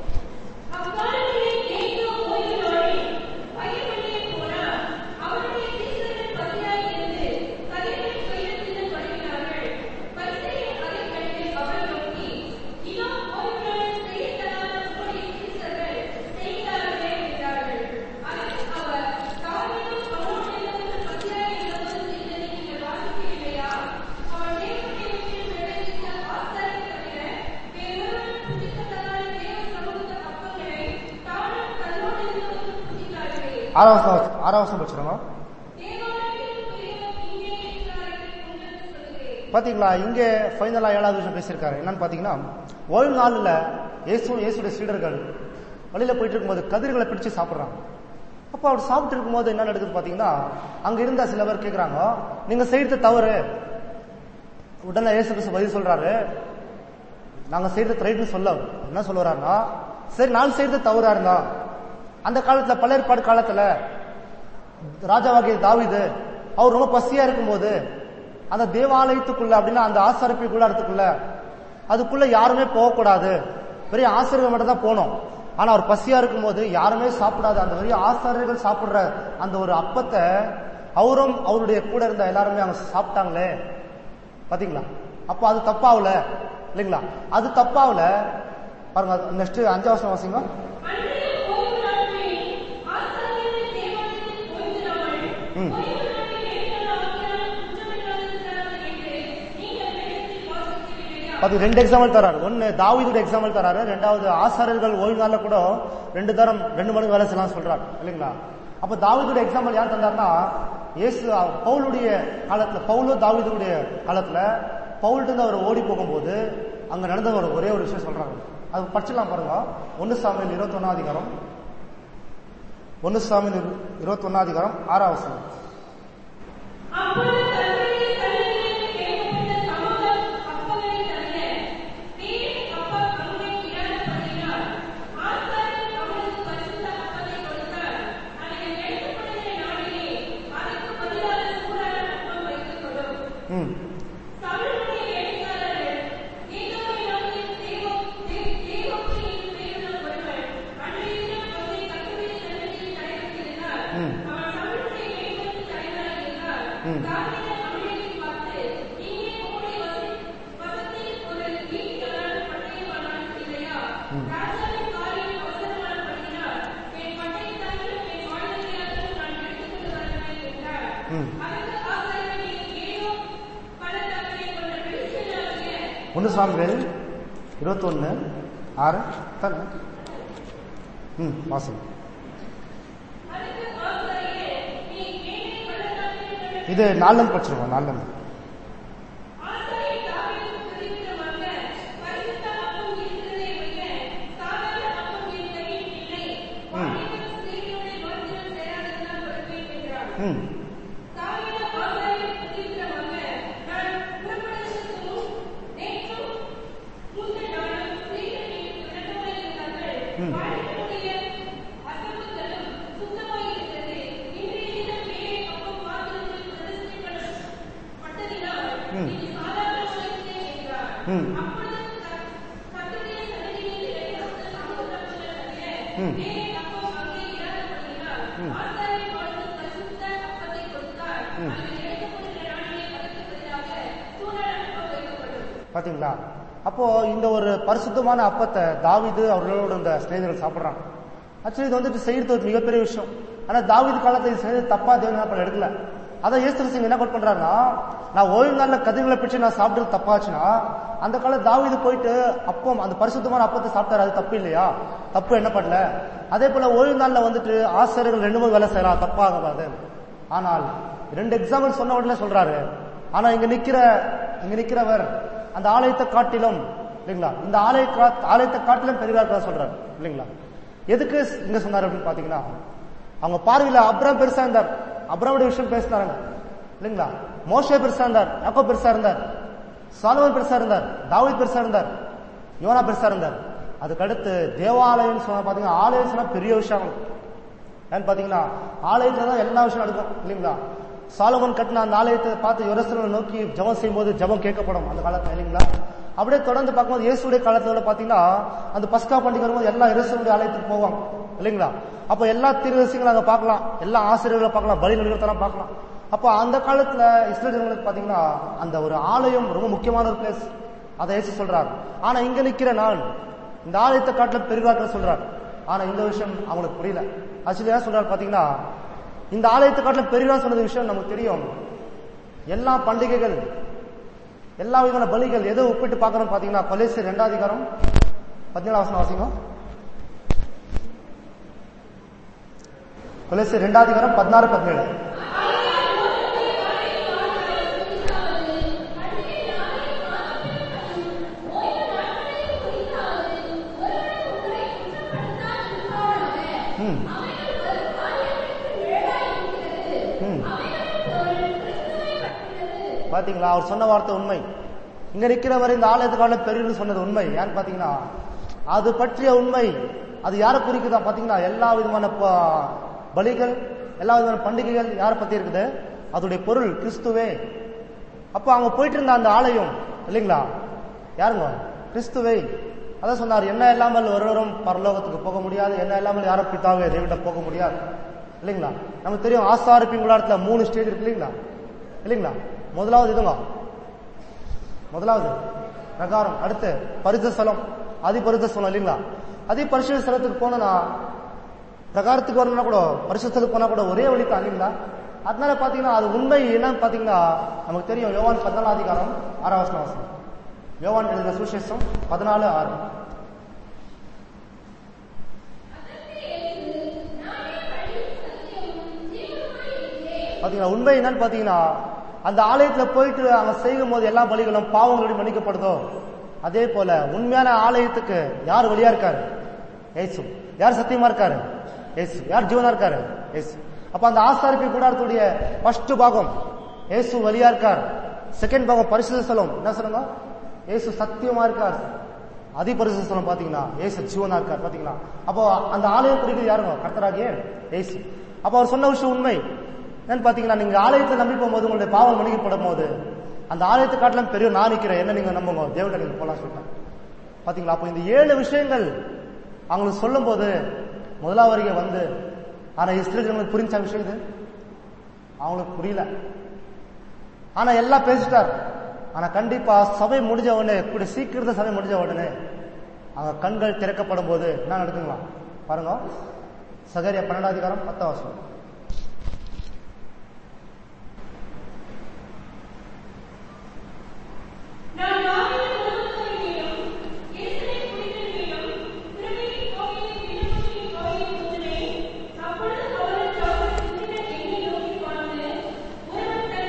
அக்காலத்திலே இயேசு ஓய்வு நாளில் வயல்வெளியே போனார். அவருடைய சீடர்கள் பசியாய் இருந்து கதிர்கள் துயரத்துடன் படுகிறார்கள். பரிசேயர் அதைக் கண்டு அவரை நோக்கி, இதோ ஓய்வு நாளில் செய்யத்தகாத உம்முடைய சீடர்கள் செய்கிறார்களே என்றார்கள். அதற்கு அவர், தாவீதும் அவனோடு இருந்தவர்கள் பசியாய் இருந்தபோது செய்ததை நீங்கள் வாசிக்கவில்லையா? அவன் தேவனுடைய வீட்டில் விளைவித்த ஆசாரியர் தவிர வேறொருவரும் புசிக்கத்தகாத தேவ சமூகத்த அப்பங்களை தானும் தன்னோடு இருந்தவர்களும் புசித்தார்களே. ஆறாவது வசனம் ஆறாவது வசனம் படிச்சிருங்க தேவாலயத்தின் பெரியவர் இங்கே இருக்கிறார் என்று உங்களுக்கு சொல்கிறேன். பாத்தீங்களா இங்க ஃபைனலா ஏழாவது விஷயம் பேசியிருக்காரு என்னன்னு பாத்தீங்கன்னா ஓய்வு நாள்ல இயேசு இயேசுடைய சீடர்கள் வழியில போயிட்டு இருக்கும்போது கதிர்களை பிடிச்சு சாப்பிடுறாங்க அப்போ அவர் சாப்பிட்டு இருக்கும்போது என்ன நடக்குது பாத்தீங்கன்னா அங்க இருந்த சில பேர் கேக்குறாங்க நீங்க செய்யறது தவறு உடனே இயேசு கிறிஸ்து பதில் சொல்றாரு நாங்க செய்யறது ரைட்னு சொல்ல அவர். என்ன சொல்ல வர்றாருன்னா சரி நான் செய்யறது தவறா இருந்தா அந்த காலத்துல பழைய ஏற்பாடு காலத்துல ராஜாவாகிய தாவீது அவர் ரொம்ப பசியா இருக்கும்போது அந்த தேவாலயத்துக்குள்ள அப்படின்னா அந்த ஆசாரிப்பு கூடாரத்துக்குள்ள அதுக்குள்ள யாருமே போகக்கூடாது பெரிய ஆசிரியர்கள் மட்டும் தான் போனோம் ஆனா அவர் பசியா இருக்கும்போது யாருமே சாப்பிடாத அந்த பெரிய ஆசாரியர்கள் சாப்பிடுற அந்த ஒரு அப்பத்தை அவரும் அவருடைய கூட இருந்த எல்லாருமே அவங்க சாப்பிட்டாங்களே பாத்தீங்களா அப்ப அது தப்பாவல இல்லைங்களா அது தப்பாவல பாருங்க நெக்ஸ்ட் அஞ்சாவது வாசிங்க அன்றைய ஓய்வு நாட்களில் ஆசாரியர்கள் தேவாலயத்தில் ஓய்வு நாள். ம். ஓய்வு நாளில் வேலைக்கார ஆக்கினால் குற்றமில்லாதிருக்கிறார்கள் என்று நீங்கள் வேதத்தில் வாசிக்கவில்லையா? அது ரெண்டு எக்ஸாம்பிள் தராரு ஒன்னு தாவீதுடைய எக்ஸாம்பிள் தராரு ரெண்டாவது ஆசாரியர்கள் ஓய்வு நாள்ல கூட ரெண்டு தரம் ரெண்டு மடங்கு வேலை செய்யலாம் சொல்றாரு இல்லைங்களா அப்ப தாவீதுடைய எக்ஸாம்பிள் யார் தந்தாருன்னா இயேசு அஹ், பவுலுடைய காலத்துல பவுலும் தாவீதுடைய காலத்துல பவுல்ட்டு இருந்து அவர் ஓடி போகும்போது அங்க நடந்த ஒரு ஒரே ஒரு விஷயம் சொல்றாங்க அது படிச்சிடலாம் பாருங்க ஒன்னு சாமியில் இருபத்தி ஒன்னாம் அதிகாரம் ஒன்னு சாமியில் இருபத்தி ஒன்னாம் அதிகாரம் ஆறாவது வசனம் அப்பொழுது தங்களுடைய தலையிலிருந்து கேட்கப்பட்ட சமூகம் அப்பங்களை தவிர வேறு அப்பம் அங்கே இராதபடியினால் ஆசாரியர் அவனுக்கு பரிசுத்த அப்பத்தை கொடுத்தார். அதை எடுத்துக்கொள்கிற நாளிலே அதற்கு பதிலாக சூடான அப்பம் வைத்துக் கொள்ளும். ம் சவுலுடைய வேலைக்காரர்கள் ஏதோமை நாட்டில் தேவ- தே- தேவோக்தி என்னும் பெயருள்ள ஒருவன் அன்றைய தினம் அவனை கர்த்தருடைய சந்நிதியில் கடைபிடித்திருந்தார். ம். அவன் சவுலுடைய வேலைக்கு தலைவனாய் இருந்தார். ம். தாவீது அவனை பார்த்து, இங்கே உம்முடைய வச- வசத்தில் ஒரு வீட்டுக்காரன் பட்டயமானான் இல்லையா? ம். ராஜாவின் காரியம் அவசரமானபடியினால் என் பட்டயத்தாலும் என் வாழ்க்கையாலும் நான் எடுத்துக்கொண்டு வருவேன் என்றார். ம். அதற்கு ஆசாரியர்கள் ஏதோ பள்ளத்தாக்கிலே கொண்ட வெளிச்சலாகிய ஒன்று சாமிகள் இருபத்தொன்னு ஆறு தானே ம் வாசல் இது நாலுலேருந்து படிச்சிருவோம் நாலுலேருந்து ஆசாரியர் தாவீதுக்கு பிரதிவிதமாக, பரிசுத்த அப்பம் இருக்கிறதே ஒழிய, சாதாரண அப்பம் என் கையில் இல்லை. வாலிபர் ஸ்திரீகளுடைய மார்க்கம் சேராததினால் வருவேன் என்றார். ம் தாவீது ஆசாரியருக்கு பிரதிவிதமாக, நான் புறப்படுவதற்கு முன் நேற்றும் முந்தின நாளும் ஸ்திரீகள் எனக்கு விளக்கமாயிருந்தார்கள். வாலிபருடைய அசம்புகளும் சுத்தமாயிருக்கிறது. இன்றைய தினம் வேலை அப்பம் பாத்திரத்தில் பிரதிஷ்டைப்பட்டதினால் ம். இது சாதாரணமாயிருக்கிறேன் என்றார். ம். அப்பொழுது க- கர்த்தருடைய சந்நிதியில் இறைவனுக்கு சமூகப்பட்டவர் தவிர ம். வேறே அப்பம் அங்கே இராதபடியினால் ஆசாரியர் வாழ்ந்து பரிசுத்த அப்பத்தை கொடுத்தார். அதில் இழைக்கப்படுகிற நாளிலே அதற்கு பதிலாக சூழல் அப்பம் வைக்கப்படும். பாத்தீங்களா அப்போ இந்த ஒரு பரிசுத்தமான அப்பத்தை தாவீது அவர்களோட இந்த ஸ்நேகிதர்கள் சாப்பிடுறாங்க ஆக்சுவலி இது வந்துட்டு செய்யறது ஒரு மிகப்பெரிய விஷயம் ஆனா தாவீது காலத்துல இது செய்யறது தப்பா தேவன் என்ன பண்ண எடுக்கல அதான் ஏசு சிங் என்ன கோட் பண்றாருன்னா நான் ஓய்வு நாள்ல கதிர்களை பிடிச்சு நான் சாப்பிடுறது தப்பாச்சுன்னா அந்த கால தாவீது போயிட்டு அப்பம் அந்த பரிசுத்தமான அப்பத்தை சாப்பிட்டாரு அது தப்பு இல்லையா தப்பு என்ன பண்ணல அதே போல ஓய்வு நாள்ல வந்துட்டு ஆசிரியர்கள் ரெண்டு மூணு வேலை செய்யலாம் தப்பாகாது ஆனால் ரெண்டு எக்ஸாம்பிள் சொன்ன உடனே சொல்றாரு ஆனா இங்க நிக்கிற இங்க நிக்கிறவர் அந்த ஆலயத்தை காட்டிலும் இல்லைங்களா இந்த ஆலய கா- ஆலயத்தை காட்டிலும் பெரியவா இருக்கிறதா சொல்றாரு இல்லைங்களா எதுக்கு இங்க சொன்னாரு அப்படின்னு பாத்தீங்கன்னா அவங்க பார்வையில அப்ராம் பெருசா இருந்தார் அப்ராமுடைய விஷயம் பேசினாருங்க இல்லைங்களா மோஷே பெருசா இருந்தார் யாக்கோ பெருசா இருந்தார் சாலமன் பெருசா இருந்தார் தாவீத் பெருசா இருந்தார் யோனா பெருசா இருந்தார் அதுக்கடுத்து தேவாலயம் சொன்னா பாத்தீங்கன்னா ஆலயம் சொன்னா பெரிய விஷயம் அவங்களுக்கு. ஏன்னு பாத்தீங்கன்னா ஆலயத்துல தான் எல்லா விஷயம் நடக்கும் இல்லைங்களா சாலமன் கட்டின அந்த ஆலயத்தை பார்த்து யுரசனை நோக்கி ஜெபம் செய்யும்போது ஜெபம் கேட்கப்படும் அந்த காலத்துல இல்லைங்களா அப்படியே தொடர்ந்து பார்க்கும்போது இயேசுடைய காலத்துல பாத்தீங்கன்னா அந்த பஸ்கா பண்டிகை வரும்போது எல்லா இயேசுடைய ஆலயத்துக்கு போவாங்க இல்லைங்களா அப்ப எல்லா திருவசிகளும் அங்க பார்க்கலாம் எல்லா ஆசிரியர்களை பார்க்கலாம் பலி நிறுவனத்தெல்லாம் பார்க்கலாம் அப்ப அந்த காலத்துல இஸ்ரேல் ஜனங்களுக்கு பாத்தீங்கன்னா அந்த ஒரு ஆலயம் ரொம்ப முக்கியமான ஒரு பிளேஸ் அதை இயேசு சொல்றாரு ஆனா இங்க நிக்கிற நான் இந்த ஆலயத்தை காட்டில பெரிவாக்க சொல்றாரு ஆனா இந்த விஷயம் அவங்களுக்கு புரியல ஆக்சுவலி என்ன சொல்றாரு பாத்தீங்கன்னா இந்த ஆலயத்தை காட்டில பெரிவா சொன்னது விஷயம் நமக்கு தெரியும் எல்லா பண்டிகைகள் எல்லா விதமான பலிகள் எதை ஒப்பிட்டு பார்க்கறோம் பாத்தீங்கன்னா கொலேசி ரெண்டாவது அதிகாரம் பதினேழு வசனம் வாசிங்க கொலேசி ரெண்டாவது அதிகாரம் பதினாறு பதினேழு ம் ம் பாத்தீங்களா அவர் சொன்ன வார்த்தை உண்மை இங்க நிக்கிறவர் இந்த ஆலயத்துக்கான பெரியன்னு சொன்னது உண்மை ஏன்னு பாத்தீங்கன்னா அது பற்றிய உண்மை அது யாரை குறிக்குதா பாத்தீங்கன்னா எல்லா விதமான ப- பலிகள் எல்லா விதமான பண்டிகைகள் யாரை பத்தி இருக்குது அதோடைய பொருள் கிறிஸ்துவே அப்ப அவங்க போயிட்டு இருந்த அந்த ஆலயம் இல்லைங்களா யாருங்க கிறிஸ்துவை அதான் சொன்னார் என்ன இல்லாமல் ஒருவரும் பரலோகத்துக்கு போக முடியாது என்ன இல்லாமல் யாரும் பிதாவே தேவிட்ட போக முடியாது இல்லைங்களா நமக்கு தெரியும் ஆசாரிப்பின் குடாரத்துல மூணு ஸ்டேஜ் இருக்கு இல்லைங்களா இல்லைங்களா முதலாவது இதுங்க முதலாவது பிரகாரம் அடுத்து பரிசு ஸ்தலம் அதி பரிசு ஸ்தலம் இல்லைங்களா அதி பரிசு ஸ்தலத்துக்கு போனா பிரகாரத்துக்கு வரணும்னா கூட பரிசுத்தலுக்கு போனா கூட ஒரே வழி தான் இல்லைங்களா அதனால பாத்தீங்கன்னா அது உண்மை என்னன்னு பாத்தீங்கன்னா நமக்கு தெரியும் யோவான் பதினாலாம் அதிகாரம் ஆறாவது வாசனம் யோவான் எழுதின சுவிசேஷம் பதினாலு ஆறு பாத்தீங்கன்னா உண்மை என்னன்னு பாத்தீங்கன்னா அந்த ஆலயத்துல போயிட்டு அவன் செய்யும் போது எல்லா பலிகளும் பாவங்களுடைய மன்னிக்கப்படுதோ அதே போல உண்மையான ஆலயத்துக்கு யார் வழியா இருக்காரு ஏசு யார் சத்தியமா இருக்காரு ஏசு யார் ஜீவனா இருக்காரு ஏசு அப்ப அந்த ஆசாரிப்பு கூடாரத்துடைய ஃபர்ஸ்ட் பாகம் ஏசு வழியா இருக்கார் செகண்ட் பாகம் பரிசுத்த ஸ்தலம் என்ன சொல்லுங்க ஏசு சத்தியமா இருக்கார் அதி பரிசுத்த ஸ்தலம் பாத்தீங்கன்னா ஏசு ஜீவனா இருக்கார் பாத்தீங்களா அப்போ அந்த ஆலயம் குறிக்கிறது யாருங்க கர்த்தராகிய ஏசு அப்ப அவர் சொன்ன விஷயம் உண்மை என்னன்னு பாத்தீங்கன்னா நீங்க ஆலயத்தை நம்பி போகும்போது உங்களுடைய பாவம் மன்னிக்கப்படும் போது அந்த ஆலயத்தை காட்டிலும் பெரிய நான் நிக்கிறேன் என்ன நீங்க நம்புங்க தேவன் நீங்க போலாம் சொல்லிட்டேன் பாத்தீங்களா அப்போ இந்த ஏழு விஷயங்கள் அவங்களுக்கு சொல்லும் போது முதலாவது வரைக வந்து ஆனா இஸ்ரேலுக்கு புரிஞ்ச விஷயம் இது அவங்களுக்கு புரியல ஆனா எல்லாம் பேசிட்டார் ஆனா கண்டிப்பா சபை முடிஞ்ச உடனே கூட சீக்கிரத்த சபை முடிஞ்ச உடனே அவங்க கண்கள் திறக்கப்படும் போது என்ன நடக்குங்களா பாருங்க சகரியா பன்னெண்டாம் அதிகாரம் பத்தாம் வருஷம் நான் தாவீதின் மகன்களின் மேலும், எருசலேம் குடிகளின் மேலும், திருமேனி கோவிலின் விண்ணப்பத்தின் கோவிலின் முத்திரை. அப்பொழுது அவர்கள் தாங்கள் சிந்தின எண்ணெய் நோக்கி பார்த்து, ஒருவன் தன்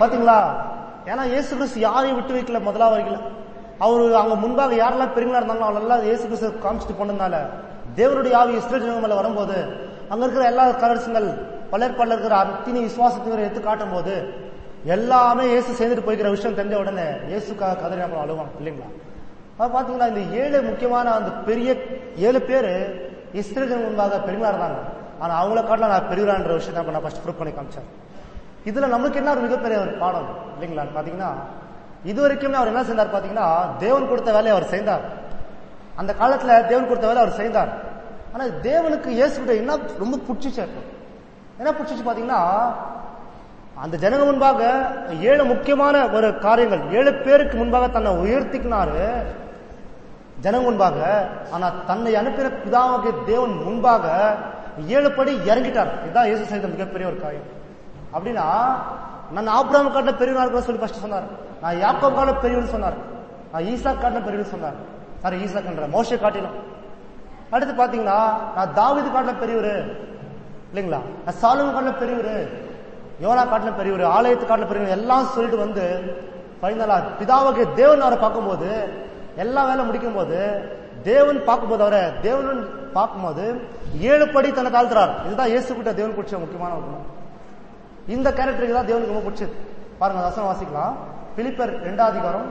பாத்தீங்களா ஏன்னா இயேசு கிறிஸ்து யாரையும் விட்டு வைக்கல முதலாவது வைக்கல அவரு அவங்க முன்பாக யாரெல்லாம் பெரியங்களா இருந்தாங்களோ அவளெல்லாம் இயேசு கிறிஸ்து காமிச்சிட்டு போனதுனால தேவனுடைய ஆவி இஸ்ரேல் ஜனங்க மேல வரும்போது அங்க இருக்கிற எல்லா கலர்ஸுங்கள் பலர்பாடுல இருக்கிற அத்தினி விசுவாசத்தினரை எடுத்து காட்டும் போது எல்லாமே இயேசு சேர்ந்துட்டு போய்க்கிற விஷயம் தெரிஞ்ச உடனே இயேசுக்காக கதறி நம்ம அழுவாங்க இல்லைங்களா அது பாத்தீங்களா இந்த ஏழு முக்கியமான அந்த பெரிய ஏழு பேரு இஸ்ரேல் ஜனங்க முன்பாக பெரியங்களா இருந்தாங்க ஆனா அவங்கள காட்டில நான் பெரியவரான்ற விஷயத்தை நான் ஃபர்ஸ்ட் ப்ரூவ் பண்ணி காமிச்சேன் இதுல நமக்கு என்ன ஒரு மிகப்பெரிய ஒரு பாடம் இல்லைங்களா பாத்தீங்கன்னா இது வரைக்குமே அவர் என்ன செய்தார் பாத்தீங்கன்னா தேவன் கொடுத்த வேலையை அவர் செய்தார் அந்த காலத்துல தேவன் கொடுத்த வேலை அவர் செய்தார் ஆனா தேவனுக்கு இயேசுகிட்ட என்ன ரொம்ப பிடிச்சிச்சு அப்போ. என்ன பிடிச்சிச்சு பாத்தீங்கன்னா அந்த ஜனங்க முன்பாக ஏழு முக்கியமான ஒரு காரியங்கள் ஏழு பேருக்கு முன்பாக தன்னை உயர்த்திக்கினாரு ஜனங்க முன்பாக ஆனா தன்னை அனுப்பின பிதாவாகிய தேவன் முன்பாக ஏழு படி இறங்கிட்டார் இதுதான் இயேசு செய்த மிகப்பெரிய ஒரு காரியம் அப்படின்னா நான் ஆப்ராம் காட்டின பெரியவனா இருக்கிற சொல்லி ஃபர்ஸ்ட் சொன்னார் நான் யாக்கோப் காட்டின பெரியவன் சொன்னார் நான் ஈசா காட்டின பெரியவன் சொன்னார் சாரி ஈசா கன்ற மோஷே காட்டினோம் அடுத்து பாத்தீங்கன்னா நான் தாவீது காட்டின பெரியவர் இல்லைங்களா நான் சாலமன் காட்டின பெரியவர் யோனா காட்டின பெரியவர் ஆலயத்து காட்டின பெரியவர் எல்லாம் சொல்லிட்டு வந்து ஃபைனலா பிதாவுக்கு தேவன் அவரை பார்க்கும்போது எல்லா வேலை முடிக்கும் போது தேவன் பார்க்கும்போது அவரை தேவன் பார்க்கும்போது ஏழு படி தன்னை தாழ்த்துறார் இதுதான் இயேசு கிட்ட தேவன் பிடிச்ச முக்கியமான ஒரு குணம் இந்த கேரக்டருக்கு தான் தேவனுக்கு ரொம்ப பிடிச்சது பாருங்க வசனம் வாசிக்கலாம் பிலிப்பர் ரெண்டாவது அதிகாரம்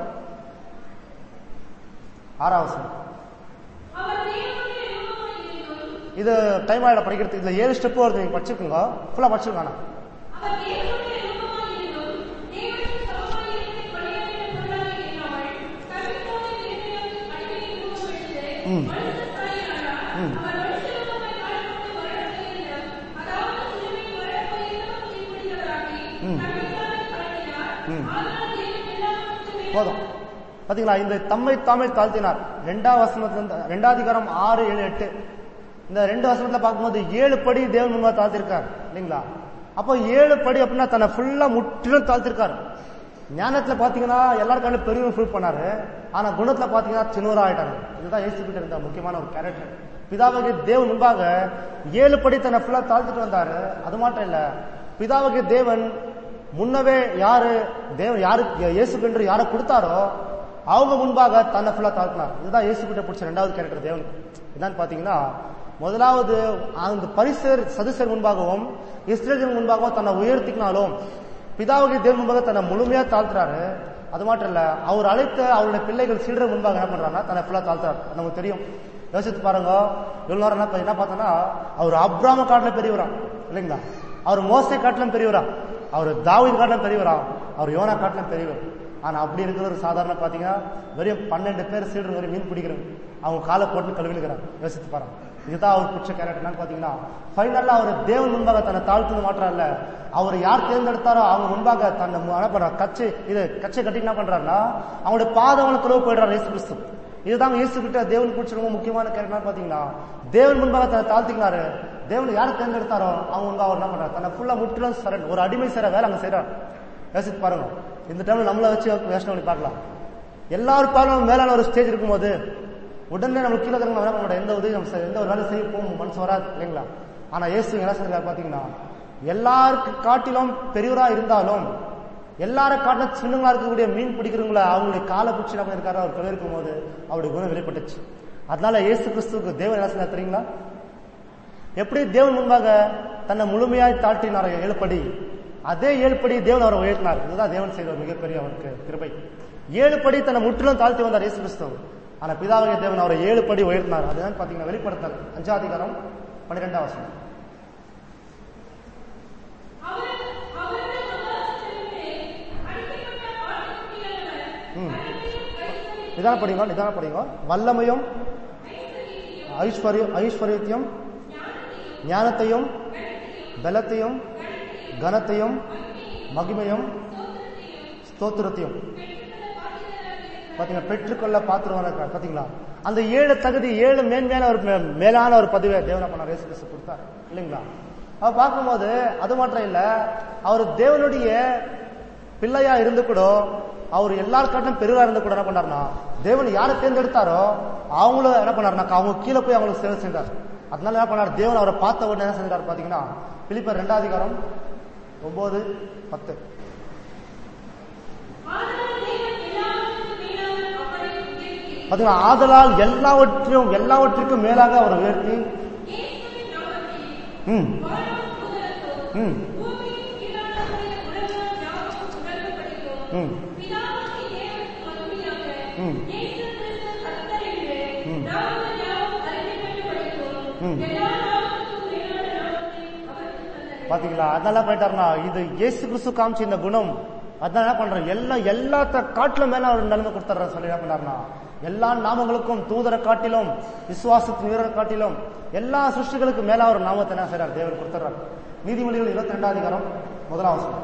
ஆறாவது வசனம் அவர் தேவனுடைய ரூபமாய் இருந்தும் இது டைம் ஆயிட படிக்கிறதுக்கு இதுல ஏழு ஸ்டெப் வருது நீங்க படிச்சிருக்கீங்க ஃபுல்லா படிச்சிருங்க ஆனா அவர் தேவனுடைய ரூபமாய் இருந்தும் தேவனுக்கு சமமாய் இருக்க கொலையாளிகள் பொருளாக எண்ணாமல் தன்னைப்போல இருதயத்தில் அடிமையின் ரூபம் எடுத்து ம். மனுஷ சாயலானார். ம். அவர் மனுஷ ரூபமாய் காணப்பட்டு மரணத்தையிலும், அதாவது சிலுவையில் மரணத்தையிலும் துணிவுடையவராகி, ம். தன்னைத்தானே தாழ்த்தினார். ம். ஆதலால் தேவன் எல்லாவற்றுக்கும் போதும் பாத்தீங்களா இந்த தம்மை தாமே தாழ்த்தினார் ரெண்டாவது வசனத்துல இருந்து ரெண்டாவது அதிகாரம் ஆறு ஏழு எட்டு இந்த ரெண்டு வசனத்துல பார்க்கும்போது ஏழு படி தேவன் முன்பாக தாழ்த்திருக்கார் இல்லைங்களா அப்போ ஏழு படி அப்படின்னா தன்னை ஃபுல்லா முற்றிலும் தாழ்த்திருக்காரு ஞானத்துல பாத்தீங்கன்னா எல்லாரும் கண்டு பெரியவங்க ஃபுல் பண்ணாரு ஆனா குணத்துல பாத்தீங்கன்னா சின்னவரா ஆயிட்டாரு இதுதான் இயேசு கிட்ட இருந்த முக்கியமான ஒரு கேரக்டர் பிதாவுக்கு தேவன் முன்பாக ஏழு படி தன்னை ஃபுல்லா தாழ்த்திட்டு வந்தாரு அது மட்டும் இல்ல பிதாவுக்கு தேவன் முன்னவே யாரு தேவன் யாருக்கு இயேசு என்று யாரை கொடுத்தாரோ அவங்க முன்பாக தன்னை ஃபுல்லா தாழ்த்தினார் இதுதான் இயேசு கிட்ட பிடிச்ச ரெண்டாவது கேரக்டர் தேவனுக்கு என்னன்னு பாத்தீங்கன்னா முதலாவது அந்த பரிசர் சதுசர் முன்பாகவும் இஸ்ரேல் முன்பாகவும் தன்னை உயர்த்திக்கினாலும் பிதாவுக்கு தேவன் முன்பாக தன்னை முழுமையா தாழ்த்துறாரு அது மட்டும் இல்ல அவர் அழைத்த அவருடைய பிள்ளைகள் சீடர் முன்பாக என்ன பண்றாருன்னா தன்னை ஃபுல்லா தாழ்த்துறாரு அது நமக்கு தெரியும் யோசித்து பாருங்க இவ்வளவு நேரம் என்ன என்ன பார்த்தோன்னா அவர் அப்ராம காட்டில பெரியவரா இல்லைங்களா அவர் மோசை காட்டிலும் பெரியவரா அவர் தாவீது காட்டிலும் பெரியவரா அவர் யோனா காட்டிலும் பெரியவர் ஆனா அப்படி இருக்கிற ஒரு சாதாரண பாத்தீங்கன்னா வெறும் பன்னெண்டு பேர் சீடர் வரை மீன் பிடிக்கிறாங்க அவங்க காலை போட்டு கழுவிலுக்கிறாங்க யோசித்து பாருங்க இதுதான் அவர் பிடிச்ச கேரக்டர் என்னன்னு பாத்தீங்கன்னா ஃபைனலா அவர் தேவன் முன்பாக தன்னை தாழ்த்து மாற்றாருல அவர் யார் தேர்ந்தெடுத்தாரோ அவங்க முன்பாக தன்னை மு- என்ன பண்றாரு கச்சை இது கச்சை கட்டி என்ன பண்றாருன்னா அவங்களுடைய பாதவங்களை தொலைவு போயிடுறாரு இயேசு கிறிஸ்து இதுதான் இயேசு கிட்ட தேவன் பிடிச்ச ரொம்ப முக்கியமான கேரக்டர் பாத்தீங்கன்னா தேவன் முன்பாக தன்னை தாழ்த்திக்கினாரு தேவன் யாரை தேர்ந்தெடுத்தாரோ அவங்க முன்பாக அவர் என்ன பண்றாரு தன்னை ஃபுல்லா முற்றிலும் சரண் ஒரு அடிமை செய்ற வேலை அங்க செய்றாரு யோசித்து பாருங்க இந்த டைம்ல நம்மள வச்சு யோசனை பண்ணி பார்க்கலாம் எல்லாரும் பாருங்க மேலான ஒரு ஸ்டேஜ் இருக்கும்போது உடனே நம்ம கீழே இருக்கிறவங்க என்ன பண்ண மாட்டோம் எந்த உதவி நம்ம செய்ய- எந்த ஒரு வேலை செய்ய போகும் மனசு வராது இல்லைங்களா ஆனா இயேசு என்ன சொல்றாரு பாத்தீங்கன்னா எல்லாருக்கு காட்டிலும் பெரியவரா இருந்தாலும் எல்லார காட்டிலும் சின்னங்களா இருக்கக்கூடிய மீன் பிடிக்கிறவங்கள அவங்களுடைய காலை பிடிச்சி என்ன பண்ணிருக்காரு அவர் கழுவி இருக்கும் போது அவருடைய குணம் வெளிப்பட்டுச்சு அதனால இயேசு கிறிஸ்துவுக்கு தேவன் என்ன சொன்னார் தெரியுங்களா எப்படி தேவன் முன்பாக தன்னை முழுமையாய் தாழ்த்தினார் ஏழுபடி அதே ஏழுபடி தேவன் அவரை உயர்த்தினார் இதுதான் தேவன் செய்த ஒரு மிகப்பெரிய அவருக்கு கிருபை ஏழு படி தன்னை முற்றிலும் தாழ்த்தி வந்தார் இயேசு கிறிஸ்து ஆனா பிதாவாகிய தேவன் அவரை ஏழு படி உயர்த்தினார் அதுதான் பாத்தீங்கன்னா வெளிப்படுத்தல் அஞ்சாதிகாரம் பன்னிரெண்டாம் வருஷம் அவர் அவருடைய மகாசனத்திலே அடிக்கப்பட்ட ஆட்டுக்குட்டியானவர் ம் அனைவரையும் கைசரி நிதான படிங்க நிதான படிங்க வல்லமையும் ஐஸ்வர்யம் ஐஸ்வர்யத்தையும் ஞானத்தையும் பலத்தையும் கனத்தையும் மகிமையும் ஸ்தோத்திரத்தையும் பாத்தீங்கன்னா பெற்றுக்கொள்ள பாத்திரமான இருக்கார் பாத்தீங்களா அந்த ஏழு தகுதி ஏழு மேன்மையான ஒரு மே- மேலான ஒரு பதவியை தேவன பண்ண ரேசு கிறிஸ்து கொடுத்தார் இல்லைங்களா அவ பார்க்கும்போது அது மாத்திரம் இல்ல அவர் தேவனுடைய பிள்ளையா இருந்து கூட அவர் எல்லார் காட்டிலும் பெருவா இருந்து கூட என்ன பண்ணாருன்னா தேவன் யாரை தேர்ந்தெடுத்தாரோ அவங்களும் என்ன பண்ணாருனாக்கா அவங்க கீழே போய் அவங்களுக்கு சேவை செஞ்சார் அதனால என்ன பண்ணார் தேவன் அவரை பார்த்த உடனே என்ன செஞ்சார் பாத்தீங்கன்னா பிலிப்பர் ரெண்டாவது அதிகாரம் ஒன்பது பத்து பாத்தீங்களா ஆதலால் எல்லாவற்றையும் எல்லாவற்றிற்கும் மேலாக அவர் உயர்த்தி ம் ம் ம் ம் ம் ம் பாத்தீங்களா அதெல்லாம் போயிட்டாருனா இது இயேசு கிறிஸ்து காமிச்ச இந்த குணம் அதான் என்ன பண்றேன் எல்லாம் எல்லாத்த காட்டிலும் மேல அவர் நிலைமை கொடுத்துட்ற சொல்லி என்ன பண்ணாருனா எல்லா நாமங்களுக்கும் தூதரை காட்டிலும் விசுவாசத்தின் வீரரை காட்டிலும் எல்லா சிருஷ்டிகளுக்கும் மேல அவர் நாமத்தை என்ன செய்றார் தேவர் கொடுத்துறார் நீதிமொழிகள் இருபத்தி ரெண்டாம் அதிகாரம் முதலாவது வசனம்.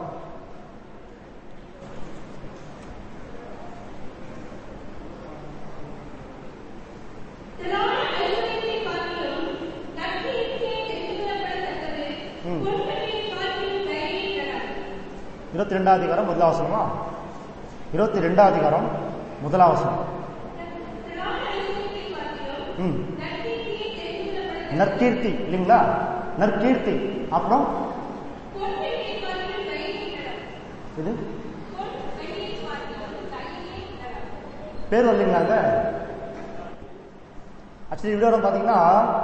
ம். இருபத்தி ரெண்டாம் அதிகாரம் முதலாம் வசனமா இருபத்தி ரெண்டாம் அதிகாரம் முதலாம் வசனம் ம் நற்கீர்த்தி இல்லைங்களா நற்கீர்த்தி அப்புறம் இது பேர் வரலீங்களாங்க ஆக்சுவலி எப்படி வரும் பாத்தீங்கன்னா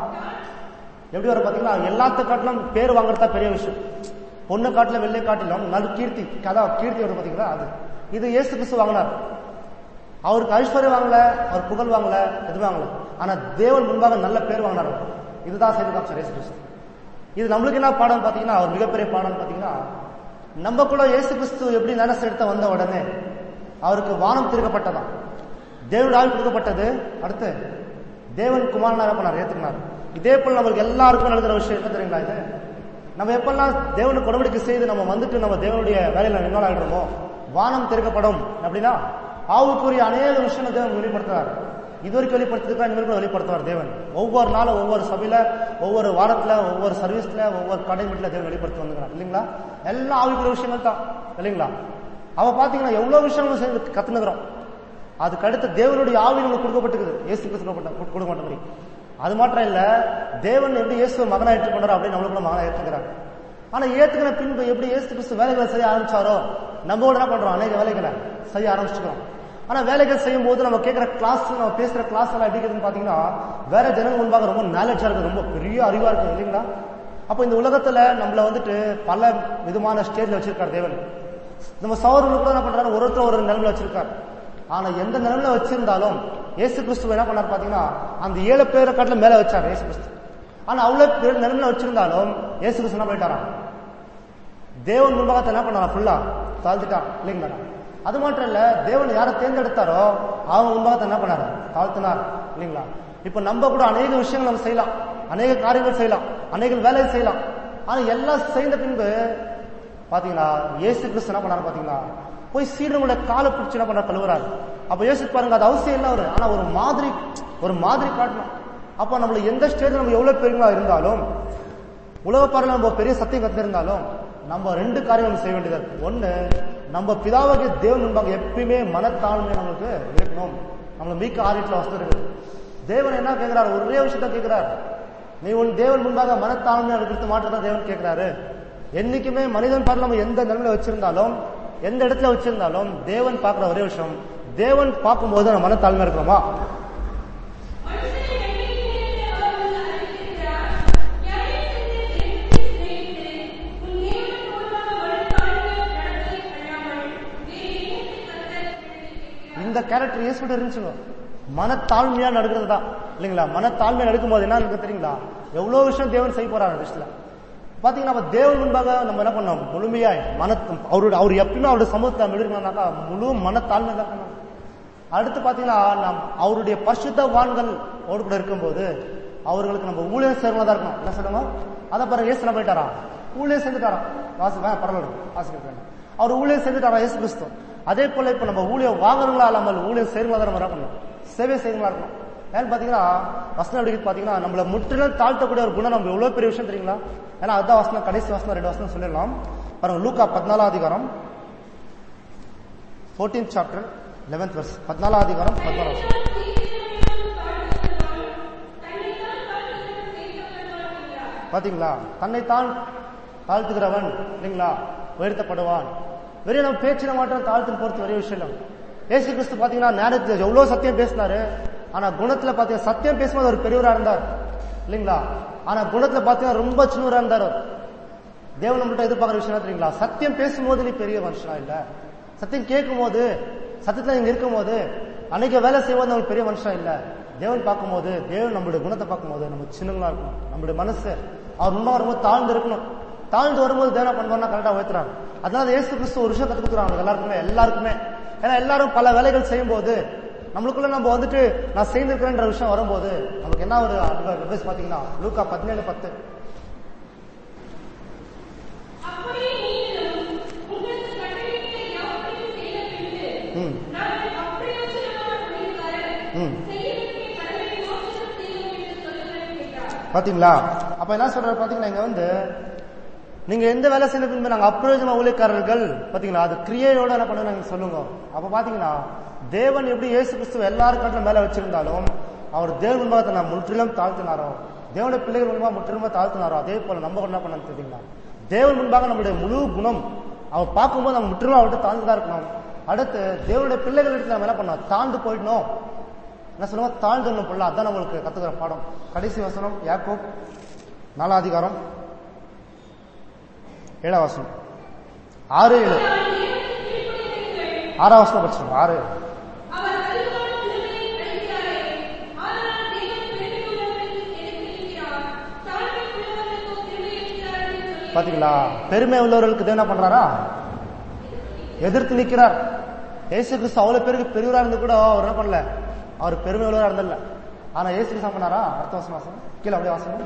எப்படி வரும் பாத்தீங்கன்னா எல்லாத்த காட்டிலும் பேர் வாங்குறதா பெரிய விஷயம் பொண்ணு காட்டிலும் வெள்ளை காட்டிலும் நல் கீர்த்தி கதா கீர்த்தி வரும் பாத்தீங்களா அது இது இயேசு கிறிஸ்து வாங்கினார் அவருக்கு ஐஸ்வர்யம் வாங்கல அவர் புகழ் வாங்கல எதுவும் வாங்கல ஆனா தேவன் முன்பாக நல்ல பேர் வாங்கினார் அவர். இதுதான் செய்து காமிச்சார் இயேசு கிறிஸ்து இது நம்மளுக்கு என்ன பாடம் பாத்தீங்கன்னா அவர் மிகப்பெரிய பாடம் பாத்தீங்கன்னா நம்ம கூட இயேசு கிறிஸ்து எப்படி நினைச்சு எடுத்த வந்த உடனே அவருக்கு வானம் திருக்கப்பட்டதான் தேவன் ஆள் கொடுக்கப்பட்டது அடுத்து தேவன் குமாரனா என்ன பண்ணார் ஏத்துக்கினார் இதே போல நம்மளுக்கு எல்லாருக்கும் நடக்கிற விஷயம் என்ன தெரியுங்களா இது நம்ம எப்பெல்லாம் தேவனுக்கு உடம்படிக்கை செய்து நம்ம வந்துட்டு நம்ம தேவனுடைய வேலையில இன்வால்வ் ஆகிடுறோமோ வானம் திறக்கப்படும் அப்படின்னா ஆவுக்குரிய அநேக விஷயங்கள் தேவன் வெளிப்படுத்துறார் இது வரைக்கும் வெளிப்படுத்திருக்கா இனிமேல் கூட வெளிப்படுத்துவார் தேவன் ஒவ்வொரு நாளும் ஒவ்வொரு சபையில ஒவ்வொரு வாரத்துல ஒவ்வொரு சர்வீஸ்ல ஒவ்வொரு கடை வீட்டுல தேவன் வெளிப்படுத்தி வந்துக்கிறார் இல்லைங்களா எல்லா ஆவிக்குரிய விஷயங்கள் தான் இல்லைங்களா அவ பாத்தீங்கன்னா எவ்வளவு விஷயங்கள் சேர்ந்து கத்துனுக்குறோம் அதுக்கு அடுத்து தேவனுடைய ஆவி நமக்கு கொடுக்கப்பட்டிருக்குது இயேசு கிறிஸ்து கொடுக்கப்பட்ட கொடுக்க மாட்டபடி அது மாத்திரம் இல்ல தேவன் எப்படி இயேசுவை மகனா ஏற்றுக்கொண்டாரோ அப்படி நம்மளுக்கு கூட மகனா ஏற்றுக்கிறார் ஆனா ஏத்துக்கிற பின்பு எப்படி இயேசு கிறிஸ்து வேலைகளை செய்ய ஆரம்பிச்சாரோ நம்ம கூட என்ன பண்றோம் அநேக வேலைகளை செய்ய ஆரம்பிச்சுக்கிறோம் ஆனா வேலைகள் செய்யும் போது நம்ம கேட்கிற கிளாஸ் நம்ம பேசுற கிளாஸ் எல்லாம் எப்படி இருக்குதுன்னு பாத்தீங்கன்னா வேற ஜனங்க முன்பாக ரொம்ப நாலேஜா இருக்கு ரொம்ப பெரிய அறிவா இருக்கு இல்லைங்களா அப்ப இந்த உலகத்துல நம்மள வந்துட்டு பல விதமான ஸ்டேஜ்ல வச்சிருக்காரு தேவன் நம்ம சௌரர்கள் கூட என்ன பண்றாரு ஒரு ஒருத்தர் ஒரு நிலைமையில வச்சிருக்காரு ஆனா எந்த நிலைமையில வச்சிருந்தாலும் இயேசு கிறிஸ்துவ என்ன பண்ணார் பாத்தீங்கன்னா அந்த ஏழு பேரை காட்டுல மேல வச்சார் இயேசு கிறிஸ்து ஆனா அவ்வளவு பேர் நிலைமையில வச்சிருந்தாலும் இயேசு கிறிஸ்து என்ன பண்ணிட்டாராம் தேவன் முன்பாகத்தை என்ன பண்ணாரா ஃபுல்லா தாழ்த்திட்டார் இல்லைங்களா அது மாத்திரம் இல்ல தேவன் யாரை தேர்ந்தெடுத்தாரோ அவங்க முன்பாகத்தை என்ன பண்ணாரு தாழ்த்தினார் இல்லைங்களா இப்ப நம்ம கூட அநேக விஷயங்கள் நம்ம செய்யலாம் அநேக காரியங்கள் செய்யலாம் அநேக வேலைகள் செய்யலாம் ஆனா எல்லாம் செய்த பின்பு பாத்தீங்களா இயேசு கிறிஸ்து என்ன பண்ணாரு பாத்தீங்களா போய் சீடனோட காலை பிடிச்சு என்ன பண்ண கழுவுறாரு அப்ப யோசிச்சு பாருங்க அது அவசியம் இல்லை அவரு ஆனா ஒரு மாதிரி ஒரு மாதிரி காட்டணும் அப்ப நம்மள எந்த ஸ்டேஜ் நம்ம எவ்வளவு பெரியங்களா இருந்தாலும் உலக பார்வையில நம்ம பெரிய சத்தியம் கத்திருந்தாலும் நம்ம ரெண்டு காரியம் நம்ம செய்ய வேண்டியதா இருக்கு ஒண்ணு நம்ம பிதாவாகிய தேவன் முன்பாக எப்பயுமே மனத்தாழ்மை நம்மளுக்கு இருக்கணும் நம்மள மீக்க ஆரியத்துல வசதி இருக்குது தேவன் என்ன கேட்கிறார் ஒரே விஷயத்த கேட்கிறார் நீ உன் தேவன் முன்பாக மனத்தாழ்மை இருக்கிறது மாற்றதான் தேவன் கேட்கிறாரு என்னைக்குமே மனிதன் பார்த்து நம்ம எந்த நிலைமையில வச்சிருந்தாலும் எந்த இடத்துல வச்சிருந்தாலும் தேவன் பார்க்கிற ஒரே விஷயம் தேவன் பார்க்கும்போது நம்ம மனத்தாழ்மை இருக்கிறோமா இந்த கேரக்டர் இயேசுகிட்ட இருந்துச்சுங்க மனத்தாழ்மையா நடக்கிறது தான் இல்லைங்களா மனத்தாழ்மையா நடக்கும்போது என்ன இருக்கு தெரியுங்களா எவ்வளவு விஷயம் தேவன் செய்ய போறாரு விஷயத்துல பாத்தீங்கன்னா நம்ம தேவன் முன்பாக நம்ம என்ன பண்ணோம் முழுமையாய் மன அவருடைய அவர் எப்பயுமே அவருடைய சமூகத்தை நம்ம எடுக்கணும்னாக்கா முழு மனத்தாழ்மை தான் பண்ணணும் அடுத்து பாத்தீங்கன்னா நம் அவருடைய பரிசுத்த வான்கள் ஓடு கூட இருக்கும்போது அவர்களுக்கு நம்ம ஊழியர் சேர்வதா தான் இருக்கணும் என்ன சொல்லணும் அதை பாருங்க இயேசு என்ன போயிட்டாரா ஊழியர் சேர்ந்துட்டாராம் வாசி வேணாம் பரவாயில்ல வாசிக்க வேண்டாம் அவர் ஊழியர் சேர்ந்துட்டாரா இயேசு கிறிஸ்து அதே போல இப்ப நம்ம ஊழியர் வாங்குறவங்களா இல்லாமல் ஊழியர் சேர்வதா தான் நம்ம என்ன பண்ணணும் சேவை செய்வங்களா இருக்கணும் ஏன்னு பாத்தீங்கன்னா வசனம் எப்படி இருக்கு பாத்தீங்கன்னா நம்மள முற்றிலும் தாழ்த்தக்கூடிய ஒரு குணம் நம்ம எவ்வளவு பெரிய விஷயம் தெரியுங்களா ஏன்னா அதான் வசனம் கடைசி வசனம் ரெண்டு வசனம் சொல்லிடலாம் பாருங்க லூக்கா பதினாலாம் அதிகாரம் ஃபோர்டீன் சாப்டர் லெவன்த் வர்ஸ் பதினாலாம் அதிகாரம் பதினாலாம் வசனம் பாத்தீங்களா தன்னைத்தான் தாழ்த்துகிறவன் இல்லைங்களா உயர்த்தப்படுவான் வெறும் நம்ம பேச்சில மாற்றம் தாழ்த்து பொறுத்து ஒரே விஷயம் இல்லை ஏசு கிறிஸ்து பாத்தீங்கன்னா நேரத்துல எவ்வளவு சத்தியம் பேசினாரு ஆனா குணத்துல பாத்தீங்கன்னா சத்தியம் பேசும்போது ஒரு பெரியவரா இருந்தார் இல்லைங்களா ஆனா குணத்துல பாத்தீங்கன்னா ரொம்ப சின்னவரா இருந்தார் அவர் தேவன் நம்மள்ட்ட எதிர்பார்க்குற விஷயம் என்ன தெரியுங்களா சத்தியம் பேசும்போது நீ பெரிய மனுஷனா இல்ல சத்தியம் கேட்கும் போது சத்தியத்துல நீங்க இருக்கும் போது அன்னைக்கு வேலை செய்வது நம்ம பெரிய மனுஷனா இல்ல தேவன் பார்க்கும்போது தேவன் நம்மளுடைய குணத்தை பார்க்கும்போது நம்ம சின்னங்களா இருக்கணும் நம்மளுடைய மனசு அவர் முன்னா வரும்போது தாழ்ந்து இருக்கணும் தாழ்ந்து வரும்போது தேவனா பண்ணுவார்னா கரெக்டா உயர்த்துறாரு அதனால இயேசு கிறிஸ்து ஒரு விஷயம் கத்து கொடுக்குறாங்க எல்லாருக்குமே எல்லாருக்குமே ஏன்னா எல்லாரும் பல வேலைகள் செய்யும் போது நம்மளுக்குள்ள நம்ம வந்துட்டு நான் செய்திருக்கிறேன்ற விஷயம் வரும்போது நமக்கு என்ன ஒரு அட்வைஸ் பாத்தீங்கன்னா லூக்கா பதினேழு பத்து அப்படியே நீங்களும் உங்களுக்கு கட்டளையிட்ட யாவற்றையும் செய்த பின்பு, ம் நாங்கள் அப்பிரயோஜனமான ஊழியக்காரர், ம் செய்ய வேண்டிய கடமையை மாத்திரம் செய்தோம் என்று சொல்லுங்கள் என்றார். பாத்தீங்களா அப்ப என்ன சொல்றாரு பாத்தீங்களா இங்க வந்து நீங்க எந்த வேலை செய்த பின்பு நாங்க அப்பிரயோஜன ஊழியக்காரர்கள் பாத்தீங்களா அது கிரியையோட என்ன பண்ண நாங்க சொல்லுங்க அப்ப பாத்தீங்கன்னா தேவன் எப்படி இயேசு கிறிஸ்துவ எல்லாரும் கட்டில மேல வச்சிருந்தாலும் அவர் தேவன் முன்பாக தன்னை முற்றிலும் தாழ்த்தினாரோ தேவனுடைய பிள்ளைகள் முன்பாக முற்றிலுமா தாழ்த்தினாரோ அதே போல நம்ம என்ன பண்ண தெரியுங்களா தேவன் முன்பாக நம்முடைய முழு குணம் அவர் பார்க்கும்போது நம்ம முற்றிலும் அவர்கிட்ட தாழ்ந்துதான் இருக்கணும் அடுத்து தேவனுடைய பிள்ளைகள் இடத்துல நம்ம என்ன பண்ணோம் தாழ்ந்து போயிடணும் என்ன சொல்லுவோம் தாழ்ந்து புள்ள அதான் நம்மளுக்கு கத்துக்கிற பாடம் கடைசி வசனம் யாக்கோப் நாலாம் அதிகாரம் ஏழாம் வசனம் ஆறு ஏழு ஆறாம் வசனம் படிச்சிருக்கோம் ஆறு ஏழு. அவர் அறிவான திருமையை அழைக்கிறாரே, ஆனால் தேவன் பெருமையுள்ளவர்களுக்கு எதிர்த்திருக்கிறார். தாழ்மை உள்ளவர்களுக்கோ திருமையளிக்கிறார் என்று சொல்லி பாத்தீங்களா பெருமை உள்ளவர்களுக்கு தேவன் என்ன பண்றாரா எதிர்த்து நிக்கிறார் ஏசு கிறிஸ்து அவ்வளவு பேருக்கு பெரியவரா இருந்து கூட அவர் என்ன பண்ணல அவர் பெருமை உள்ளவரா இருந்தல ஆனா ஏசு கிறிஸ்து என்ன பண்ணாரா அடுத்த வருஷம் வாசனம் கீழே அப்படியே வாசனம்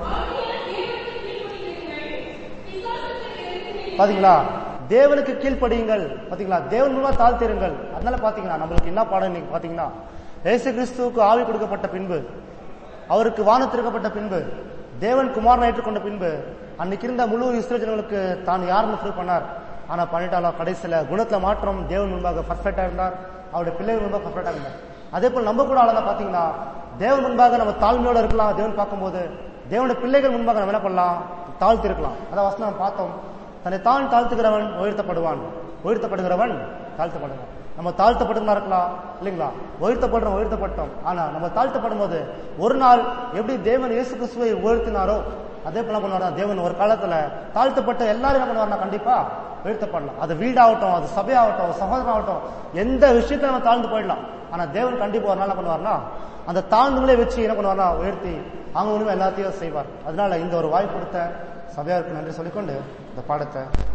பாத்தீங்களா தேவனுக்கு கீழ்ப்படியுங்கள் பாத்தீங்களா தேவன் மூலமா தாழ்த்திருங்கள் அதனால பாத்தீங்கன்னா நம்மளுக்கு என்ன பாடம் இன்னைக்கு பாத்தீங்கன்னா ஏசு கிறிஸ்துவுக்கு ஆவி கொடுக்கப்பட்ட பின்பு அவருக்கு வானத்திருக்கப்பட்ட பின்பு தேவன் குமாரனை ஏற்றுக்கொண்ட பின்பு அன்னைக்கு இருந்த முழு இஸ்ரேஜனங்களுக்கு தான் யாருன்னு ப்ரூவ் பண்ணார் ஆனா பண்ணிட்டாலும் கடைசியில குணத்துல மாற்றம் தேவன் முன்பாக பர்ஃபெக்டா இருந்தார் அவருடைய பிள்ளைகள் முன்பாக பர்ஃபெக்டா இருந்தார் அதே போல நம்ம கூட ஆளதான் பாத்தீங்கன்னா தேவன் முன்பாக நம்ம தாழ்மையோட இருக்கலாம் தேவன் பார்க்கும்போது தேவனுடைய பிள்ளைகள் முன்பாக நம்ம என்ன பண்ணலாம் தாழ்த்தி இருக்கலாம் அதான் வசனம் நம்ம பார்த்தோம் தன்னை தான் தாழ்த்துகிறவன் உயர்த்தப்படுவான் உயர்த்தப்படுகிறவன் தாழ்த்தப்படுவான் நம்ம தாழ்த்தப்படுமா இருக்கலாம் இல்லைங்களா உயர்த்தப்படுறோம் உயர்த்தப்பட்டோம் ஆனா நம்ம தாழ்த்தப்படும் போது ஒரு நாள் எப்படி தேவன் இயேசு கிறிஸ்துவை உயர்த்தினாரோ அதே போல பண்ணுவாரா தேவன் ஒரு காலத்துல தாழ்த்தப்பட்ட எல்லாரும் என்ன பண்ணுவார்னா கண்டிப்பா உயர்த்தப்படலாம் அது வீடாகட்டும் அது சபையாகட்டும் சகோதரம் ஆகட்டும் எந்த விஷயத்துல நம்ம தாழ்ந்து போயிடலாம் ஆனா தேவன் கண்டிப்பா ஒரு நாள் என்ன பண்ணுவார்னா அந்த தாழ்ந்துங்களே வச்சு என்ன பண்ணுவார்னா உயர்த்தி அவங்க ஒண்ணுமே எல்லாத்தையும் செய்வார் அதனால இந்த ஒரு வாய்ப்பு கொடுத்த சபையாருக்கு நன்றி சொல்லிக்கொண்டு இந்த பாடத்தை